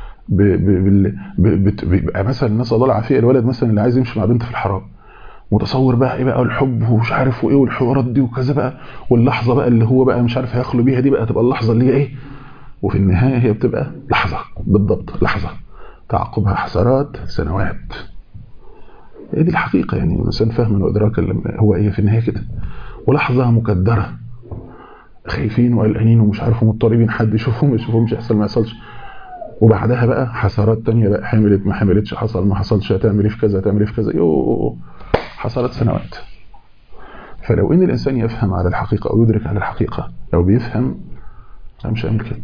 بيبقى مثلا نسال الله العافيه الولد مثلا اللي عايز يمشي مع بنت في الحرام متصور بقى ايه بقى الحب ومش عارف وايه والحوارات دي وكذا بقى واللحظه بقى اللي هو بقى مش عارف هيخلو بيها دي بقى تبقى اللحظه اللي هي ايه وفي النهايه هي بتبقى لحظه بالضبط لحظه تعقبها حسرات سنوات هي دي الحقيقه يعني الانسان فهما وادراكا هو ايه في النهايه كده ولحظة مكدرة خايفين وقلقانين ومش عارفوا مضطربين حد يشوفهم ما يشوفهمش يحصل ما يحصلش وبعدها بقى حسرات تانية بقى حملت ما حملتش حصل ما حصلش هتعمل ايه في كذا هتعمل ايه في كذا يوه حصلت سنوات فلو ان الانسان يفهم على الحقيقة او يدرك على الحقيقة لو بيفهم انا مش هعمل كده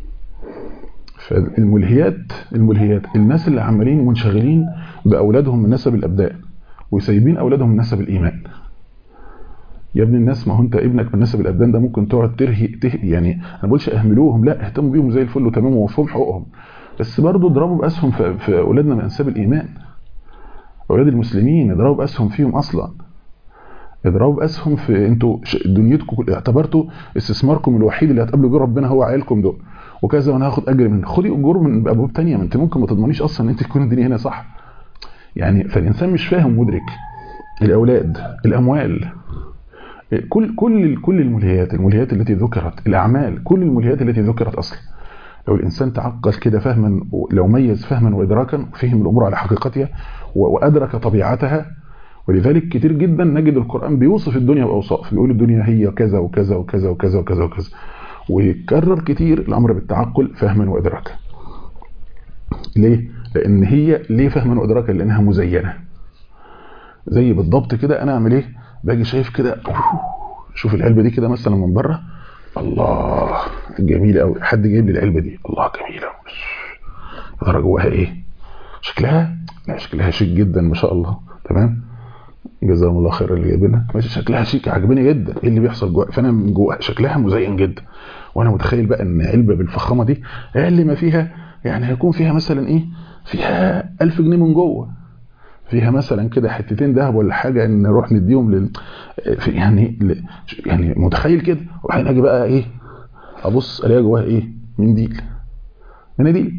فالملهيات الملهيات الناس اللي عمالين منشغلين باولادهم من نسب الابدان وسايبين اولادهم من نسب الايمان يا ابن الناس ما هو انت ابنك من نسب الابدان ده ممكن تقعد ترهي تهي يعني انا ما بقولش اهملوهم لا اهتموا بيهم زي الفل وتمام ووفهم حقوقهم بس برضه اضربوا باسهم في, في اولادنا من انساب الايمان اولاد المسلمين اضربوا باسهم فيهم اصلا اضربوا باسهم في انتوا دنيتكم اعتبرتوا استثماركم الوحيد اللي هتقابلوا بيه ربنا هو عيالكم دول وكذا وانا هاخد اجر من خدي اجور من ابواب ثانيه ما انت ممكن ما تضمنيش اصلا ان انت تكون الدنيا هنا صح يعني فالانسان مش فاهم مدرك الاولاد الاموال كل كل كل الملهيات الملهيات التي ذكرت الاعمال كل الملهيات التي ذكرت اصلا لو الانسان تعقل كده فهما لو ميز فهما وادراكا فهم الامور على حقيقتها وادرك طبيعتها ولذلك كتير جدا نجد القران بيوصف الدنيا باوصاف بيقول الدنيا هي كذا وكذا وكذا وكذا وكذا وكذا ويكرر كتير الامر بالتعقل فهما وادراكا ليه لان هي ليه فهما وادراكا لانها مزينه زي بالضبط كده انا اعمل ايه باجي شايف كده شوف العلبه دي كده مثلا من بره الله جميله قوي حد جايب لي العلبه دي الله جميله يا ترى جواها ايه شكلها لا شكلها شيك جدا ما شاء الله تمام جزاهم الله خير اللي جايبينها ماشي شكلها شيك عجباني جدا ايه اللي بيحصل جواها فانا من جواها شكلها مزين جدا وانا متخيل بقى ان علبه بالفخامه دي اقل ما فيها يعني هيكون فيها مثلا ايه فيها 1000 جنيه من جوه فيها مثلا كده حتتين ذهب ولا حاجه ان نروح نديهم لل يعني ل... يعني متخيل كده وبعدين اجي بقى ايه ابص الاقي جواها ايه منديل مناديل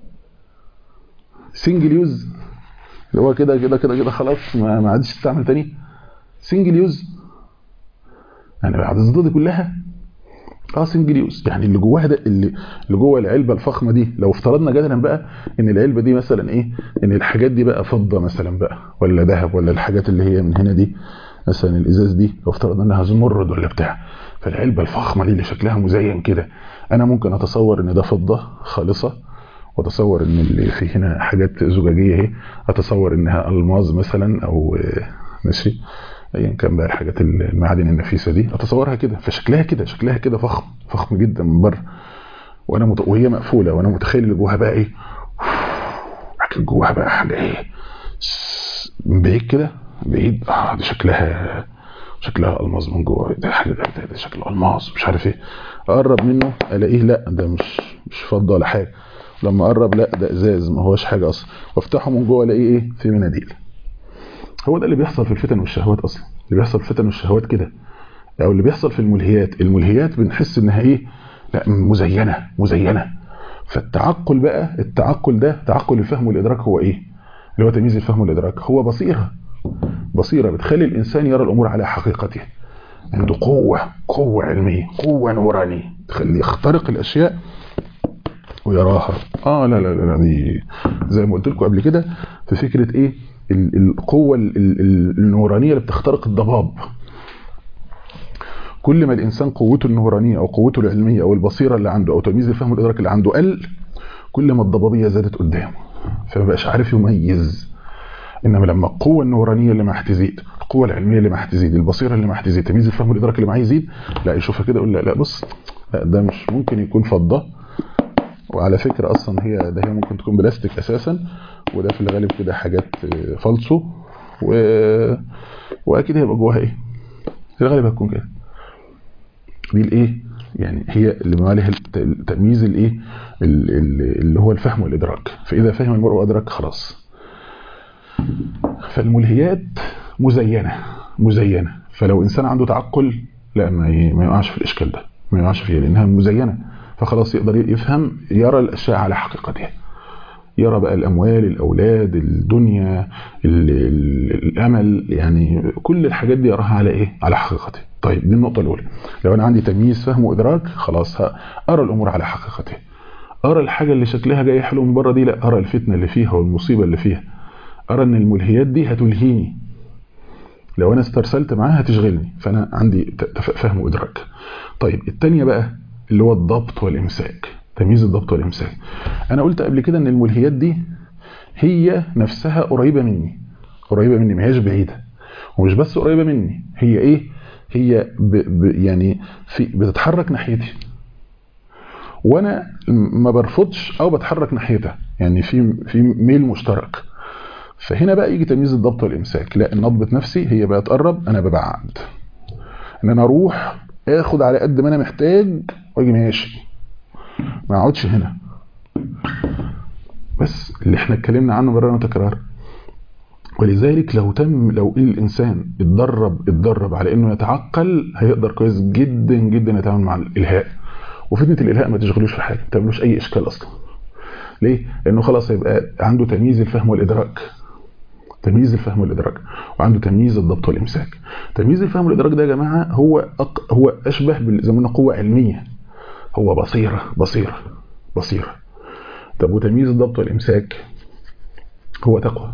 سنجل يوز اللي هو كده كده كده كده خلاص ما, ما عادش تستعمل تاني سنجل يوز يعني بعد الزيطه دي كلها اه سنجل يوز يعني اللي جواها ده اللي اللي جوه العلبه الفخمه دي لو افترضنا جدلا بقى ان العلبه دي مثلا ايه ان الحاجات دي بقى فضه مثلا بقى ولا ذهب ولا الحاجات اللي هي من هنا دي مثلا الازاز دي لو افترضنا انها زمرد ولا بتاع فالعلبه الفخمه دي اللي شكلها مزين كده انا ممكن اتصور ان ده فضه خالصه واتصور ان اللي في هنا حاجات زجاجيه اهي اتصور انها الماظ مثلا او ماشي ايا كان بقى الحاجات المعادن النفيسه دي اتصورها كده فشكلها كده شكلها كده فخم فخم جدا من بره وانا مت... وهي مقفوله وانا متخيل اللي جواها بقى ايه لكن جواها بقى حاجه ايه من بعيد كده بعيد اه دي شكلها شكلها الماظ من جوه ده حاجه ده, ده, ده شكله الماظ مش عارف ايه اقرب منه الاقيه لا ده مش مش فضه ولا حاجه لما اقرب لا ده ازاز ما هوش حاجه اصلا وافتحه من جوه الاقيه ايه في مناديل هو ده اللي بيحصل في الفتن والشهوات اصلا اللي بيحصل في الفتن والشهوات كده او اللي بيحصل في الملهيات الملهيات بنحس انها ايه لا مزينه مزينه فالتعقل بقى التعقل ده تعقل الفهم والادراك هو ايه اللي هو تمييز الفهم والادراك هو بصيره بصيره بتخلي الانسان يرى الامور على حقيقتها عنده قوه قوه علميه قوه نورانيه تخليه يخترق الاشياء ويراها اه لا لا لا دي زي ما قلت لكم قبل كده في فكره ايه القوة النورانية اللي بتخترق الضباب كل ما الإنسان قوته النورانية أو قوته العلمية أو البصيرة اللي عنده أو تمييز الفهم والإدراك اللي عنده قل كل ما الضبابية زادت قدامه فما بقاش عارف يميز إنما لما القوة النورانية اللي معاه تزيد القوة العلمية اللي معاه تزيد البصيرة اللي معاه تزيد تمييز الفهم والإدراك اللي معاه يزيد لا يشوفها كده يقول لا لا بص لا ده مش ممكن يكون فضة وعلى فكرة أصلا هي ده هي ممكن تكون بلاستيك أساسا وده في الغالب كده حاجات فالصو و... واكيد هيبقى جواها ايه في الغالب هتكون كده دي الايه يعني هي اللي مواليها تمييز الايه اللي هو الفهم والادراك فاذا فهم المرء وادرك خلاص فالملهيات مزينه مزينه فلو انسان عنده تعقل لا ما ما يقعش في الاشكال ده ما يقعش فيها لانها مزينه فخلاص يقدر يفهم يرى الاشياء على حقيقتها يرى بقى الأموال الأولاد الدنيا ال ال الأمل يعني كل الحاجات دي يراها على إيه؟ على حقيقته طيب دي النقطة الأولى لو أنا عندي تمييز فهم وإدراك خلاص أرى الأمور على حقيقتها أرى الحاجة اللي شكلها جاي حلو من بره دي لا أرى الفتنة اللي فيها والمصيبة اللي فيها أرى أن الملهيات دي هتلهيني لو انا استرسلت معاها هتشغلني فانا عندي فهم وادراك طيب الثانيه بقى اللي هو الضبط والامساك تمييز الضبط والامساك انا قلت قبل كده ان الملهيات دي هي نفسها قريبه مني قريبه مني ما هيش بعيده ومش بس قريبه مني هي ايه هي ب ب يعني في بتتحرك ناحيتي وانا ما برفضش او بتحرك ناحيتها يعني في في ميل مشترك فهنا بقى يجي تمييز الضبط والامساك لا ان اضبط نفسي هي بقى تقرب انا ببعد ان انا اروح اخد على قد ما انا محتاج واجي ماشي ما اقعدش هنا بس اللي احنا اتكلمنا عنه مرة وتكرار ولذلك لو تم لو الانسان اتدرب اتدرب على انه يتعقل هيقدر كويس جدا جدا يتعامل مع الالهاء وفتنه الالهاء ما تشغلوش في حاجه ما تعملوش اي اشكال اصلا ليه لانه خلاص هيبقى عنده تمييز الفهم والادراك تمييز الفهم والادراك وعنده تمييز الضبط والامساك تمييز الفهم والادراك ده يا جماعه هو أق... هو اشبه زي ما قلنا قوه علميه هو بصيره بصيره بصيره طب وتمييز الضبط والامساك هو تقوى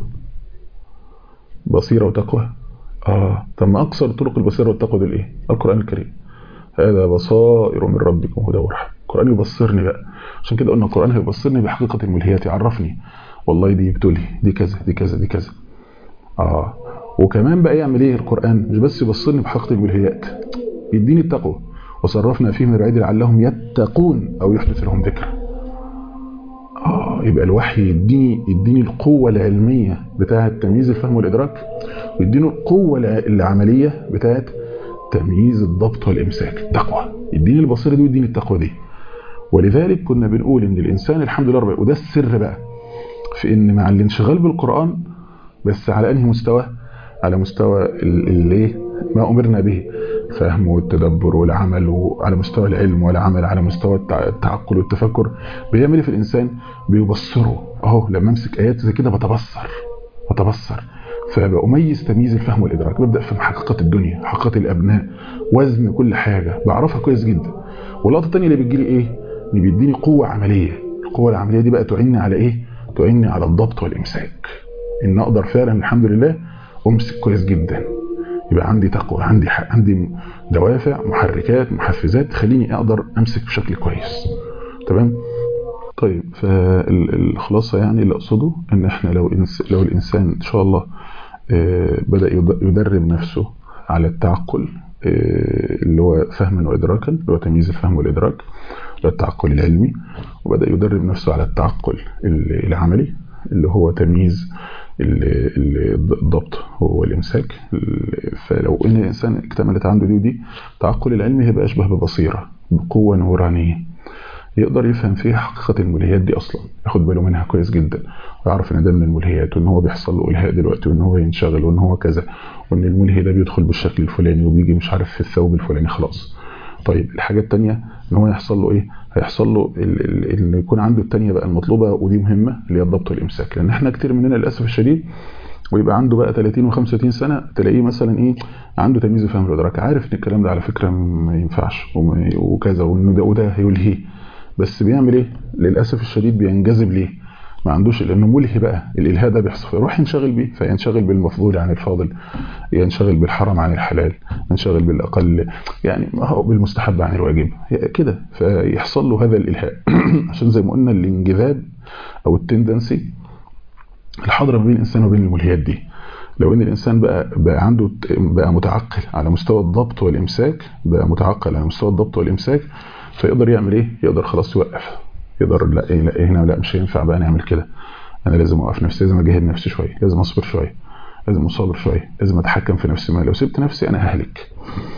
بصيره وتقوى اه طب ما اكثر طرق البصيره والتقوى دول ايه القران الكريم هذا بصائر من ربكم هدى ورحمه القران يبصرني بقى عشان كده قلنا القران هيبصرني بحقيقه الملهيات يعرفني والله دي بتقولي دي كذا دي كذا دي كذا اه وكمان بقى يعمل ايه القران مش بس يبصرني بحقيقه الملهيات يديني التقوى وصرفنا فيه من البعيد لعلهم يتقون او يحدث لهم ذكر اه يبقى الوحي يديني يديني القوه العلميه بتاعه تمييز الفهم والادراك ويديني القوه العمليه بتاعه تمييز الضبط والامساك التقوى يديني البصيره دي ويديني التقوى دي ولذلك كنا بنقول ان الانسان الحمد لله رب وده السر بقى في ان مع الانشغال بالقران بس على انهي مستوى على مستوى الايه ما امرنا به الفهم والتدبر والعمل وعلى مستوى العلم والعمل على مستوى التعقل والتفكر بيعمل في الانسان بيبصره اهو لما امسك ايات زي كده بتبصر بتبصر فبأميز تمييز الفهم والإدراك ببدأ في حقيقة الدنيا حقيقة الأبناء وزن كل حاجة بعرفها كويس جدا واللقطة الثانية اللي بتجيلي إيه؟ اللي بيديني قوة عملية القوة العملية دي بقى تعني على إيه؟ تعني على الضبط والإمساك إن أقدر فعلا الحمد لله أمسك كويس جدا يبقى عندي تقوى عندي عندي دوافع محركات محفزات تخليني أقدر أمسك بشكل كويس تمام؟ طيب فالخلاصة يعني اللي أقصده إن إحنا لو لو الإنسان إن شاء الله بدأ يدرب نفسه على التعقل اللي هو فهما وإدراكا اللي هو تمييز الفهم والإدراك اللي هو التعقل العلمي وبدأ يدرب نفسه على التعقل العملي اللي هو تمييز الضبط والإمساك فلو إن الإنسان اكتملت عنده دي ودي التعقل العلمي هيبقى أشبه ببصيرة بقوة نورانية يقدر يفهم فيها حقيقة الملهيات دي أصلا ياخد باله منها كويس جدا ويعرف إن ده من الملهيات وإن هو بيحصل له إلهاء دلوقتي وإن هو ينشغل وإن هو كذا وإن الملهي ده بيدخل بالشكل الفلاني وبيجي مش عارف في الثوب الفلاني خلاص طيب الحاجة التانية إن هو يحصل له إيه هيحصل له إن يكون عنده التانية بقى المطلوبة ودي مهمة اللي هي الضبط والإمساك لأن إحنا كتير مننا للأسف الشديد ويبقى عنده بقى 30 و35 سنة تلاقيه مثلا ايه عنده تمييز الفهم والادراك عارف ان الكلام ده على فكرة ما ينفعش وكذا وانه ده وده هيلهيه بس بيعمل ايه للاسف الشديد بينجذب ليه ما عندوش لانه ملهي بقى الالهاء ده بيحصل فيروح ينشغل بيه فينشغل بالمفضول عن الفاضل ينشغل بالحرام عن الحلال ينشغل بالاقل يعني هو بالمستحب عن الواجب كده فيحصل له هذا الالهاء عشان زي ما قلنا الانجذاب او التندنسي الحاضره ما بين الانسان وبين الملهيات دي لو ان الانسان بقى بقى عنده بقى متعقل على مستوى الضبط والامساك بقى متعقل على مستوى الضبط والامساك فيقدر يعمل ايه يقدر خلاص يوقف يقدر لا إيه لا هنا لا مش هينفع بقى نعمل كده انا لازم اوقف نفسي لازم اجاهد نفسي شويه لازم اصبر شويه لازم اصابر شويه لازم اتحكم في نفسي ما لو سبت نفسي انا ههلك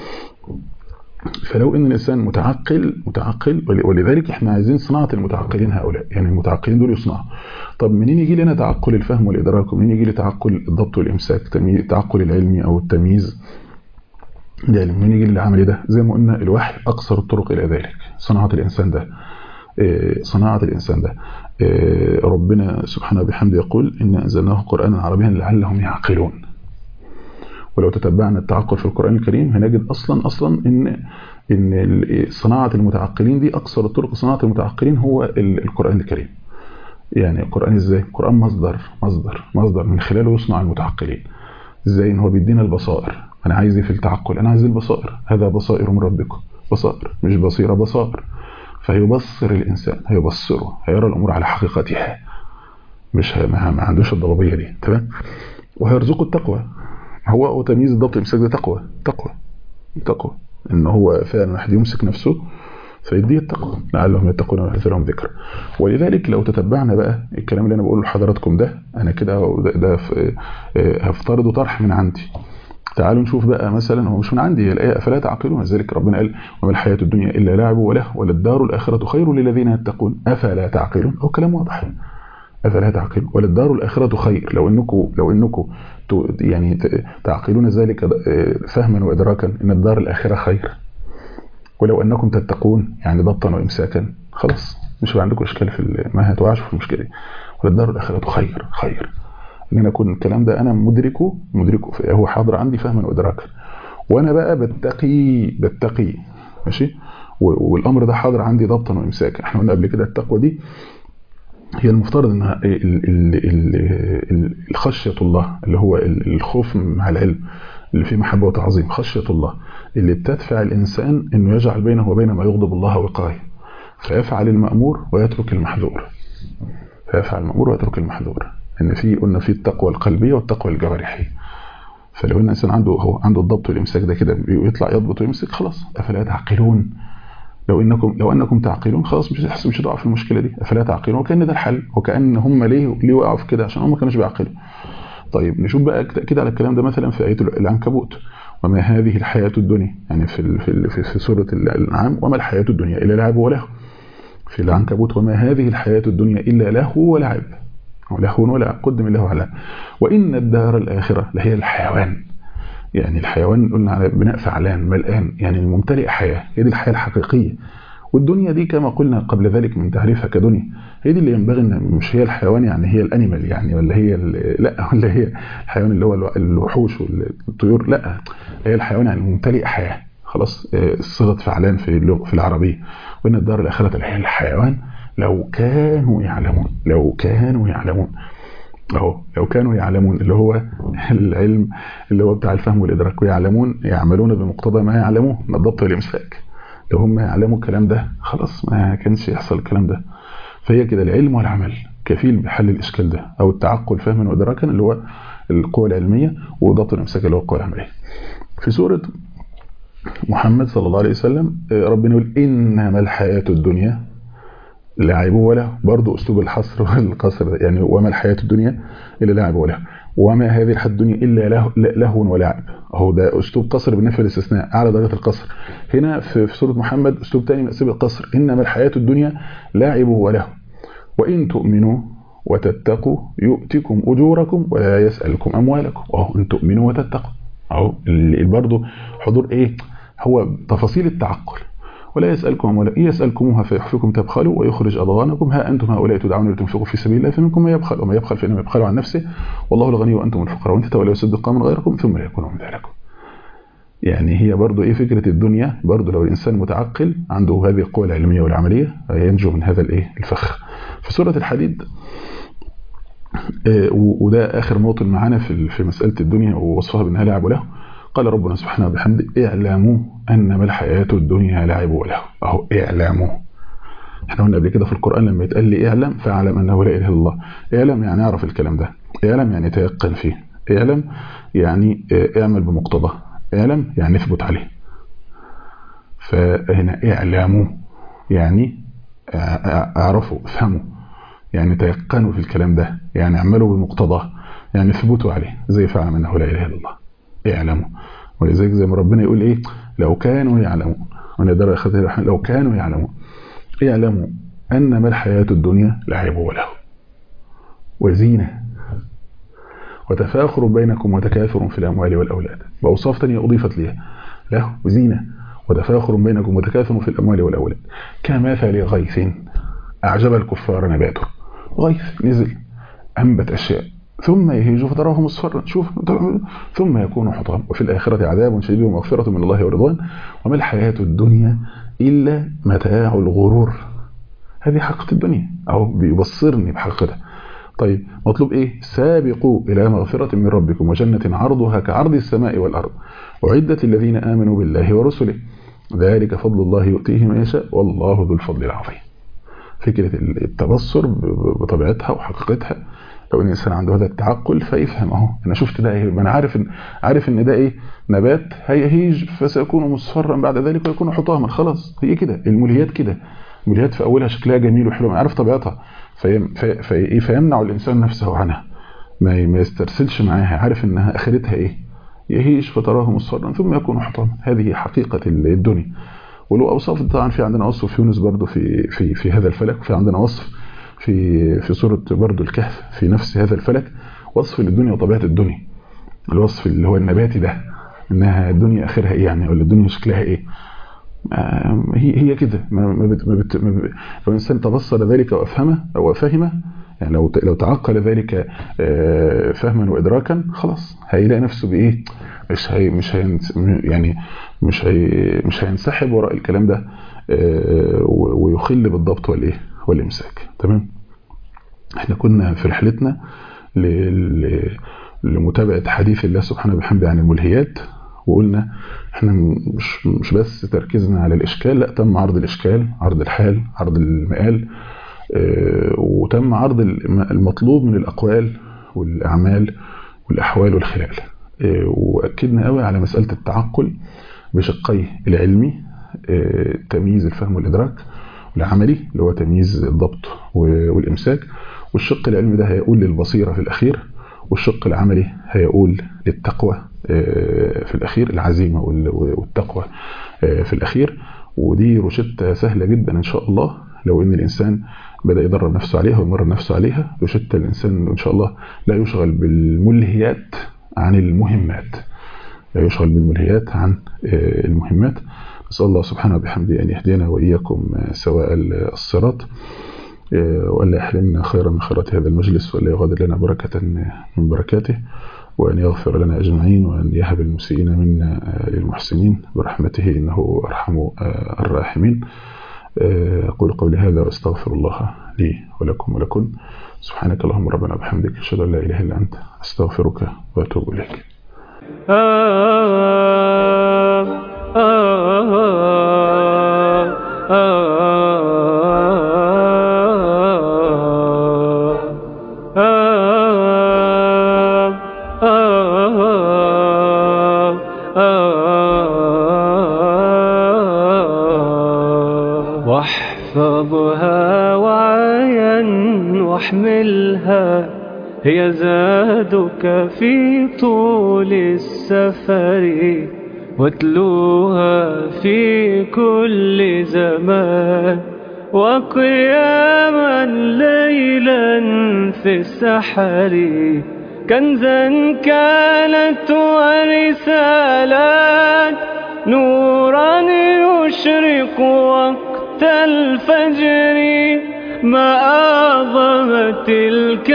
فلو ان الانسان متعقل متعقل ولذلك احنا عايزين صناعه المتعقلين هؤلاء يعني المتعقلين دول يصنعوا طب منين يجي لنا تعقل الفهم والادراك ومنين يجي لي تعقل الضبط والامساك التعقل العلمي او التمييز ده منين يجي العمل ده زي ما قلنا الوحي اقصر الطرق الى ذلك صناعه الانسان ده صناعه الانسان ده ربنا سبحانه وبحمده يقول ان انزلناه قرانا عربيا لعلهم يعقلون ولو تتبعنا التعقل في القرآن الكريم هنجد أصلا أصلا إن إن صناعة المتعقلين دي أكثر الطرق صناعة المتعقلين هو القرآن الكريم. يعني القرآن إزاي؟ القرآن مصدر مصدر مصدر من خلاله يصنع المتعقلين. ازاي ان هو بيدينا البصائر انا عايز ايه في التعقل انا عايز البصائر هذا بصائر من ربكم بصائر مش بصيره بصائر فيبصر الانسان هيبصره هيرى الامور على حقيقتها مش ما, ما عندوش الضبابيه دي تمام وهيرزقه التقوى هو وتمييز الضبط الامساك ده تقوى تقوى تقوى ان هو فعلا واحد يمسك نفسه فيديه التقوى لعلهم يتقون ويحذر لهم ذكر ولذلك لو تتبعنا بقى الكلام اللي انا بقوله لحضراتكم ده انا كده ده, ده هفترضه طرح من عندي تعالوا نشوف بقى مثلا هو مش من عندي الايه افلا تعقلون ذلك ربنا قال وما الحياه الدنيا الا لعب وله وللدار الاخره خير للذين يتقون افلا تعقلون هو كلام واضح افلا تعقلون وللدار الاخره خير لو انكم لو انكم يعني تعقلون ذلك فهما وادراكا ان الدار الاخره خير ولو انكم تتقون يعني ضبطا وامساكا خلاص مش هيبقى عندكم اشكال في ما هتوعش في المشكله دي وللدار الاخره خير خير ان انا اكون الكلام ده انا مدركه مدركه هو حاضر عندي فهما وادراكا وانا بقى بتقي بتقي ماشي والامر ده حاضر عندي ضبطا وامساكا احنا قلنا قبل كده التقوى دي هي المفترض انها الخشيه الله اللي هو الخوف مع العلم اللي فيه محبه وتعظيم خشيه الله اللي بتدفع الانسان انه يجعل بينه وبين ما يغضب الله وقايه فيفعل المامور ويترك المحذور فيفعل المامور ويترك المحذور ان في قلنا في التقوى القلبيه والتقوى الجوارحيه فلو ان الانسان عنده هو عنده الضبط والامساك ده كده يطلع يضبط ويمسك خلاص افلا تعقلون لو انكم لو انكم تعقلون خلاص مش هتحس مش هتقع في المشكله دي افلا تعقلون وكان ده الحل وكان هم ليه ليه وقعوا في كده عشان هم ما كانوش بيعقلوا طيب نشوف بقى كده على الكلام ده مثلا في ايه العنكبوت وما هذه الحياه الدنيا يعني في في في, في سوره الانعام وما الحياه الدنيا الا لعب وله في العنكبوت وما هذه الحياه الدنيا الا لهو ولعب ولهو ولا قدم له على وان الدار الاخره لهي الحيوان يعني الحيوان قلنا على بناء فعلان ملآن يعني الممتلئ حياة هي دي الحياة الحقيقية والدنيا دي كما قلنا قبل ذلك من تعريفها كدنيا هي دي اللي ينبغي ان مش هي الحيوان يعني هي الانيمال يعني ولا هي لا ولا هي الحيوان اللي هو الوحوش والطيور لا هي الحيوان يعني ممتلئ حياة خلاص صيغه فعلان في اللغه في العربيه وان الدار الاخره اللي هي الحيوان لو كانوا يعلمون لو كانوا يعلمون اهو لو كانوا يعلمون اللي هو العلم اللي هو بتاع الفهم والادراك ويعلمون يعملون بمقتضى ما يعلموه من الضبط والامساك لو هم يعلموا الكلام ده خلاص ما كانش يحصل الكلام ده فهي كده العلم والعمل كفيل بحل الاشكال ده او التعقل فهما وادراكا اللي هو القوه العلميه وضبط الامساك اللي هو القوه العمليه في سوره محمد صلى الله عليه وسلم ربنا يقول انما الحياه الدنيا لعب وله برضه اسلوب الحصر والقصر يعني وما الحياه الدنيا الا لعب وله وما هذه الحياه الدنيا الا له لهو ولعب اهو ده اسلوب قصر بالنسبه للاستثناء اعلى درجه القصر هنا في, في سوره محمد اسلوب ثاني من اسلوب القصر انما الحياه الدنيا لاعب وله وان تؤمنوا وتتقوا يؤتكم اجوركم ولا يسالكم اموالكم اهو ان تؤمنوا وتتقوا اهو برضه حضور ايه هو تفاصيل التعقل ولا يسألكم أموالا إن يسألكموها فيحفكم تبخلوا ويخرج أضغانكم ها أنتم هؤلاء تدعون لتنفقوا في سبيل الله فمنكم من يبخل وما يبخل فإنما يبخل عن نفسه والله الغني وأنتم الفقراء وأنت تولوا يسد قوم غيركم ثم لا يكونوا من ذلكم يعني هي برضو إيه فكرة الدنيا برضو لو الإنسان متعقل عنده هذه القوة العلمية والعملية ينجو من هذا الإيه الفخ في سورة الحديد وده آخر موطن معانا في في مسألة الدنيا ووصفها بأنها لعب له قال ربنا سبحانه وبحمده اعلموا انما الحياه الدنيا لعب وله اهو اعلموا احنا قلنا قبل كده في القران لما يتقال لي اعلم فاعلم انه لا اله الا الله اعلم يعني اعرف الكلام ده اعلم يعني تيقن فيه اعلم يعني اعمل بمقتضاه اعلم يعني اثبت عليه فهنا اعلموا يعني اعرفوا افهموا يعني تيقنوا في الكلام ده يعني اعملوا بمقتضاه يعني اثبتوا عليه زي فاعلم انه لا اله الا الله اعلموا ولذلك زي ما ربنا يقول ايه لو كانوا يعلمون ونقدر لو كانوا يعلمون اعلموا انما الحياه الدنيا لعب وله وزينه وتفاخر بينكم وتكاثر في الاموال والاولاد باوصاف ثانيه اضيفت ليها له وزينه وتفاخر بينكم وتكاثر في الاموال والاولاد كمثل غيث اعجب الكفار نباته غيث نزل انبت اشياء ثم يهيج فتراه مصفرا شوف ثم يكون حطاما وفي الآخرة عذاب شديد ومغفرة من الله ورضوان وما الحياة الدنيا إلا متاع الغرور هذه حقيقة الدنيا أو بيبصرني بحقيقتها طيب مطلوب ايه سابقوا الى مغفرة من ربكم وجنة عرضها كعرض السماء والارض اعدت الذين امنوا بالله ورسله ذلك فضل الله يؤتيه من يشاء والله ذو الفضل العظيم فكرة التبصر بطبيعتها وحقيقتها لو ان الانسان عنده هذا التعقل فيفهم اهو انا شفت ده ايه انا عارف ان عارف ان ده ايه نبات هيهيج فسيكون مصفرا بعد ذلك ويكون حطاما خلاص هي كده الملهيات كده الملهيات في اولها شكلها جميل وحلو عارف طبيعتها في في في فيمنع الانسان نفسه عنها ما ما يسترسلش معاها عارف انها اخرتها ايه يهيج فتراه مصفرا ثم يكون حطاما هذه حقيقه الدنيا ولو اوصاف طبعا في عندنا وصف في يونس برضه في في في هذا الفلك وفي عندنا وصف في في سوره برضه الكهف في نفس هذا الفلك وصف للدنيا وطبيعه الدنيا الوصف اللي هو النباتي ده انها الدنيا اخرها ايه يعني ولا الدنيا شكلها ايه هي هي كده ما ما بت ما بت ما بت لو الانسان تبصر ذلك وافهمه او فهمه يعني لو لو تعقل ذلك فهما وادراكا خلاص هيلاقي نفسه بايه مش هي مش هي يعني مش هي مش هينسحب وراء الكلام ده ويخل بالضبط والايه والامساك تمام احنا كنا في رحلتنا لمتابعه حديث الله سبحانه وبحمده عن الملهيات وقلنا احنا مش مش بس تركيزنا على الاشكال لا تم عرض الاشكال عرض الحال عرض المقال اه وتم عرض المطلوب من الاقوال والاعمال والاحوال والخلال اه واكدنا قوي على مساله التعقل بشقيه العلمي اه تمييز الفهم والادراك والعملي اللي هو تمييز الضبط والامساك والشق العلمي ده هيقول للبصيره في الاخير والشق العملي هيقول للتقوى في الأخير العزيمة والتقوى في الأخير ودي روشتة سهلة جدا إن شاء الله لو إن الإنسان بدأ يدرب نفسه عليها ويمرن نفسه عليها روشتة الإنسان إن شاء الله لا يشغل بالملهيات عن المهمات لا يشغل بالملهيات عن المهمات نسأل الله سبحانه وبحمده أن يهدينا وإياكم سواء الصراط وألا يحرمنا خيرا من خيرات هذا المجلس وألا يغادر لنا بركة من بركاته وأن يغفر لنا أجمعين وأن يهب المسيئين منا للمحسنين برحمته إنه أرحم الراحمين أقول قولي هذا وأستغفر الله لي ولكم ولكم سبحانك اللهم ربنا وبحمدك أشهد أن لا إله إلا أنت أستغفرك وأتوب إليك واحفظها وعيا واحملها هي زادك في طول السفر واتلوها في كل زمان وقياما ليلا في السحر كنزا كانت ورسالات نورا يشرق وقت الفجر ما أعظم تلك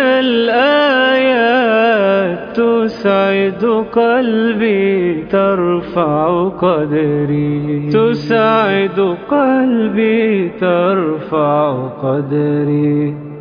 الآيات تسعد قلبي ترفع قدري تسعد قلبي ترفع قدري